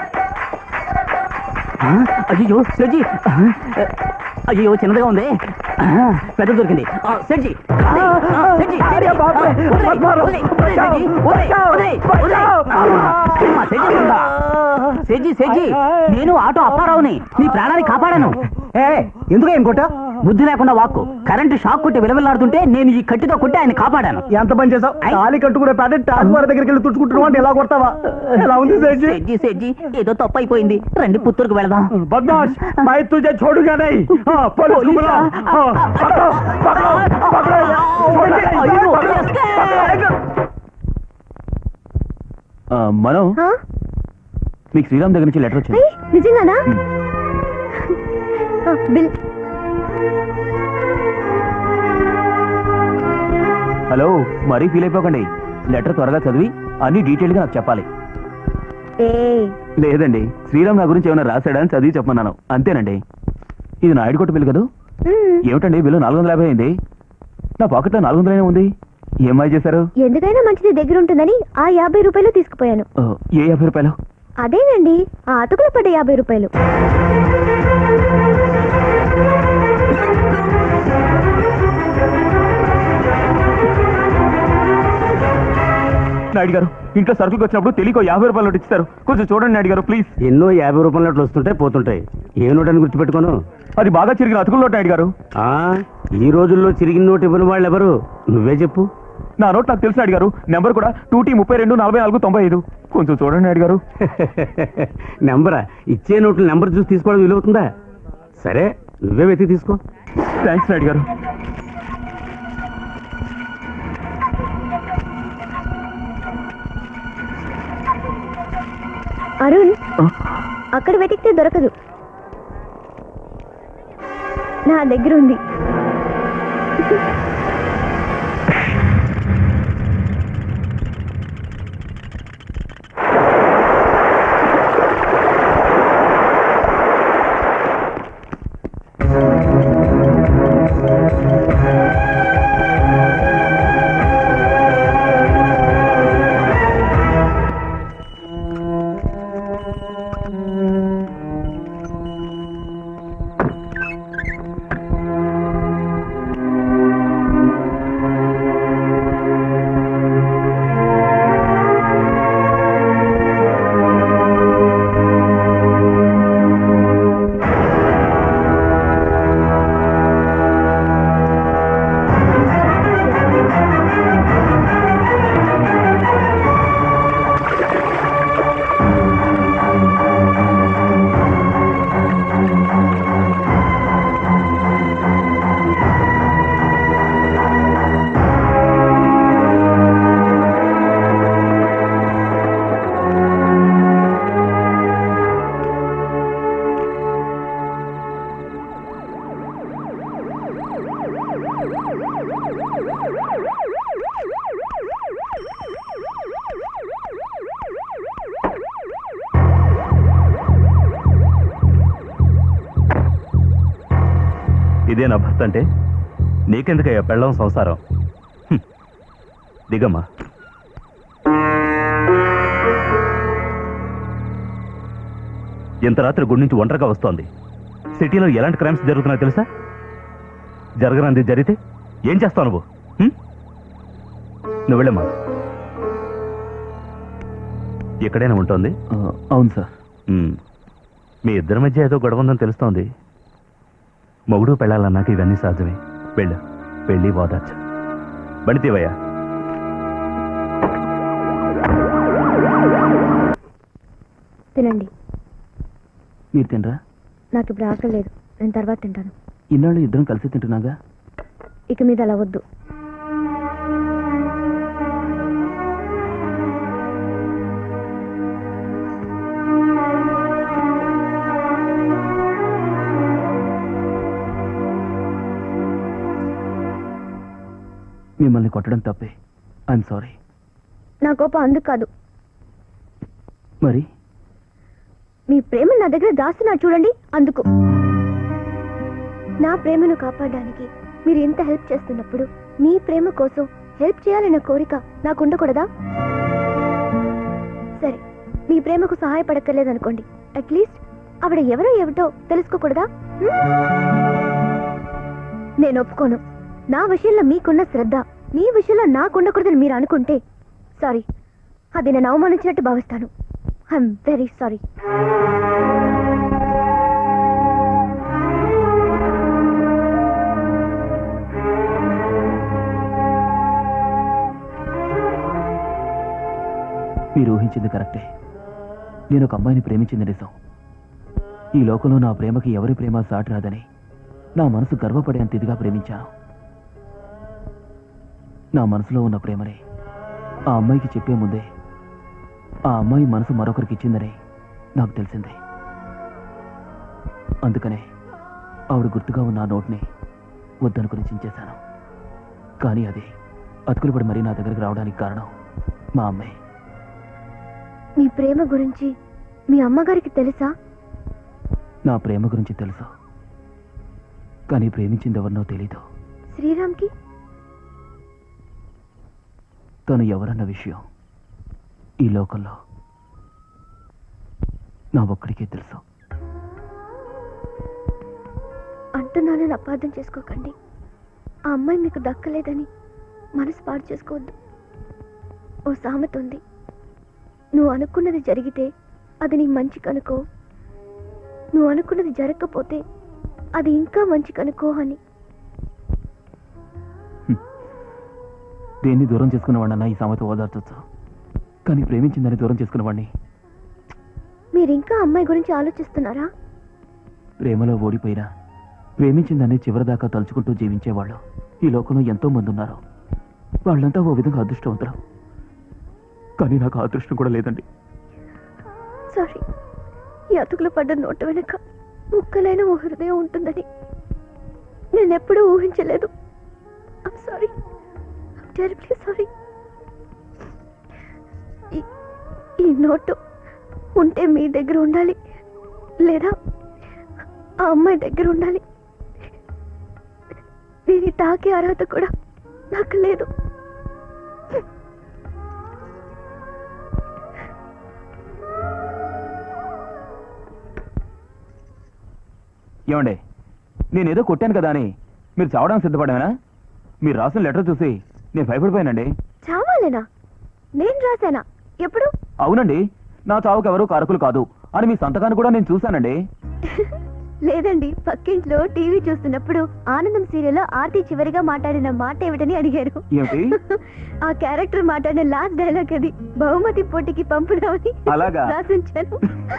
అయ్యో సెడ్జి ఆ, అయ్యో చిన్నదిగా ఉంది ఆ, పెద్ద దొరికింది ఆ, సెడ్జి ఆ, ఆ, సెడ్జి, సెడ్జి, ఆ, వదిలేయ్, వదిలేయ్, వదిలేయ్, సెడ్జి, వదిలేయ్, వదిలేయ్, వదిలేయ్. అమ్మా, సెడ్జి ఉందా? సెడ్జి సెడ్జి నేను ఆటో అప్పారావుని నీ ప్రాణాన్ని కాపాడాను ఎందుకు ఏం కొట్టా బుద్ధి లేకుండా వాక్కు కరెంటు షాక్ కొట్టి విలవిల్లాడుతుంటే నేను ఈ కట్టితో కొట్టి ఆయన కాపాడాను ఎంత పని చేసావు తాళి కట్టుకునే పేట ట్రాన్స్ఫర్ దగ్గరికి వెళ్ళి తుడుచుకుంటున్నావు అంటే ఎలా కొడతావా ఎలా ఉంది సేఠి సెడ్జి సెడ్జి ఏదో తప్పు అయిపోయింది రండి పుత్తూరుకు వెళదాం बदमाश मैं तुझे छोड़ूंगा नहीं हाँ, पुलिस को बुलाओ हाँ, पकड़ो पकड़ो पकड़ो ఆ, మనం మీకు శ్రీరామ్ దగ్గర నుంచి లెటర్ వచ్చింది నిజంగానా ఆ, బిల్ హలో మరీ ఫీల్ అయిపోకండి లెటర్ త్వరగా చదివి అన్ని డీటెయిల్గా నాకు చెప్పాలి ఏ లేదండి శ్రీరామ్ నా గురించి ఏమైనా రాశాడని చదివి చెప్పమన్నాను అంతేనండి ఇది నా ఐడి కొట్టు బిల్లు కదా ఏమిటండి బిల్లు నాలుగు వందల యాభై అయింది నా పాకెట్లో నాలుగు వందలనే ఉంది ఏమై చేశారు ఎందుకైనా మంచిది దగ్గర ఉంటుందని ఆ యాభై రూపాయలు తీసుకుపోయాను ఓ, ఏ యాభై రూపాయలు అదేనండి ఆ అతుకులు పడ్డ యాభై రూపాయలు నాయుడు గారు ఇంట్లో సరుకులకు వచ్చినప్పుడు తెలియక యాభై రూపాయలు నోటు ఇస్తారు కొంచెం చూడండి నాయుడు గారు ప్లీజ్ ఎన్నో యాభై రూపాయల నోట్లు వస్తుంటాయి పోతుంటాయి ఏ నోట్ అని గుర్తుపెట్టుకోను అది బాగా చిరిగిన అతుకుల నోటు నాయుడు గారు ఆ, ఈ రోజుల్లో చిరిగిన నోటు ఇవ్వని వాళ్ళు ఎవరు నువ్వే చెప్పు నా నోట్ నాకు తెలుసు నాయుడు గారు నెంబర్ కూడా టూ టీ ముప్పై రెండు నలభై నాలుగు తొంభై ఐదు కొంచెం చూడండి నాయుడు గారు నెంబరా ఇచ్చే నోట్లు నెంబర్ చూసి తీసుకోవడం వీలవుతుందా సరే నువ్వే వెతికి తీసుకో థ్యాంక్స్ నాయుడు గారు అరుణ్ అక్కడ వెతికితే దొరకదు నా దగ్గర ఉంది ఇదే నా భర్త అంటే నీకెందుకయ్యా పెళ్ళం సంసారం హ్మ్. దిగమ్మా ఇంత రాత్రి గుడి నుంచి ఒంటరిగా వస్తోంది సిటీలో ఎలాంటి క్రైమ్స్ జరుగుతున్నాయో తెలుసా జరగనంది జరిగితే ఏం చేస్తావు నువ్వు హ్మ్? నువ్వు వెళ్ళమ్మా ఎక్కడైనా ఉంటుంది అవును సార్ మ్మ్. మీ ఇద్దరి మధ్య ఏదో గొడవ ఉందని తెలుస్తోంది మొగుడు పెళ్ళాలన్నాక ఇవన్నీ సహజమే వెళ్ళు పెళ్ళి ఓదార్చు బండితీవయ్యా తినండి మీరు తినరా నాకు ఇప్పుడు ఆకలి లేదు నేను తర్వాత తింటాను ఇన్నాళ్ళు ఇద్దరం కలిసి తింటున్నాగా ఇక మీద అలా వద్దు మిమ్మల్ని కొట్టడం తప్పే ఐఎమ్ సారీ నా కోపం అందుకు కాదు మరి మీ ప్రేమ నా దగ్గర దాస్తున్నా చూడండి అందుకు నా ప్రేమను కాపాడడానికి మీరు ఎంత హెల్ప్ చేస్తున్నప్పుడు మీ ప్రేమ కోసం హెల్ప్ చేయాలన్న కోరిక నాకు ఉండకూడదా సరే మీ ప్రేమకు సహాయపడక్కర్లేదనుకోండి అట్లీస్ట్ ఆవిడ ఎవరో ఏమిటో తెలుసుకోకూడదా హ్మ్? నేను ఒప్పుకోను నా విషయంలో మీకున్న శ్రద్ధ మీ విషయంలో నాకు ఉండకూడదని మీరు అనుకుంటే సారీ అది నేను అవమానించినట్టు భావిస్తాను ఐఎమ్ వెరీ సారీ మీరు ఊహించింది కరెక్టే నేను ఒక అమ్మాయిని ప్రేమించింది నిజం ఈ లోకంలో నా ప్రేమకి ఎవరి ప్రేమ సాటి రాదని నా మనసు గర్వపడేంత ఇదిగా ప్రేమించాను నా మనసులో ఉన్న ప్రేమని ఆ అమ్మాయికి చెప్పే ముందే ఆ అమ్మాయి మనసు మరొకరికి ఇచ్చిందని నాకు తెలిసింది అందుకనే ఆవిడ గుర్తుగా ఉన్న ఆ నోట్ని వద్దనుకుని చించేశాను కానీ అది అతుకులు పడి మరీ నా దగ్గరికి రావడానికి కారణం మా అమ్మాయి మీ ప్రేమ గురించి మీ అమ్మగారికి తెలుసా నా ప్రేమ గురించి తెలుసు కానీ ప్రేమించింది ఎవరినో తెలీదు శ్రీరామ్కి తను ఎవరన్న విషయం ఈ లోకంలో నా ఒక్కడికే తెలుసు అంటున్నానని అపార్థం చేసుకోకండి ఆ అమ్మాయి మీకు దక్కలేదని మనసు పాడు చేసుకోవద్దు ఓ సామెత ఉంది నువ్వు అనుకున్నది జరిగితే అది నీ మంచి కనుకో నువ్వు అనుకున్నది జరగకపోతే అది ఇంకా మంచి కనుకో అని దేన్ని దూరం చేసుకున్నవాడన్నా ఈ సామెత ఓదార్చొచ్చు కానీ ప్రేమించిందని దూరం చేసుకున్నవాడిని మీరు ఇంకా అమ్మాయి గురించి ఆలోచిస్తున్నారా ప్రేమలో ఓడిపోయినా ప్రేమించిందని చివరిదాకా తలుచుకుంటూ జీవించేవాళ్ళు ఈ లోకంలో ఎంతో మంది ఉన్నారు వాళ్ళంతా ఓ విధంగా అదృష్టవంతులు కానీ నాకు ఆ అదృష్టం కూడా లేదండి సారీ ఈ అతుకులు పడ్డ నోటు వెనక ముక్కలైన ఓ హృదయం ఉంటుందని నేనెప్పుడూ ఊహించలేదు సారీ టెరిబ్లీ సారీ ఈ నోటు ఉంటే మీ దగ్గర ఉండాలి లేదా ఆ అమ్మాయి దగ్గర ఉండాలి దీని తాకే అర్హత కూడా నాకు లేదు ఏమండి నేనేదో కొట్టాను కదా అని మీరు చావడానికి సిద్ధపడానా మీరు రాసిన లెటర్ చూసి నేను భయపడిపోయానండి చావాలేనా నేను రాశానా ఎప్పుడు అవునండి నా చావుకు ఎవరూ కారకులు కాదు అని మీ సంతకాన్ని కూడా నేను చూశానండి లేదండి పక్కింట్లో టీవీ చూస్తున్నప్పుడు ఆనందం సీరియల్లో ఆర్తి చివరిగా మాట్లాడిన మాట ఏమిటని అడిగారు ఏమిటి ఆ క్యారెక్టర్ మాట్లాడిన లాస్ట్ డైలాగ్ అది బహుమతి పోటీకి పంపుదామని అలాగా? రాసించాను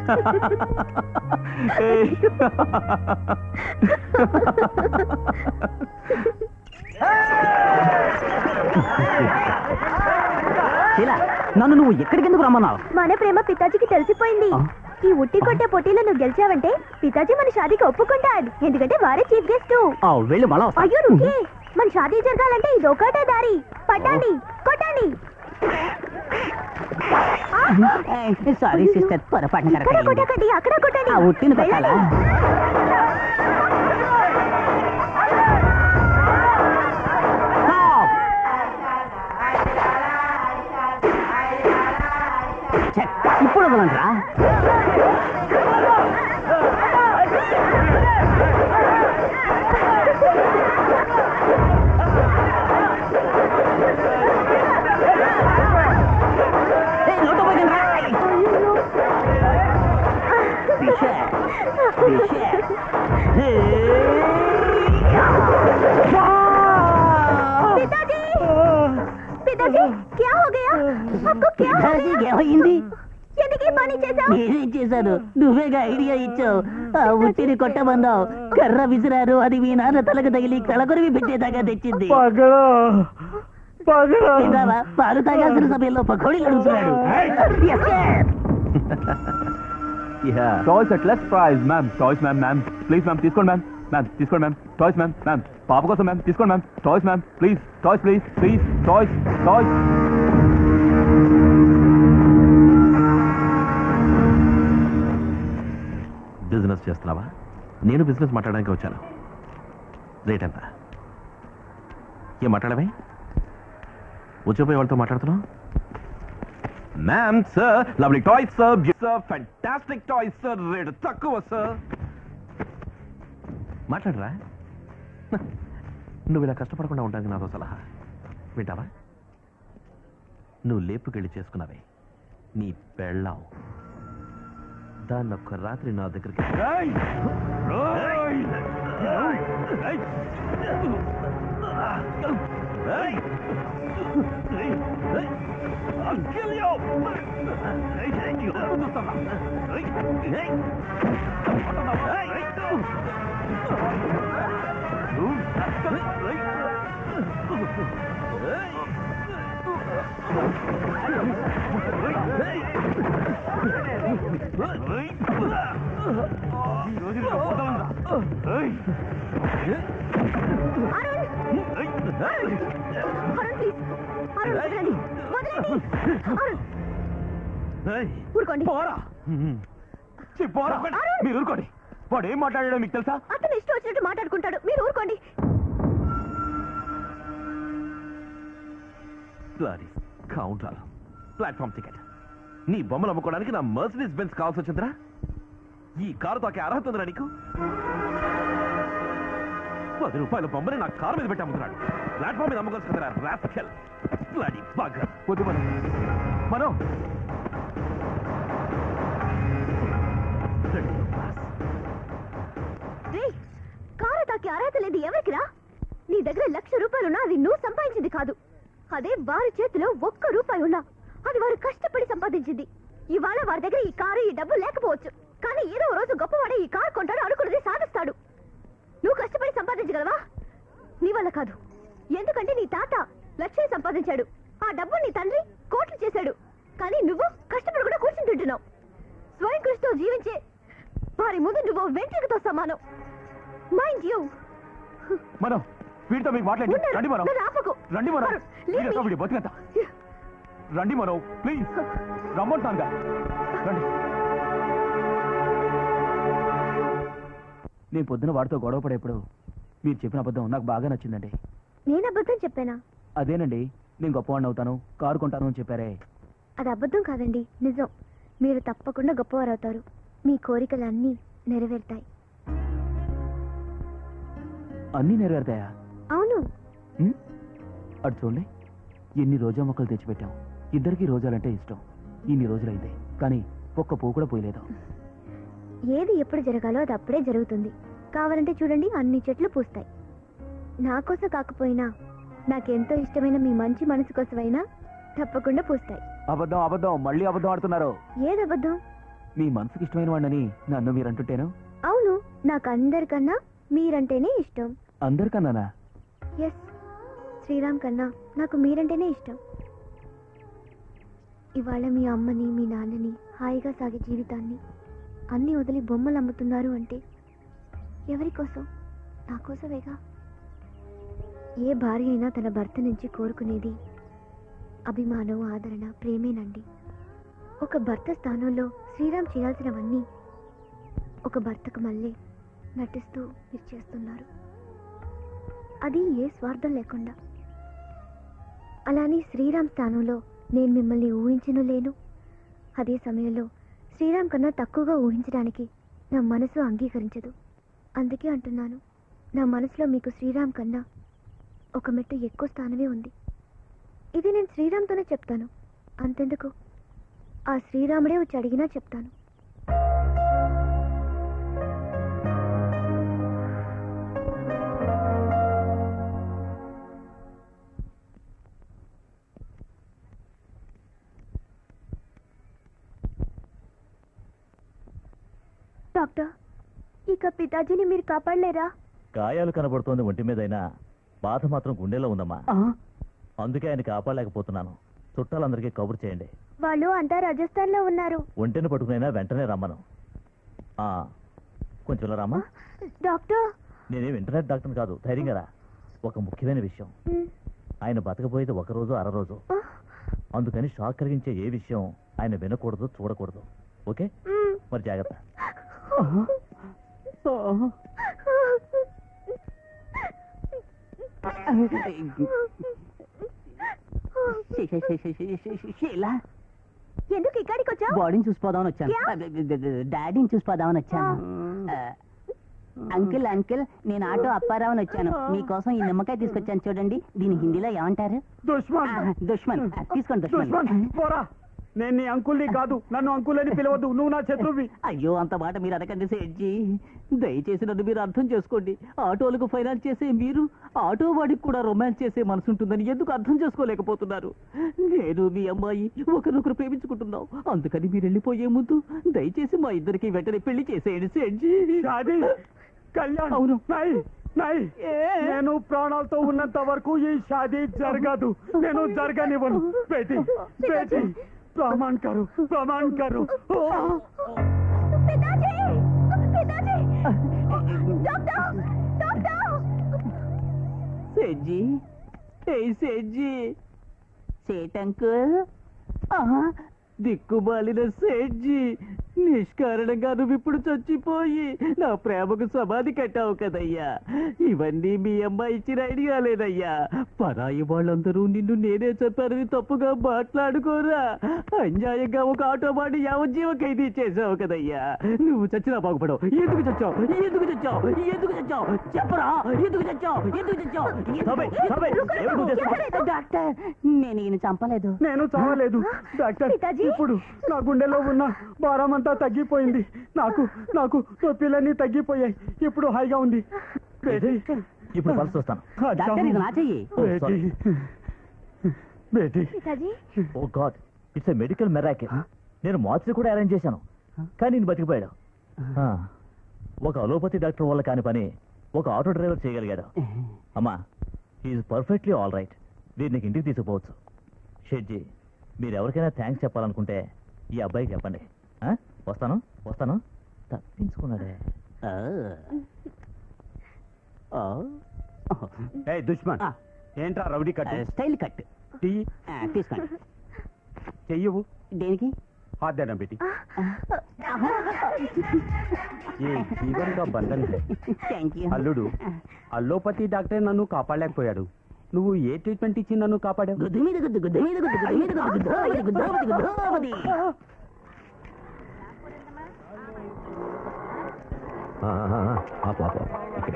శీలా నన్ను నువ్వు ఎక్కడికి ఎందుకు రమ్మన్నావు మన ప్రేమ పితాజీకి తెలిసిపోయింది ఈ ఉట్టి కొట్టే పోటీలో నువ్వు గెలిచావంటే పితాజీ మన షాదీకి ఒప్పుకుంటాడు ఎందుకంటే వారే చీఫ్ గెస్ట్ ఆ, వెళ్ళు మళ్ళా వస్తా. అయ్యో రుకే మన షాదీ జరగాలంటే ఇది ఒకటే దారి పట్టండి కొట్టండి సారీ సిస్టర్ పొరపాటున ఇక్కడ కరెక్ట్ అయింది. కొట్టకండి అక్కడ కొట్టండి ఆ ఉట్టిని కొట్టాలా ఛే, ఇప్పుడు వదలంట్రా ఏయ్, లోటు పోయిందిరా. విషే, విషే. पिताजी पिताजी क्या हो गया आपको क्या हो పితాజీ गया ఏమైంది ఎందుకు ఈ పని చేశావు నేనేం చేశాను నువ్వేగా ఐడియా ఇచ్చావు ఆ ఉట్టిని కొట్టమన్నావు కర్ర విసిరారు అది మీ నాన్న తలకు తగిలి కళకొరివి పెట్టేదాకా తెచ్చింది విన్నావా? పాలు తాగాల్సిన సమయంలో పకోడీలు అడుగుతున్నాడు toys at less price ma'am toys ma'am ma'am please ma'am తీసుకోండి మ్యామ్ మ్యామ్ తీసుకోండి మ్యామ్ టాయ్స్ మ్యామ్ మ్యామ్ పాప కోసం మ్యామ్ తీసుకోండి ma'am toys ma'am please toys please please toys toys business చేస్తున్నావా నేను బిజినెస్ మాట్లాడడానికి వచ్చాను రేట్ ఎంత ఏం మాట్లాడమే వచ్చిపోయే వాళ్ళతో మాట్లాడుతున్నావు ma'am sir lovely toys sir sir fantastic toys sir rate తక్కువ సార్ మాట్లాడరా నువ్వు ఇలా కష్టపడకుండా ఉండడానికి నాదో సలహా వింటావా నువ్వు లేపుకెళ్ళి చేసుకున్నావే నీ పెళ్ళాం దాన్ని ఒక్క రాత్రి నా దగ్గరికి ఈ రోజు అరుణ్ ప్లీజ్ అరుణ్ వదలండి వదలండి అరుణ్ ఊరుకోండి పోరా ఛీ, పోరా మీరు ఊరుకోండి వాడు ఏం మాట్లాడాడో మీకు తెలుసా అతను ఇష్టం వచ్చినట్టు మాట్లాడుకుంటాడు మీరు ఊరుకోండి బ్లడీ కౌంటర్ ప్లాట్ఫామ్ టికెట్ నీ బొమ్మలు అమ్ముకోవడానికి నా మర్సిడీస్ బెన్స్ కావాల్సి వచ్చిందిరా ఈ కారు తాకే అర్హత ఉందిరా నీకు పది రూపాయల బొమ్మని నా కారు మీద పెట్టి అమ్ముతున్నాడు ప్లాట్ఫామ్ మీద అమ్ముకోవచ్చు కదరా రాస్కెల్ బ్లడీ బాగా వద్దు మనం మనం రే కారు తాకి అర్హత లేదు ఎవరికిరా నీ దగ్గర లక్ష రూపాయలున్నా అది నువ్వు సంపాదించింది కాదు అదే వారి చేతిలో ఒక్క రూపాయి ఉన్నా అది వారు కష్టపడి సంపాదించింది ఇవాళ వారి దగ్గర ఈ కారు ఈ డబ్బు లేకపోవచ్చు కానీ ఏదో ఓ రోజు గొప్పవాడే ఈ కారు కొంటాడు అనుకున్నది సాధిస్తాడు నువ్వు కష్టపడి సంపాదించగలవా నీ వల్ల కాదు ఎందుకంటే నీ తాత లక్షలు సంపాదించాడు ఆ డబ్బు నీ తండ్రి కోట్లు చేశాడు కానీ నువ్వు కష్టపడి కూడా కూర్చుని తింటున్నావు స్వయం కృషితో జీవించే వారి ముందు నువ్వు వెంట్రుకతో సమానం మైండ్ యూ మనం వీడితో మీకు మాట్లాడి ఉండరు. రండి మనం నన్ను ఆపకు. రండి మనం అరుణ్, leave వీడితో me. వీడి బతికంత రండి మనం ప్లీజ్ రమ్మంటానుగా రండి నేను పొద్దున వాడితో గొడవ పడేప్పుడు మీరు చెప్పిన అబద్ధం నాకు బాగా నచ్చిందండి నేను అబద్ధం చెప్పానా అదేనండి నేను గొప్పవాడిని అవుతాను కారు కొంటాను అని చెప్పారే అది అబద్ధం కాదండి నిజం మీరు తప్పకుండా గొప్పవారవుతారు మీ కోరికలన్నీ నెరవేరుతాయి అన్నీ నెరవేరుతాయా అవును ఉం? అటు చూడండి ఎన్ని రోజా మొక్కలు తెచ్చిపెట్టాం ఇద్దరికి రోజాలంటే ఇష్టం ఇన్ని రోజులైంది కానీ ఒక్క పువ్వు కూడా పోయలేదు ఏది ఎప్పుడు జరగాలో అది అప్పుడే జరుగుతుంది కావాలంటే చూడండి అన్ని చెట్లు పూస్తాయి నా కోసం కాకపోయినా నాకెంతో ఇష్టమైన మీ మంచి మనసు కోసమైనా తప్పకుండా పూస్తాయి అబద్ధం అబద్ధం మళ్ళీ అబద్ధం ఆడుతున్నారు ఏది అబద్ధం మీ మనసుకి ఇష్టమైన వాడిని నన్ను మీరు అంటుంటేను అవును నాకు అందరికన్నా మీరంటేనే ఇష్టం అందరికన్నానా ఎస్ శ్రీరామ్ కన్నా నాకు మీరంటేనే ఇష్టం ఇవాళ మీ అమ్మని మీ నాన్నని హాయిగా సాగే జీవితాన్ని అన్ని వదిలి బొమ్మలు అమ్ముతున్నారు అంటే ఎవరి కోసం నా కోసమేగా ఏ భార్య అయినా తన భర్త నుంచి కోరుకునేది అభిమానం ఆదరణ ప్రేమేనండి ఒక భర్త స్థానంలో శ్రీరామ్ చేయాల్సినవన్నీ ఒక భర్తకు మళ్ళీ నటిస్తూ మీరు చేస్తున్నారు అది ఏ స్వార్థం లేకుండా అలానే శ్రీరామ్ స్థానంలో నేను మిమ్మల్ని ఊహించను లేను అదే సమయంలో శ్రీరామ్ కన్నా తక్కువగా ఊహించడానికి నా మనసు అంగీకరించదు అందుకే అంటున్నాను నా మనసులో మీకు శ్రీరామ్ కన్నా ఒక మెట్టు ఎక్కువ స్థానమే ఉంది ఇది నేను శ్రీరామ్తోనే చెప్తాను అంతెందుకు ఆ శ్రీరాముడే వచ్చి అడిగినా చెప్తాను డాక్టర్ ఇక పితాజీని మీరు కాపాడలేరా గాయాలు కనబడుతోంది ఒంటి మీదైనా బాధ మాత్రం గుండెలో ఉందమ్మా అందుకే ఆయన కాపాడలేకపోతున్నాను చుట్టాలందరికీ కబురు చేయండి వాళ్ళు అంతా రాజస్థాన్ లో ఉన్నారు ఒంటిని పట్టుకునైనా వెంటనే రమ్మను ఆ, కొంచెం ఇలా రామ్మా డాక్టర్ నేనేం ఇంటర్నెట్ డాక్టర్ కాదు ధైర్యంగా రా ఒక ముఖ్యమైన విషయం మ్, ఆయన బతకపోయేది ఒక రోజు అర రోజు అందుకని షాక్ కలిగించే ఏ విషయం ఆయన వినకూడదు చూడకూడదు ఓకే మ్. మరి జాగ్రత్త షీలా ఎందుకు ఇక్కడికి వచ్చా బాడీని చూసిపోదామని వచ్చాను యా. డాడీని చూసిపోదామని వచ్చాను ఆ, అంకిల్ అంకిల్ నేను ఆటో అప్పారావుని వచ్చాను మీకోసం ఈ నిమ్మకాయ తీసుకొచ్చాను చూడండి దీని హిందీలో ఏమంటారు దుష్మన్ ఆ, దుష్మన్ ఆ, తీసుకోండి దుష్మన్ దుష్మన్ పోరా నేను నీ అంకుల్ని కాదు నన్ను అంకుల్ అని పిలవద్దు నువ్వు నా శత్రువి అయ్యో అంత మాట మీరు అనకండి సేట్జీ దయచేసి నన్ను మీరు అర్థం చేసుకోండి ఆటోలకు ఫైనాన్స్ చేసే మీరు ఆటో వాడికి కూడా రొమాన్స్ చేసే మనసు ఉంటుందని ఎందుకు అర్థం చేసుకోలేకపోతున్నారు నేను మీ అమ్మాయి ఒకరినొకరు ప్రేమించుకుంటున్నాం అందుకని మీరు వెళ్ళిపోయే ముందు దయచేసి మా ఇద్దరికి వెంటనే పెళ్లి చేసేయండి సేట్జీ షాదీ కళ్యాణ్ అవును. నై నై నేను ప్రాణాలతో ఉన్నంత వరకు ఈ షాదీ జరగదు నేను జరగనివ్వను బేటీ బేటీ ప్రమాణ్ కరు ప్రమాణ్ కరు పితాజీ పితాజీ డాక్టర్ సేట్జీ ఏ సేట్జీ సేట్ అంకుల్ ఆహా, దిక్కుమాలిన సేట్జీ నిష్కారణంగా నువ్వు ఇప్పుడు చచ్చిపోయి నా ప్రేమకు సమాధి కట్టావు కదయ్యా ఇవన్నీ మీ అమ్మ ఇచ్చిన ఐడియా లేదయ్యా పరాయి వాళ్ళందరూ నిన్ను నేనే చెప్పారని తప్పుగా మాట్లాడుకోరా అన్యాయంగా ఒక ఆటో వాడి యావజ్జీవ ఖైదీ చేసావు కదయ్యా నువ్వు చచ్చినా బాగుపడవు ఎందుకు చచ్చావు ఎందుకు చచ్చావు ఎందుకు చచ్చావు చెప్పరా ఎందుకు చచ్చావు ఎందుకు చచ్చావు సబే, సబే, ఏమిటి చేస్తున్నావు? డాక్టర్ నేను ఈయన చంపలేదు నేను చావలేదు డాక్టర్ ఇప్పుడు నా గుండెలో ఉన్న భారం అంతా తగ్గిపోయింది నాకు నాకు నొప్పిలన్నీ తగ్గిపోయాయి ఇప్పుడు హాయిగా ఉంది బేటీ ఇప్పుడు పల్స్ వస్తాను డాక్టర్ ఇది నా చెయ్యి బేటీ బేటీ పితాజీ oh god it's a medical miracle నేను మార్చి కూడా అరేంజ్ చేశాను కానీ నేను బతికిపోయాడు ఆ, ఒక అలోపతి డాక్టర్ వల్ల కాని పని ఒక ఆటో డ్రైవర్ చేయగలిగాడు అమ్మా ఈజ్ పర్ఫెక్ట్లీ ఆల్ రైట్ వీరిని ఇంటికి తీసుకుపోవచ్చు షెడ్జీ మీరు ఎవరికైనా థ్యాంక్స్ చెప్పాలనుకుంటే ఈ అబ్బాయికి చెప్పండి ఆ? వస్తాను వస్తాను తప్పించుకున్నాడే ఏ దుష్మన్ ఏంట్రా rowdy cut style cut tea తీసుకోండి చెయ్యవు దేనికి हाथ देना बेटी ఏ జీవన్ కా బంధన్ హై థ్యాంక్ యూ అల్లుడు అల్లోపతి డాక్టర్ నన్ను కాపాడలేకపోయాడు నువ్వు ఏ ట్రీట్మెంట్ ఇచ్చి నన్ను కాపాడావు గుద్దు మీద గుద్దు గుద్దు మీద గుద్దు గుద్దు మీద గుద్దు గుద్దు గుద్దు గుద్దు గుద్దు ఆ, ఆ, ఆ, ఆపు ఆపు ఆపు ఇక్కడే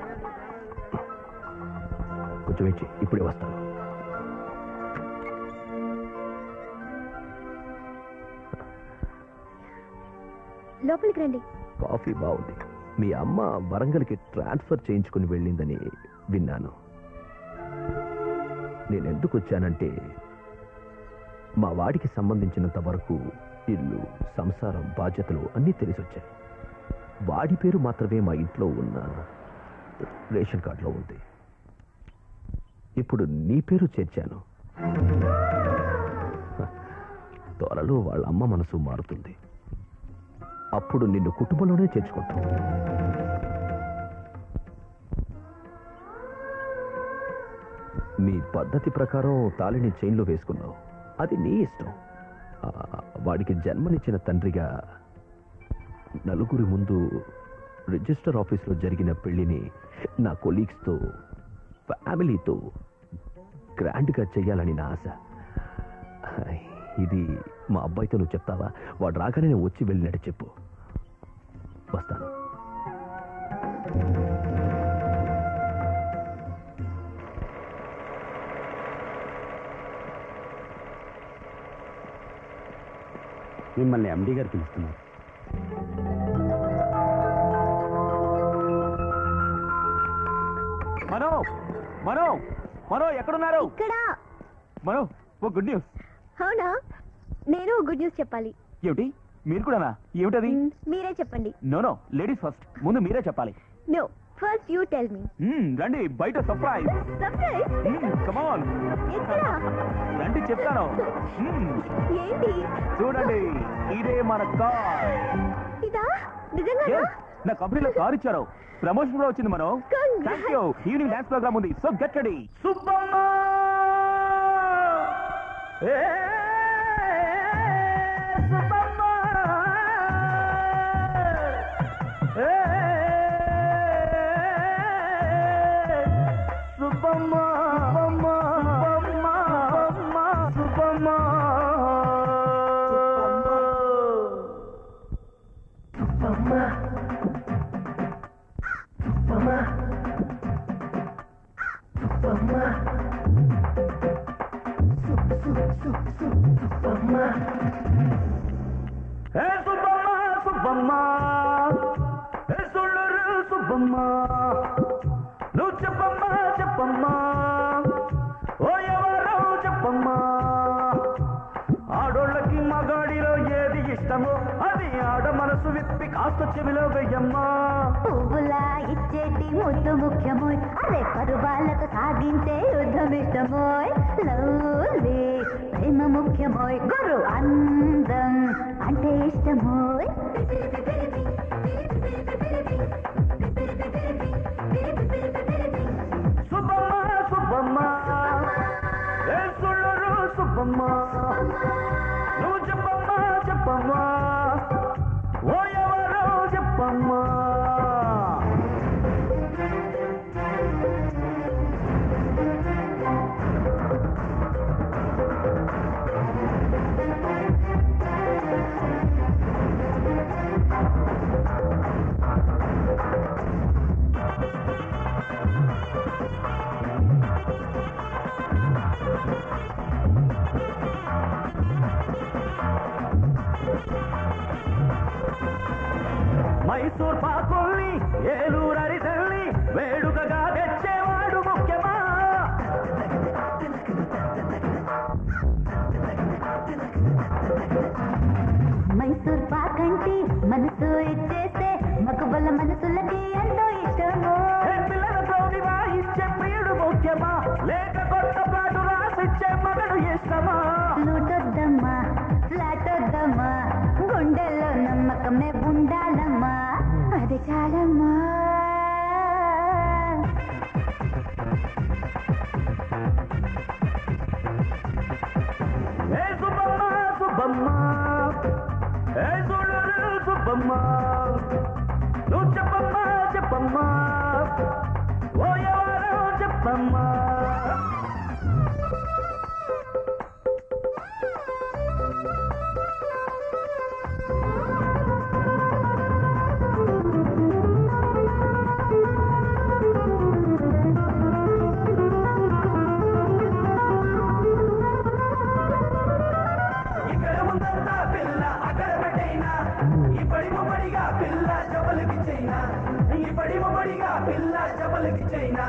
కొంచెం ఇచ్చి ఇప్పుడే వస్తాను లోపలికి రండి కాఫీ బాగుంది మీ అమ్మ వరంగల్కి ట్రాన్స్ఫర్ చేయించుకుని వెళ్ళిందని విన్నాను నేను ఎందుకు వచ్చానంటే మా వాడికి సంబంధించినంత వరకు ఇల్లు సంసారం బాధ్యతలు అన్నీ తెలిసి వచ్చాయి వాడి పేరు మాత్రమే మా ఇంట్లో ఉన్న రేషన్ కార్డులో ఉంది ఇప్పుడు నీ పేరు చేర్చాను త్వరలో వాళ్ళ అమ్మ మనసు మారుతుంది అప్పుడు నిన్ను కుటుంబంలోనే చేర్చుకుంటాం మీ పద్ధతి ప్రకారం తాళిని చైన్లో వేసుకున్నావు అది నీ ఇష్టం ఆ, వాడికి జన్మనిచ్చిన తండ్రిగా నలుగురి ముందు రిజిస్టర్ ఆఫీస్లో జరిగిన పెళ్లిని నా కొలీగ్స్తో ఫ్యామిలీతో గ్రాండ్గా చెయ్యాలని నా ఆశ ఇది మా అబ్బాయితో నువ్వు చెప్తావా వాడు రాగానే నేను వచ్చి వెళ్ళినట్టు చెప్పు వస్తాను మిమ్మల్ని ఎండి గారు పిలుస్తున్నారు మనో మనో మనో ఎక్కడున్నారు ఇక్కడ మనో ఓ గుడ్ న్యూస్ అవునా నేను గుడ్ న్యూస్ చెప్పాలి ఏమిటి మీరు కూడానా ఏమిటది మ్, మీరే చెప్పండి నో నో లేడీస్ ఫస్ట్ ముందు మీరే చెప్పాలి no first you tell me మ్మ్, రండి బయట సర్ప్రైజ్ సర్ప్రైజ్ కమాన్ ఎక్కడ రండి చెప్తాను మ్మ్, ఏంటి చూడండి ఇదే మన కార్ ఇదా నిజంగా Yes, నా కంపెనీలో కార్ ఇచ్చారు ప్రమోషన్ కూడా వచ్చింది మనం thank you evening dance programme ఉంది సో గెట్ రెడీ సుబ్బమ్మ ఏ, సుబ్బమ్మ ఏ, సుబ్బమ్మ సుబ్బమ్మ సుబ్బమ్మ సుబ్బమ్మ ఏ సుబ్బమ్మ సుబ్బమ్మ ఏ సుళ్ళూరు సుబ్బమ్మ నువ్వు చెప్పమ్మ చెప్పమ్మ ఓ ఎవరో చెప్పమ్మ ఆడోళ్ళకి మగాడిలో ఏది ఇష్టమో అది ఆడ మనసు విప్పి కాస్త చెవిలో వెయ్యమ్మా పువ్వులా ఇచ్చేటి ముద్దు ముఖ్యమోయ్ అదే పరువాళ్ళకు సాగించే యుద్ధం ఇష్టమోయ్ లవ్లీ ప్రేమ ముఖ్యమోయ్ గురు అందం అంటే ఇష్టమోయ్ సుబ్బమ్మ మైసూర్ పాకుల్ని ఏలూరరి తల్లి వేడుకగా తెచ్చేవాడు ముఖ్యమా మైసూర్ పాకంటి మనసు ఇచ్చేస్తే మగబల మనసులకి ఎంతో ఇష్టము ఏ పిల్లల తోడి వాయిచ్చే ప్రియుడు ముఖ్యమా లేక కొత్త పాటు రాసిచ్చే మగడు ఇష్టమా లూటొద్దమ్మా ఫ్లాట్ వద్దమ్మా గుండెల్లో నమ్మకమే ఉండాలమ్మా అది చాలమ్మా ఏ సుబ్బమ్మ సుబ్బమ్మ ఏ చూడరు సుబ్బమ్మ నువ్వు చెప్పమ్మా చెప్పమ్మా ఓ ఎవరో చెప్పమ్మా ఇక్కడ ఉందంతా పిల్ల అక్కడ పెట్టైనా ఇప్పటి మొమ్మడిగా పిల్ల జబలికి చైనా ఇప్పటి మొమ్మడిగా పిల్ల జబలికి చైనా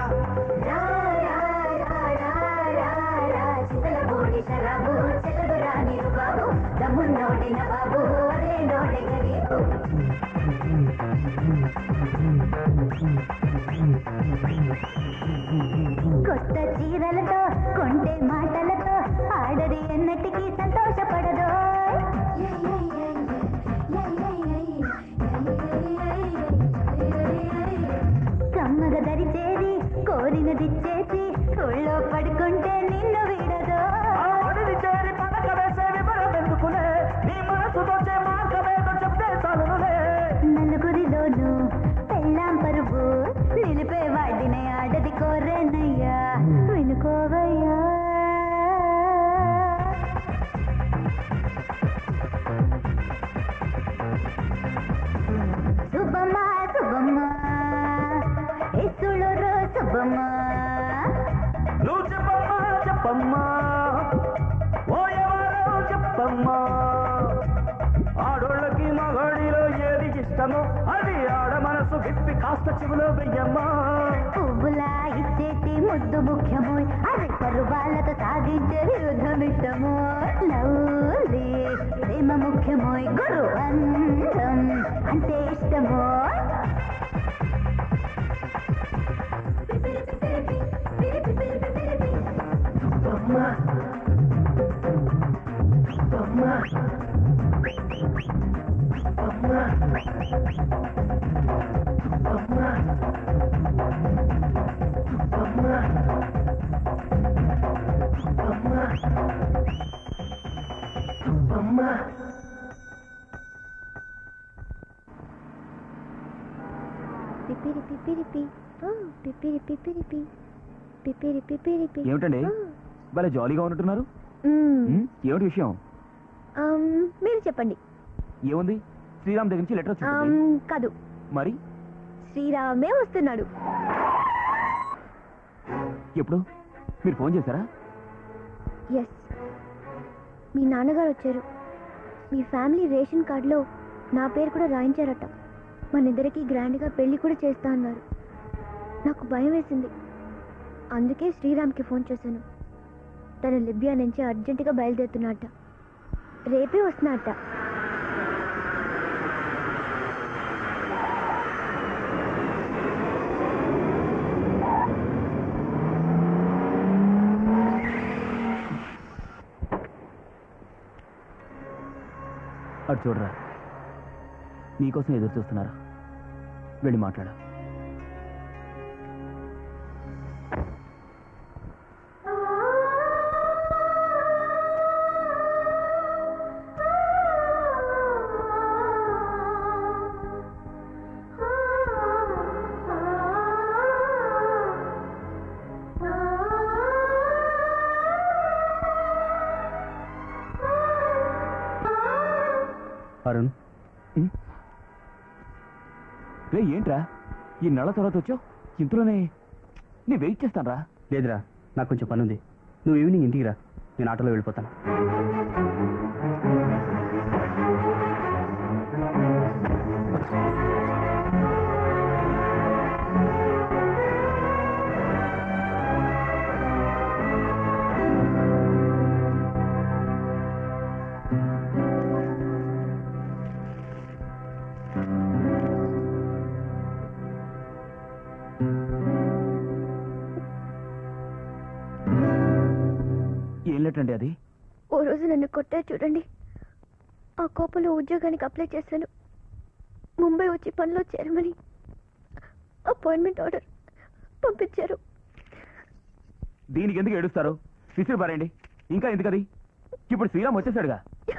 చితలబోడి శరాబు చెల్లదు రాని బాబు దమ్మున్నోడిన బాబు అదే నోడి గరీబు కొత్త చీరలతో కొంటే మాటలతో ఆడది ఎన్నటికీ సంతోషపడదు కమ్మగ దరిచేది కోరినదిచ్చేసి ఒళ్ళో పడుకుంటే నిన్ను విడదు ఆడిని చేరి పడక వేసే వివరం ఎందుకులే నీ మనసు తోచే మార్గమేదో చెప్తే చాలునులే నలుగురిలోను పెళ్ళాం పరువు నిలిపే వాడినే ఆడది కోరేనయ్యా వినుకోవయ్యా సుబ్బమ్మ సుబ్బమ్మ ఎసుళూరు సుబ్బమ్మ నువ్వు చెప్పమ్మా చెప్పమ్మా ఓ ఎవరో చెప్పమ్మా ఆడోళ్ళకి మగాడిలో ఏది ఇష్టమో అది ఆడ మనసు విప్పి కాస్త చెవులో వెయ్యమ్మా పువ్వులా ఇచ్చేటి ముద్దు ముఖ్యము అది పరువాలతో సాగించే యుద్ధం ఇష్టము లవ్లీ ప్రేమ ముఖ్యము గురు అందం అంటే ఇష్టము పిపిరి పిపిరిపి ఓ, పిపిరి పిపిరిపి పిపిరి పిపిరిపి ఏమిటండి ఓ, భలే జాలీగా ఉన్నట్టున్నారు మ్మ్. ఉమ్, ఏమిటి విషయం ఆమ్, మీరు చెప్పండి ఏముంది శ్రీరామ్ దగ్గర నుంచి లెటర్ వచ్చింది ఆమ్, కాదు మరి శ్రీరామే వస్తున్నాడు ఎప్పుడు మీరు ఫోన్ చేశారా ఎస్ మీ నాన్నగారు వచ్చారు మీ ఫ్యామిలీ రేషన్ కార్డులో నా పేరు కూడా రాయించారట మన ఇద్దరికి గ్రాండ్గా పెళ్లి కూడా చేస్తా అన్నారు నాకు భయం వేసింది అందుకే శ్రీరామ్కి ఫోన్ చేశాను తను లిబియా నుంచి అర్జెంటుగా బయలుదేరుతున్నట్ట రేపే వస్తున్నట్ట అటు చూడరా నీకోసం ఎదురు చూస్తున్నారా వెళ్ళి మాట్లాడా అరుణ్ రే ఏంట్రా ఈ నెల తర్వాత వచ్చావు ఇంతలోనే నీ వెయిట్ చేస్తాను రా లేదురా నాకు కొంచెం పని ఉంది నువ్వు ఈవినింగ్ ఇంటికి రా నేను ఆటోలో వెళ్ళిపోతాను లెటర్ అండి అది ఓ రోజు నన్ను కొట్టే చూడండి ఆ కోపంలో ఉద్యోగానికి అప్లై చేశాను ముంబై వచ్చి పనిలో చేరమని అపాయింట్మెంట్ ఆర్డర్ పంపించారు దీనికి ఎందుకు ఏడుస్తారు విసిరి పారండి ఇంకా ఎందుకది ఇప్పుడు శ్రీరామ్ వచ్చేసాడుగా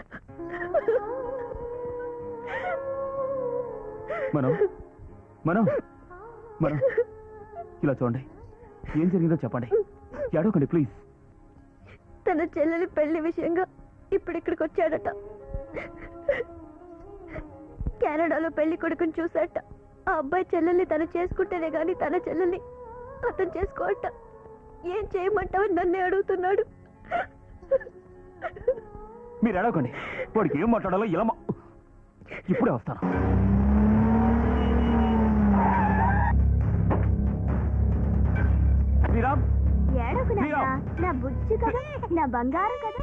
మనం మనం మనం ఇలా చూడండి ఏం జరిగిందో చెప్పండి ఏడవకండి ప్లీజ్ తన చెల్లెలి పెళ్లి విషయంగా ఇప్పుడు ఇక్కడికి వచ్చాడట కెనడాలో పెళ్లి కొడుకుని చూశాట ఆ అబ్బాయి చెల్లెల్ని తను చేసుకుంటేనే గాని తన చెల్లెల్ని అతను చేసుకోవట ఏం చేయమంటావని నన్నే అడుగుతున్నాడు మీరు ఏడవకండి వాడికి ఏం మాట్లాడాలో ఇలా మా- ఇప్పుడే వస్తాను శ్రీరామ్ ఏడవకు నాన్నా. నా బుజ్జి కదా నా బంగారం కదా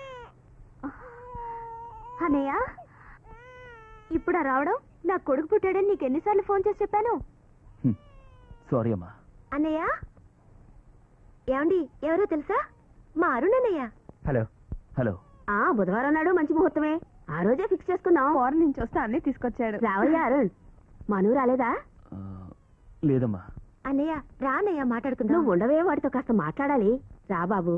అన్నయ్య ఇప్పుడు రావడం నా కొడుకు పుట్టాడని నీకు ఎన్నిసార్లు ఫోన్ చేసి చెప్పాను సారీ అమ్మా అన్నయ్య ఏమండి ఎవరో తెలుసా మా అరుణ్ అన్నయ్య హలో హలో ఆ బుధవారం నాడు మంచి ముహూర్తమే ఆ రోజే ఫిక్స్ చేసుకుందాం ఫారెన్ నుంచి వస్తే అన్ని తీసుకొచ్చాడు రావయ్యా అరుణ్ మను రాలేదా లేదమ్మా అన్నయ్య రా అన్నయ్య మాట్లాడుకుందాం నువ్వు ఉండవే వాడితో కాస్త మాట్లాడాలి రా బాబు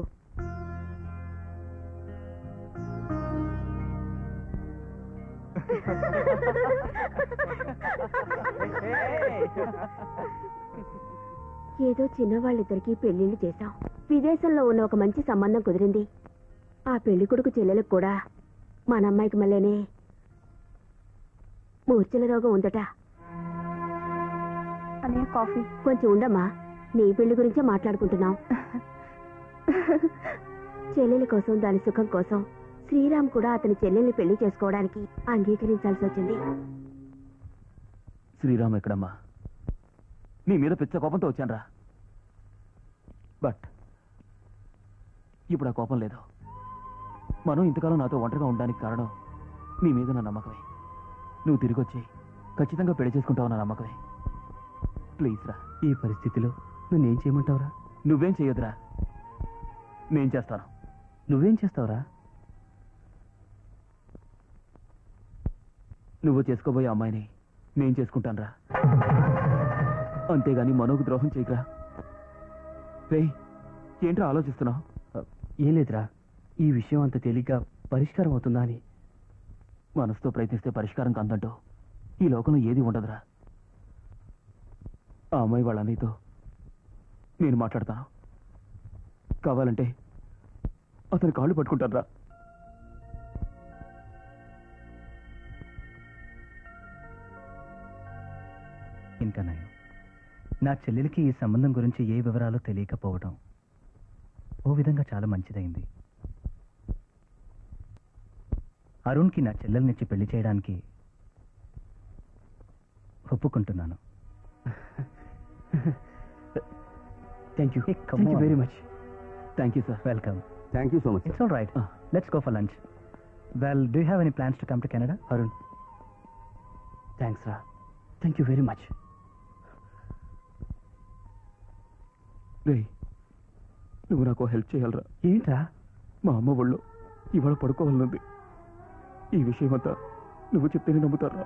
ఏదో చిన్నవాళ్ళిద్దరికి పెళ్లిళ్ళు చేశాం విదేశంలో ఉన్న ఒక మంచి సంబంధం కుదిరింది ఆ పెళ్లి కొడుకు చెల్లెలకు కూడా మన అమ్మాయికి మళ్ళీనే మూర్ఛల రోగం ఉందట అనే కాఫీ కొంచెం ఉండమ్మా నీ పెళ్లి గురించే మాట్లాడుకుంటున్నాం చెల్లెలి కోసం దాని సుఖం కోసం శ్రీరామ్ కూడా అతని చెల్లెల్ని పెళ్లి చేసుకోవడానికి అంగీకరించాల్సి వచ్చింది శ్రీరామ్ ఎక్కడమ్మా నీ మీద పిచ్చ కోపంతో వచ్చానురా బట్ ఇప్పుడు ఆ కోపం లేదు మనం ఇంతకాలం నాతో ఒంటరిగా ఉండడానికి కారణం నీ మీద నా నమ్మకమే నువ్వు తిరిగి వచ్చి ఖచ్చితంగా పెళ్లి చేసుకుంటావు నా నమ్మకమే ప్లీజ్ రా ఈ పరిస్థితిలో నన్ను ఏం చేయమంటావురా నువ్వేం చేయొద్దురా నేను చేస్తాను నువ్వేం చేస్తావురా నువ్వు చేసుకోబోయే అమ్మాయిని నేను చేసుకుంటానురా అంతేగాని మనోకు ద్రోహం చేయకరా రే ఏంట్రా ఆలోచిస్తున్నావు ఏం లేదురా ఈ విషయం అంత తేలిగ్గా పరిష్కారం అవుతుందా అని మనసుతో ప్రయత్నిస్తే పరిష్కారం కందంటూ ఈ లోకంలో ఏది ఉండదురా ఆ అమ్మాయి వాళ్ళ అన్నయ్యతో నేను మాట్లాడతాను కావాలంటే అతని కాళ్ళు పట్టుకుంటారా ఇంకా నయం నా చెల్లెలికి ఈ సంబంధం గురించి ఏ వివరాలు తెలియకపోవడం ఓ విధంగా చాలా మంచిదైంది అరుణ్కి నా చెల్లెల్నిచ్చి పెళ్లి చేయడానికి ఒప్పుకుంటున్నాను thank you thank you very much thank you sir welcome thank you so much it's all right let's go for lunch well do have any plans to come to Canada Arun thanks రా thank you very much రే నువ్వు నాకు help చేయాలరా ఏంట్రా మా అమ్మ ఒళ్ళు ఇవాళ పడుకోవాలనుంది ఈ విషయం అంతా నువ్వు చెప్తేనే నమ్ముతారా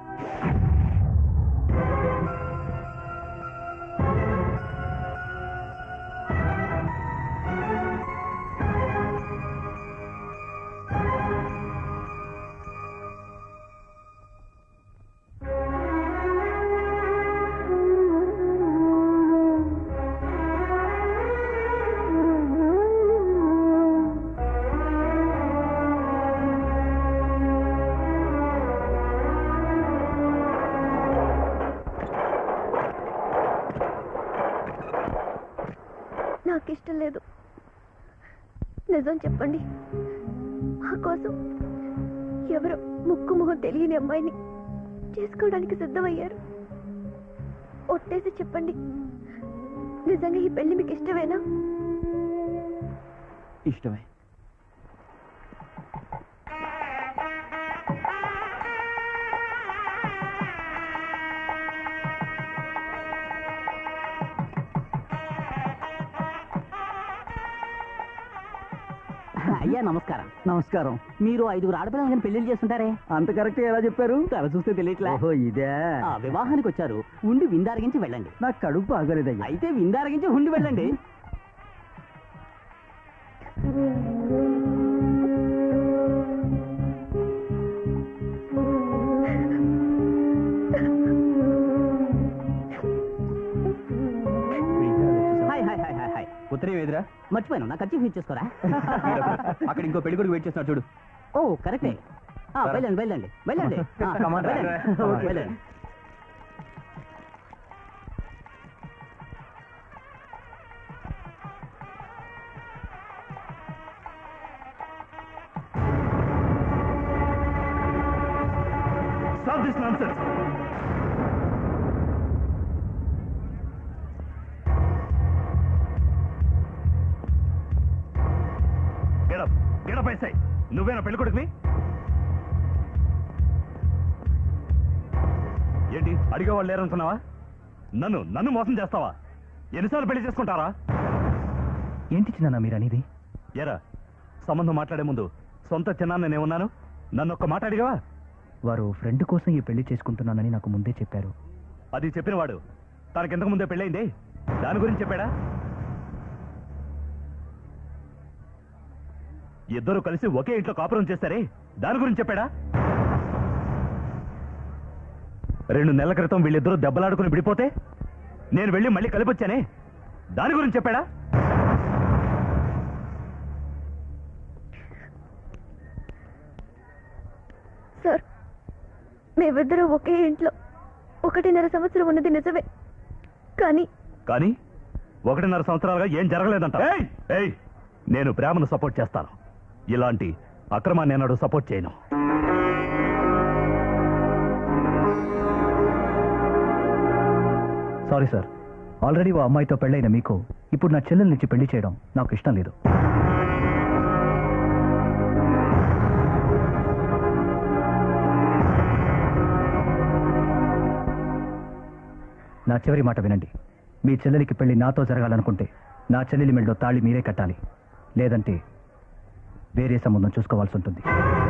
నాకు ఇష్టం లేదు నిజం చెప్పండి ఆ కోసం ఎవరో ముక్కు మొహం తెలియని అమ్మాయిని చేసుకోవడానికి సిద్ధమయ్యారు ఒట్టేసి చెప్పండి నిజంగా ఈ పెళ్లి మీకు ఇష్టమేనా ఇష్టమే అయ్యా నమస్కారం నమస్కారం మీరు ఐదుగురు ఆడపిల్లలు కానీ పెళ్లి చేస్తుంటారే అంత కరెక్ట్ ఎలా చెప్పారు తల చూస్తే తెలియట్లే ఓహో ఇదే ఆ, వివాహానికి వచ్చారు ఉండి విందారగించి వెళ్ళండి నాకు కడుపు ఆగలేదయ్యా అయితే విందారగించి ఉండి వెళ్ళండి hi hi hi hi hi ఉత్తరం ఎదురా మర్చిపోయాను నాకు ఖర్చు ఫీజ్ చేసుకోరా అక్కడ ఇంకో పెళ్లి కొడుకు వెయిట్ చేస్తున్నాడు చూడు ఓ కరెక్టే ఆ, వెళ్ళండి వెళ్ళండి వెళ్ళండి ఆ, Come on, వెళ్ళండి. come on. వెళ్ళండి Stop this nonsense. Get up. Get up, I say. నువ్వేనా పెళ్లి కొడుకుని ఏంటి అడిగేవాళ్ళు లేరనుకున్నావా నన్ను నన్ను మోసం చేస్తావా ఎన్నిసార్లు పెళ్లి చేసుకుంటారా ఏంటి చిన్న మీరు అనేది ఎరా సంబంధం మాట్లాడే ముందు సొంత చిన్నాన్న నేనున్నాను నన్ను ఒక్క మాట అడిగావా వారు ఫ్రెండ్ కోసం ఈ పెళ్లి చేసుకుంటున్నానని నాకు ముందే చెప్పారు అది చెప్పినవాడు తనకింతకు ముందే పెళ్ళైంది దాని గురించి చెప్పాడా ఇద్దరు కలిసి ఒకే ఇంట్లో కాపురం చేస్తారే దాని గురించి చెప్పాడా రెండు నెలల క్రితం వీళ్ళిద్దరూ దెబ్బలాడుకుని విడిపోతే నేను వెళ్ళి మళ్ళీ కలిపొచ్చానే దాని గురించి చెప్పాడా సార్ మేమిద్దరం ఒకే ఇంట్లో ఒకటిన్నర సంవత్సరం ఉన్నది నిజమే కానీ కానీ ఒకటిన్నర సంవత్సరాలుగా ఏం జరగలేదంట ఏయ్! ఏయ్! నేను ప్రేమను సపోర్ట్ చేస్తాను ఇలాంటి అక్రమాన్ని నేను సపోర్ట్ చేయను సారీ సార్ ఆల్రెడీ ఓ అమ్మాయితో పెళ్ళైన మీకు ఇప్పుడు నా చెల్లెల నుంచి పెళ్లి చేయడం నాకు ఇష్టం లేదు నా చివరి మాట వినండి మీ చెల్లెలికి పెళ్లి నాతో జరగాలనుకుంటే నా చెల్లెలి మెళ్ళలో తాళి మీరే కట్టాలి లేదంటే వేరే సంబంధం చూసుకోవాల్సి ఉంటుంది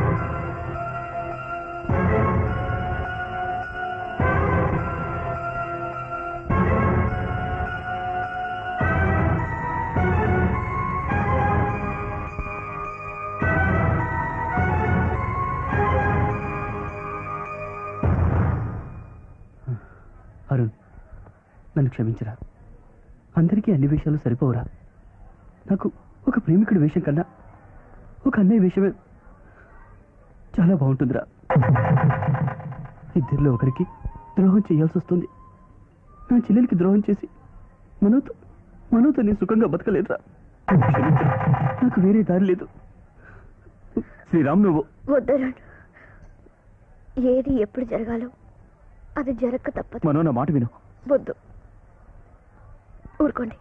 అరుణ్ నన్ను క్షమించరా అందరికీ అన్ని విషయాలు సరిపోవురా నాకు ఒక ప్రేమికుడి విషయం కన్నా ఒక అన్నయ్య విషయమే చాలా బాగుంటుందిరా ఇద్దరిలో ఒకరికి ద్రోహం చేయాల్సి వస్తుంది నా చెల్లెలికి ద్రోహం చేసి మనోతో మనోతో నేను సుఖంగా బతకలేదురా క్షమించరా. నాకు వేరే దారి లేదు శ్రీరామ్ నువ్వు వద్దరాడు ఏది ఎప్పుడు జరగాలో అది జరగక తప్పదు మనో నా మాట విను వద్దు ఊరుకోండి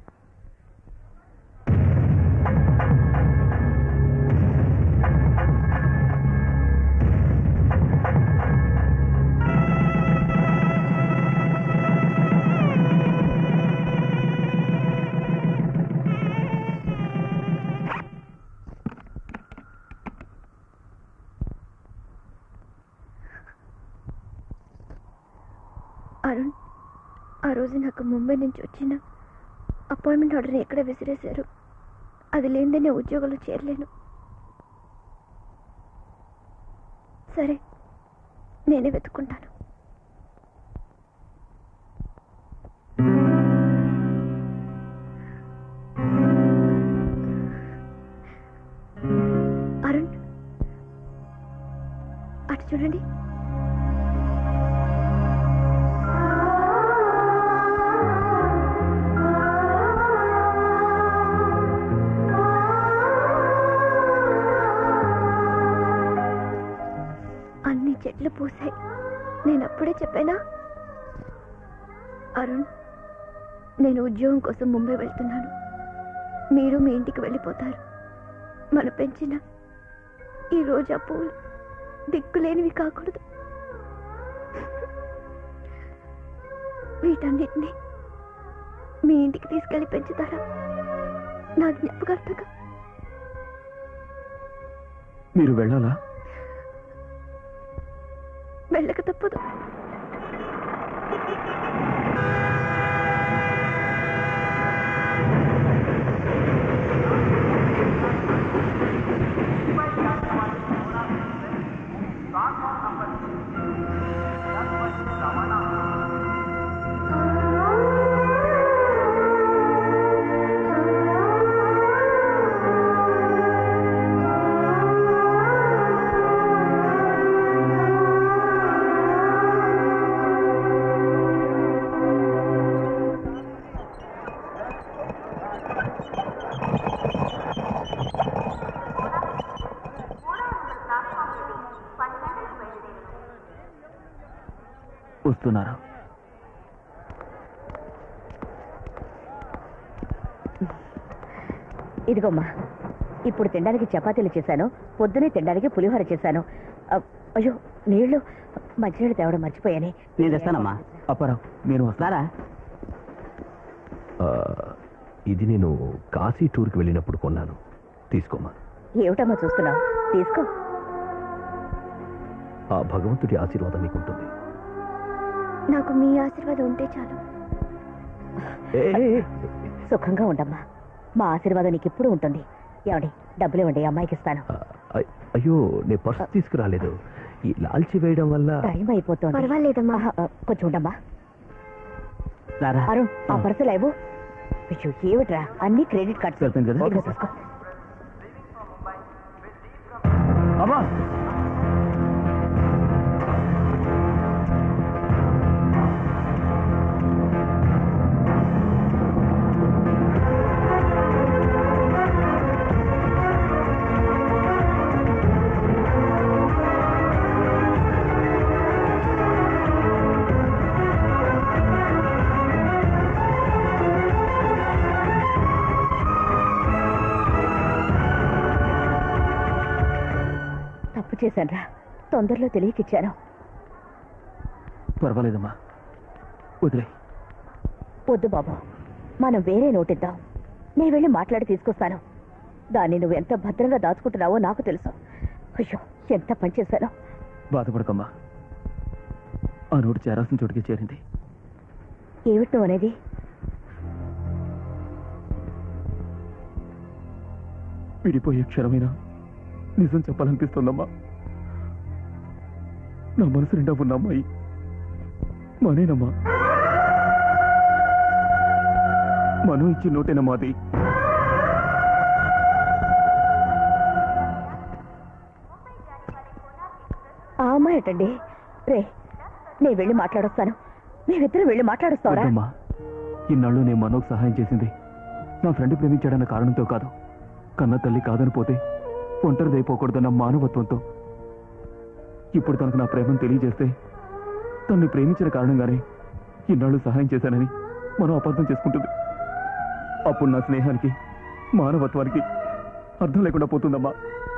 అరుణ్ ఆ రోజు నాకు ముంబై నుంచి వచ్చిన అపాయింట్మెంట్ ఆర్డర్ని ఎక్కడ విసిరేశారు అది లేనిదే నేను ఉద్యోగంలో చేరలేను సరే నేనే వెతుక్కుంటాను అరుణ్ అటు చూడండి అన్ని చెట్లు పూసాయి నేను అప్పుడే చెప్పానా అరుణ్ నేను ఉద్యోగం కోసం ముంబై వెళ్తున్నాను మీరు మీ ఇంటికి వెళ్ళిపోతారు మన పెంచిన ఈ రోజా పూలు దిక్కులేనివి కాకూడదు వీటన్నిటిని మీ ఇంటికి తీసుకెళ్లి పెంచుతారా నా జ్ఞాపకార్థగా మీరు వెళ్ళాలా వెళ్ళక తప్పదు వస్తున్నారు ఇదిగోమ్మా ఇప్పుడు తినడానికి చపాతీలు చేశాను పొద్దునే తినడానికి పులిహోర చేశాను అ, అయ్యో నీళ్లు మంచినీళ్ళు తేవడం మర్చిపోయానే నేను తెస్తానమ్మా అప్పారావు నేను వస్తారా ఆ, ఇది నేను కాశీ టూర్కి వెళ్ళినప్పుడు కొన్నాను తీసుకోమా ఏమిటమ్మా చూస్తున్నావు తీసుకో ఆ భగవంతుడి ఆశీర్వాదం నీకుంటుంది నాకు మీ ఆశీర్వాదం ఉంటే చాలు ఏ, ఏ, ఏ, సుఖంగా ఉండమ్మా మా ఆశీర్వాదం నీకు ఎప్పుడు ఉంటుంది ఏమండి డబ్బులు ఇవ్వండి అమ్మాయికి ఇస్తాను అయ్- అయ్యో నేను పర్స్ తీసుకురాలేదు ఈ లాల్చి వేయడం వల్ల టైం అయిపోతుంది పర్వాలేదమ్మా ఆహా, ఆ, కొంచెం ఉండమ్మా రారా అరుణ్ ఆ పర్సు లేవు అయ్యో, ఏమిట్రా అన్ని క్రెడిట్ కార్డ్స్ సరిపోయింది కదా? ఇదిగో తీసుకో అమ్మా తప్పు చేశానురా తొందరలో తెలియకిచ్చాను పర్వాలేదమ్మా వదిలే వద్దు బాబు మనం వేరే నోటిద్దాం నేను వెళ్ళి మాట్లాడి తీసుకొస్తాను దాన్ని నువ్వు ఎంత భద్రంగా దాచుకుంటున్నావో నాకు తెలుసు అయ్యో ఎంత పని చేశానో బాధపడకమ్మా ఆ నోటు చేరాల్సిన చోటుకి చేరింది ఏమిటి నువ్వు అనేది విడిపోయే క్షణమైనా నిజం చెప్పాలనిపిస్తోందమ్మా నా మనసు నిండా ఉన్న అమ్మాయి మనేనమ్మా మనం ఇచ్చి నోటేనా మాది ఆ అమ్మాయి అటండి రే నేను వెళ్ళి మాట్లాడొస్తాను మేమిద్దరం వెళ్ళి మాట్లాడొస్తావరా వద్దమ్మా ఇన్నాళ్ళు నేను మనోకు సహాయం చేసింది నా ఫ్రెండ్ ప్రేమించాడన్న కారణంతో కాదు కన్న తల్లి కాదని పోతే ఒంటరిదైపోకూడదన్న మానవత్వంతో ఇప్పుడు తనకు నా ప్రేమను తెలియజేస్తే తన్ని ప్రేమించిన కారణంగానే ఇన్నాళ్ళు సహాయం చేశానని మనం అపార్థం చేసుకుంటుంది అప్పుడు నా స్నేహానికి మానవత్వానికి అర్థం లేకుండా పోతుందమ్మా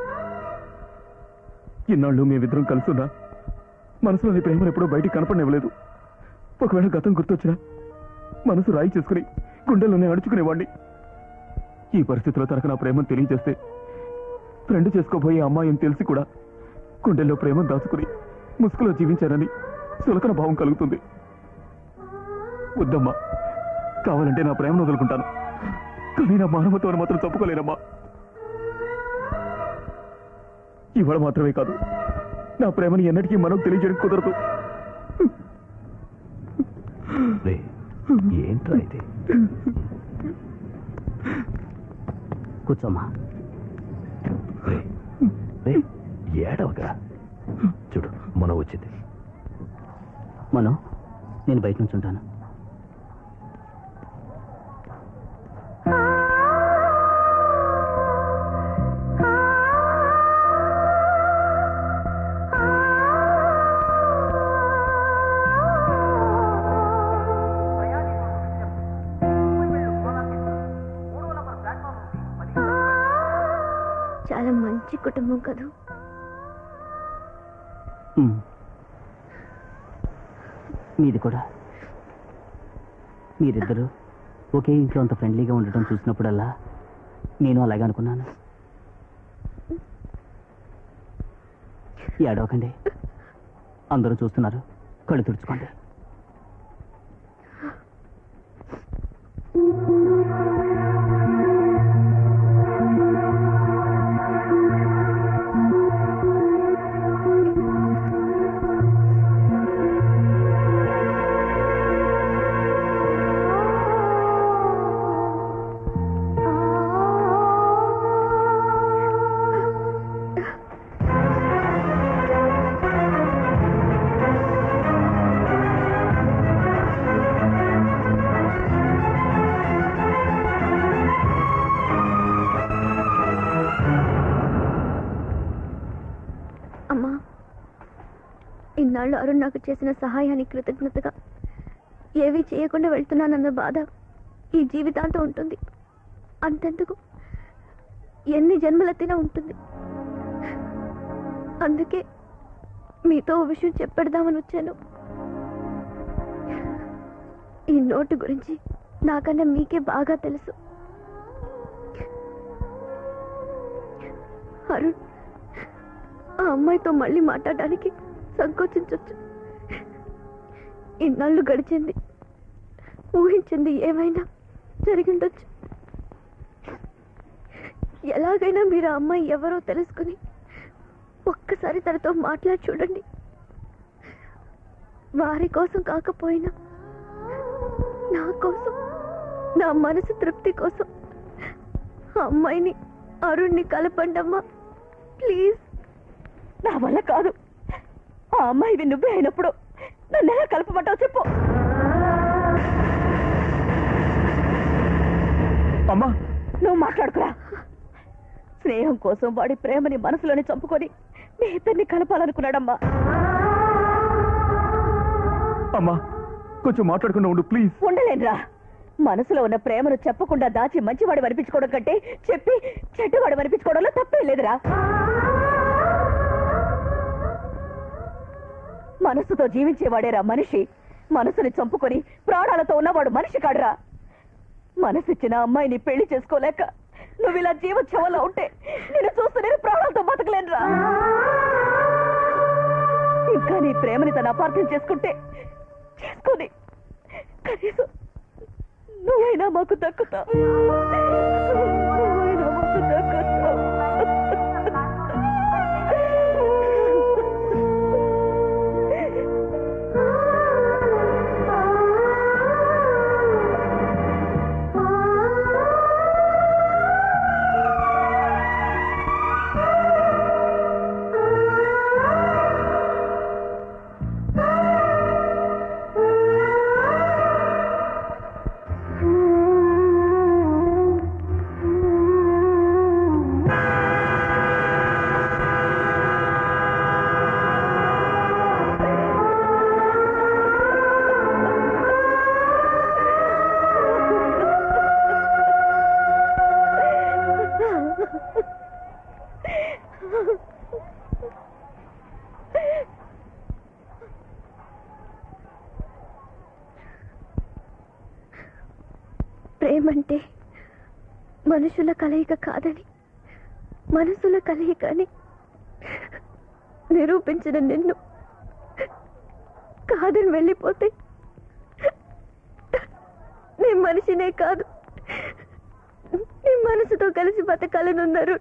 ఇన్నాళ్ళు మేమిద్దరం కలుసున్నా మనసులోని ప్రేమను ఎప్పుడూ బయటికి కనపడనివ్వలేదు ఒకవేళ గతం గుర్తొచ్చినా మనసు రాయి చేసుకుని గుండెల్లోనే అడుచుకునేవాడిని ఈ పరిస్థితిలో తనకు నా ప్రేమను తెలియజేస్తే ఫ్రెండ్ చేసుకోబోయే అమ్మాయి అని తెలిసి కూడా గుండెల్లో ప్రేమను దాచుకుని ముసుగులో జీవించానని సులకన భావం కలుగుతుంది వద్దమ్మా కావాలంటే నా ప్రేమను వదులుకుంటాను కానీ నా మానవత్వాన్ని మాత్రం తప్పుకోలేనమ్మా ఇవాళ మాత్రమే కాదు నా ప్రేమని ఎన్నటికీ మనకు తెలియజేయడం కుదరదు రే ఏంట్రా ఇది కూర్చోమ్మా రే రే ఏడవగా చూడు మనం వచ్చింది మనం నేను బయట నుంచి ఉంటాను చాలా మంచి కుటుంబం కదూ ఉమ్. మీది కూడా మీరిద్దరూ ఒకే ఇంట్లో అంత ఫ్రెండ్లీగా ఉండటం చూసినప్పుడల్లా నేను అలాగే అనుకున్నాను ఏడవకండి అందరూ చూస్తున్నారు కళ్ళు తుడుచుకోండి అమ్మా ఇన్నాళ్ళు అరుణ్ నాకు చేసిన సహాయానికి కృతజ్ఞతగా ఏవీ చేయకుండా వెళ్తున్నానన్న బాధ ఈ జీవితాంతం ఉంటుంది అంతెందుకు ఎన్ని జన్మలెత్తినా ఉంటుంది అందుకే మీతో ఓ విషయం చెప్పెడదామని వచ్చాను ఈ నోటు గురించి నాకన్నా మీకే బాగా తెలుసు అరుణ్ ఆ అమ్మాయితో మళ్ళీ మాట్లాడడానికి సంకోచించవచ్చు ఇన్నాళ్ళు గడిచింది ఊహించింది ఏమైనా జరిగిండొచ్చు ఎలాగైనా మీరు ఆ అమ్మాయి ఎవరో తెలుసుకుని ఒక్కసారి తనతో మాట్లాడి చూడండి వారి కోసం కాకపోయినా నా కోసం నా మనసు తృప్తి కోసం ఆ అమ్మాయిని అరుణ్ణి కలపండమ్మా ప్లీజ్ నా వల్ల కాదు ఆ అమ్మాయివి నువ్వే అయినప్పుడు నన్ను ఎలా కలపమంటావు చెప్పు అమ్మా నువ్వు మాట్లాడుకురా స్నేహం కోసం వాడి ప్రేమని మనసులోనే చంపుకొని మీ ఇద్దరిని కలపాలనుకున్నాడమ్మా అమ్మా కొంచెం మాట్లాడకుండా ఉండు ప్లీజ్ ఉండలేనురా మనసులో ఉన్న ప్రేమను చెప్పకుండా దాచి మంచివాడు అనిపించుకోవడం కంటే చెప్పి చెడ్డవాడు అనిపించుకోవడంలో తప్పేం లేదురా మనసుతో జీవించేవాడేరా మనిషి మనసుని చంపుకొని ప్రాణాలతో ఉన్నవాడు మనిషి కాడురా మనసిచ్చిన అమ్మాయిని పెళ్లి చేసుకోలేక నువ్వు ఇలా జీవోత్సవంలో ఉంటే నేను చూస్తూ నేను ప్రాణాలతో బతకలేనురా ఇంకా నీ ప్రేమని తను అపార్థం చేసుకుంటే చేసుకొని కనీసం నువ్వైనా మాకు దక్కుతావు నువ్వైనా మాకు దక్కుతావు ప్రేమంటే మనుషుల కలయిక కాదని మనసుల కలయిక అని నిరూపించిన నిన్ను కాదని వెళ్ళిపోతే నీ మనిషినే కాదు నీ మనసుతో కలిసి బతకాలనున్నారు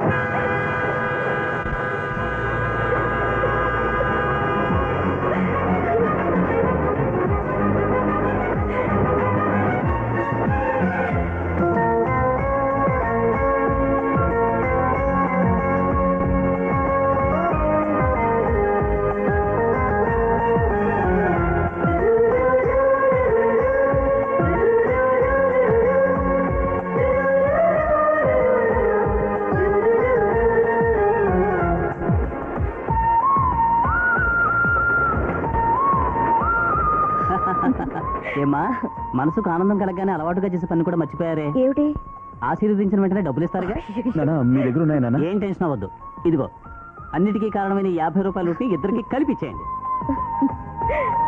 ఏమ్మా మనసుకు ఆనందం కలగగానే అలవాటుగా చేసే పని కూడా మర్చిపోయారే ఏమిటి ఆశీర్వదించిన వెంటనే డబ్బులు ఇస్తారుగా నానా మీ దగ్గర ఉన్నాయా నాన్న ఏం టెన్షన్ అవ్వద్దు ఇదిగో అన్నిటికీ కారణమైన ఈ యాభై రూపాయలు ఉంటే ఇద్దరికి కలిపి ఇచ్చేయండి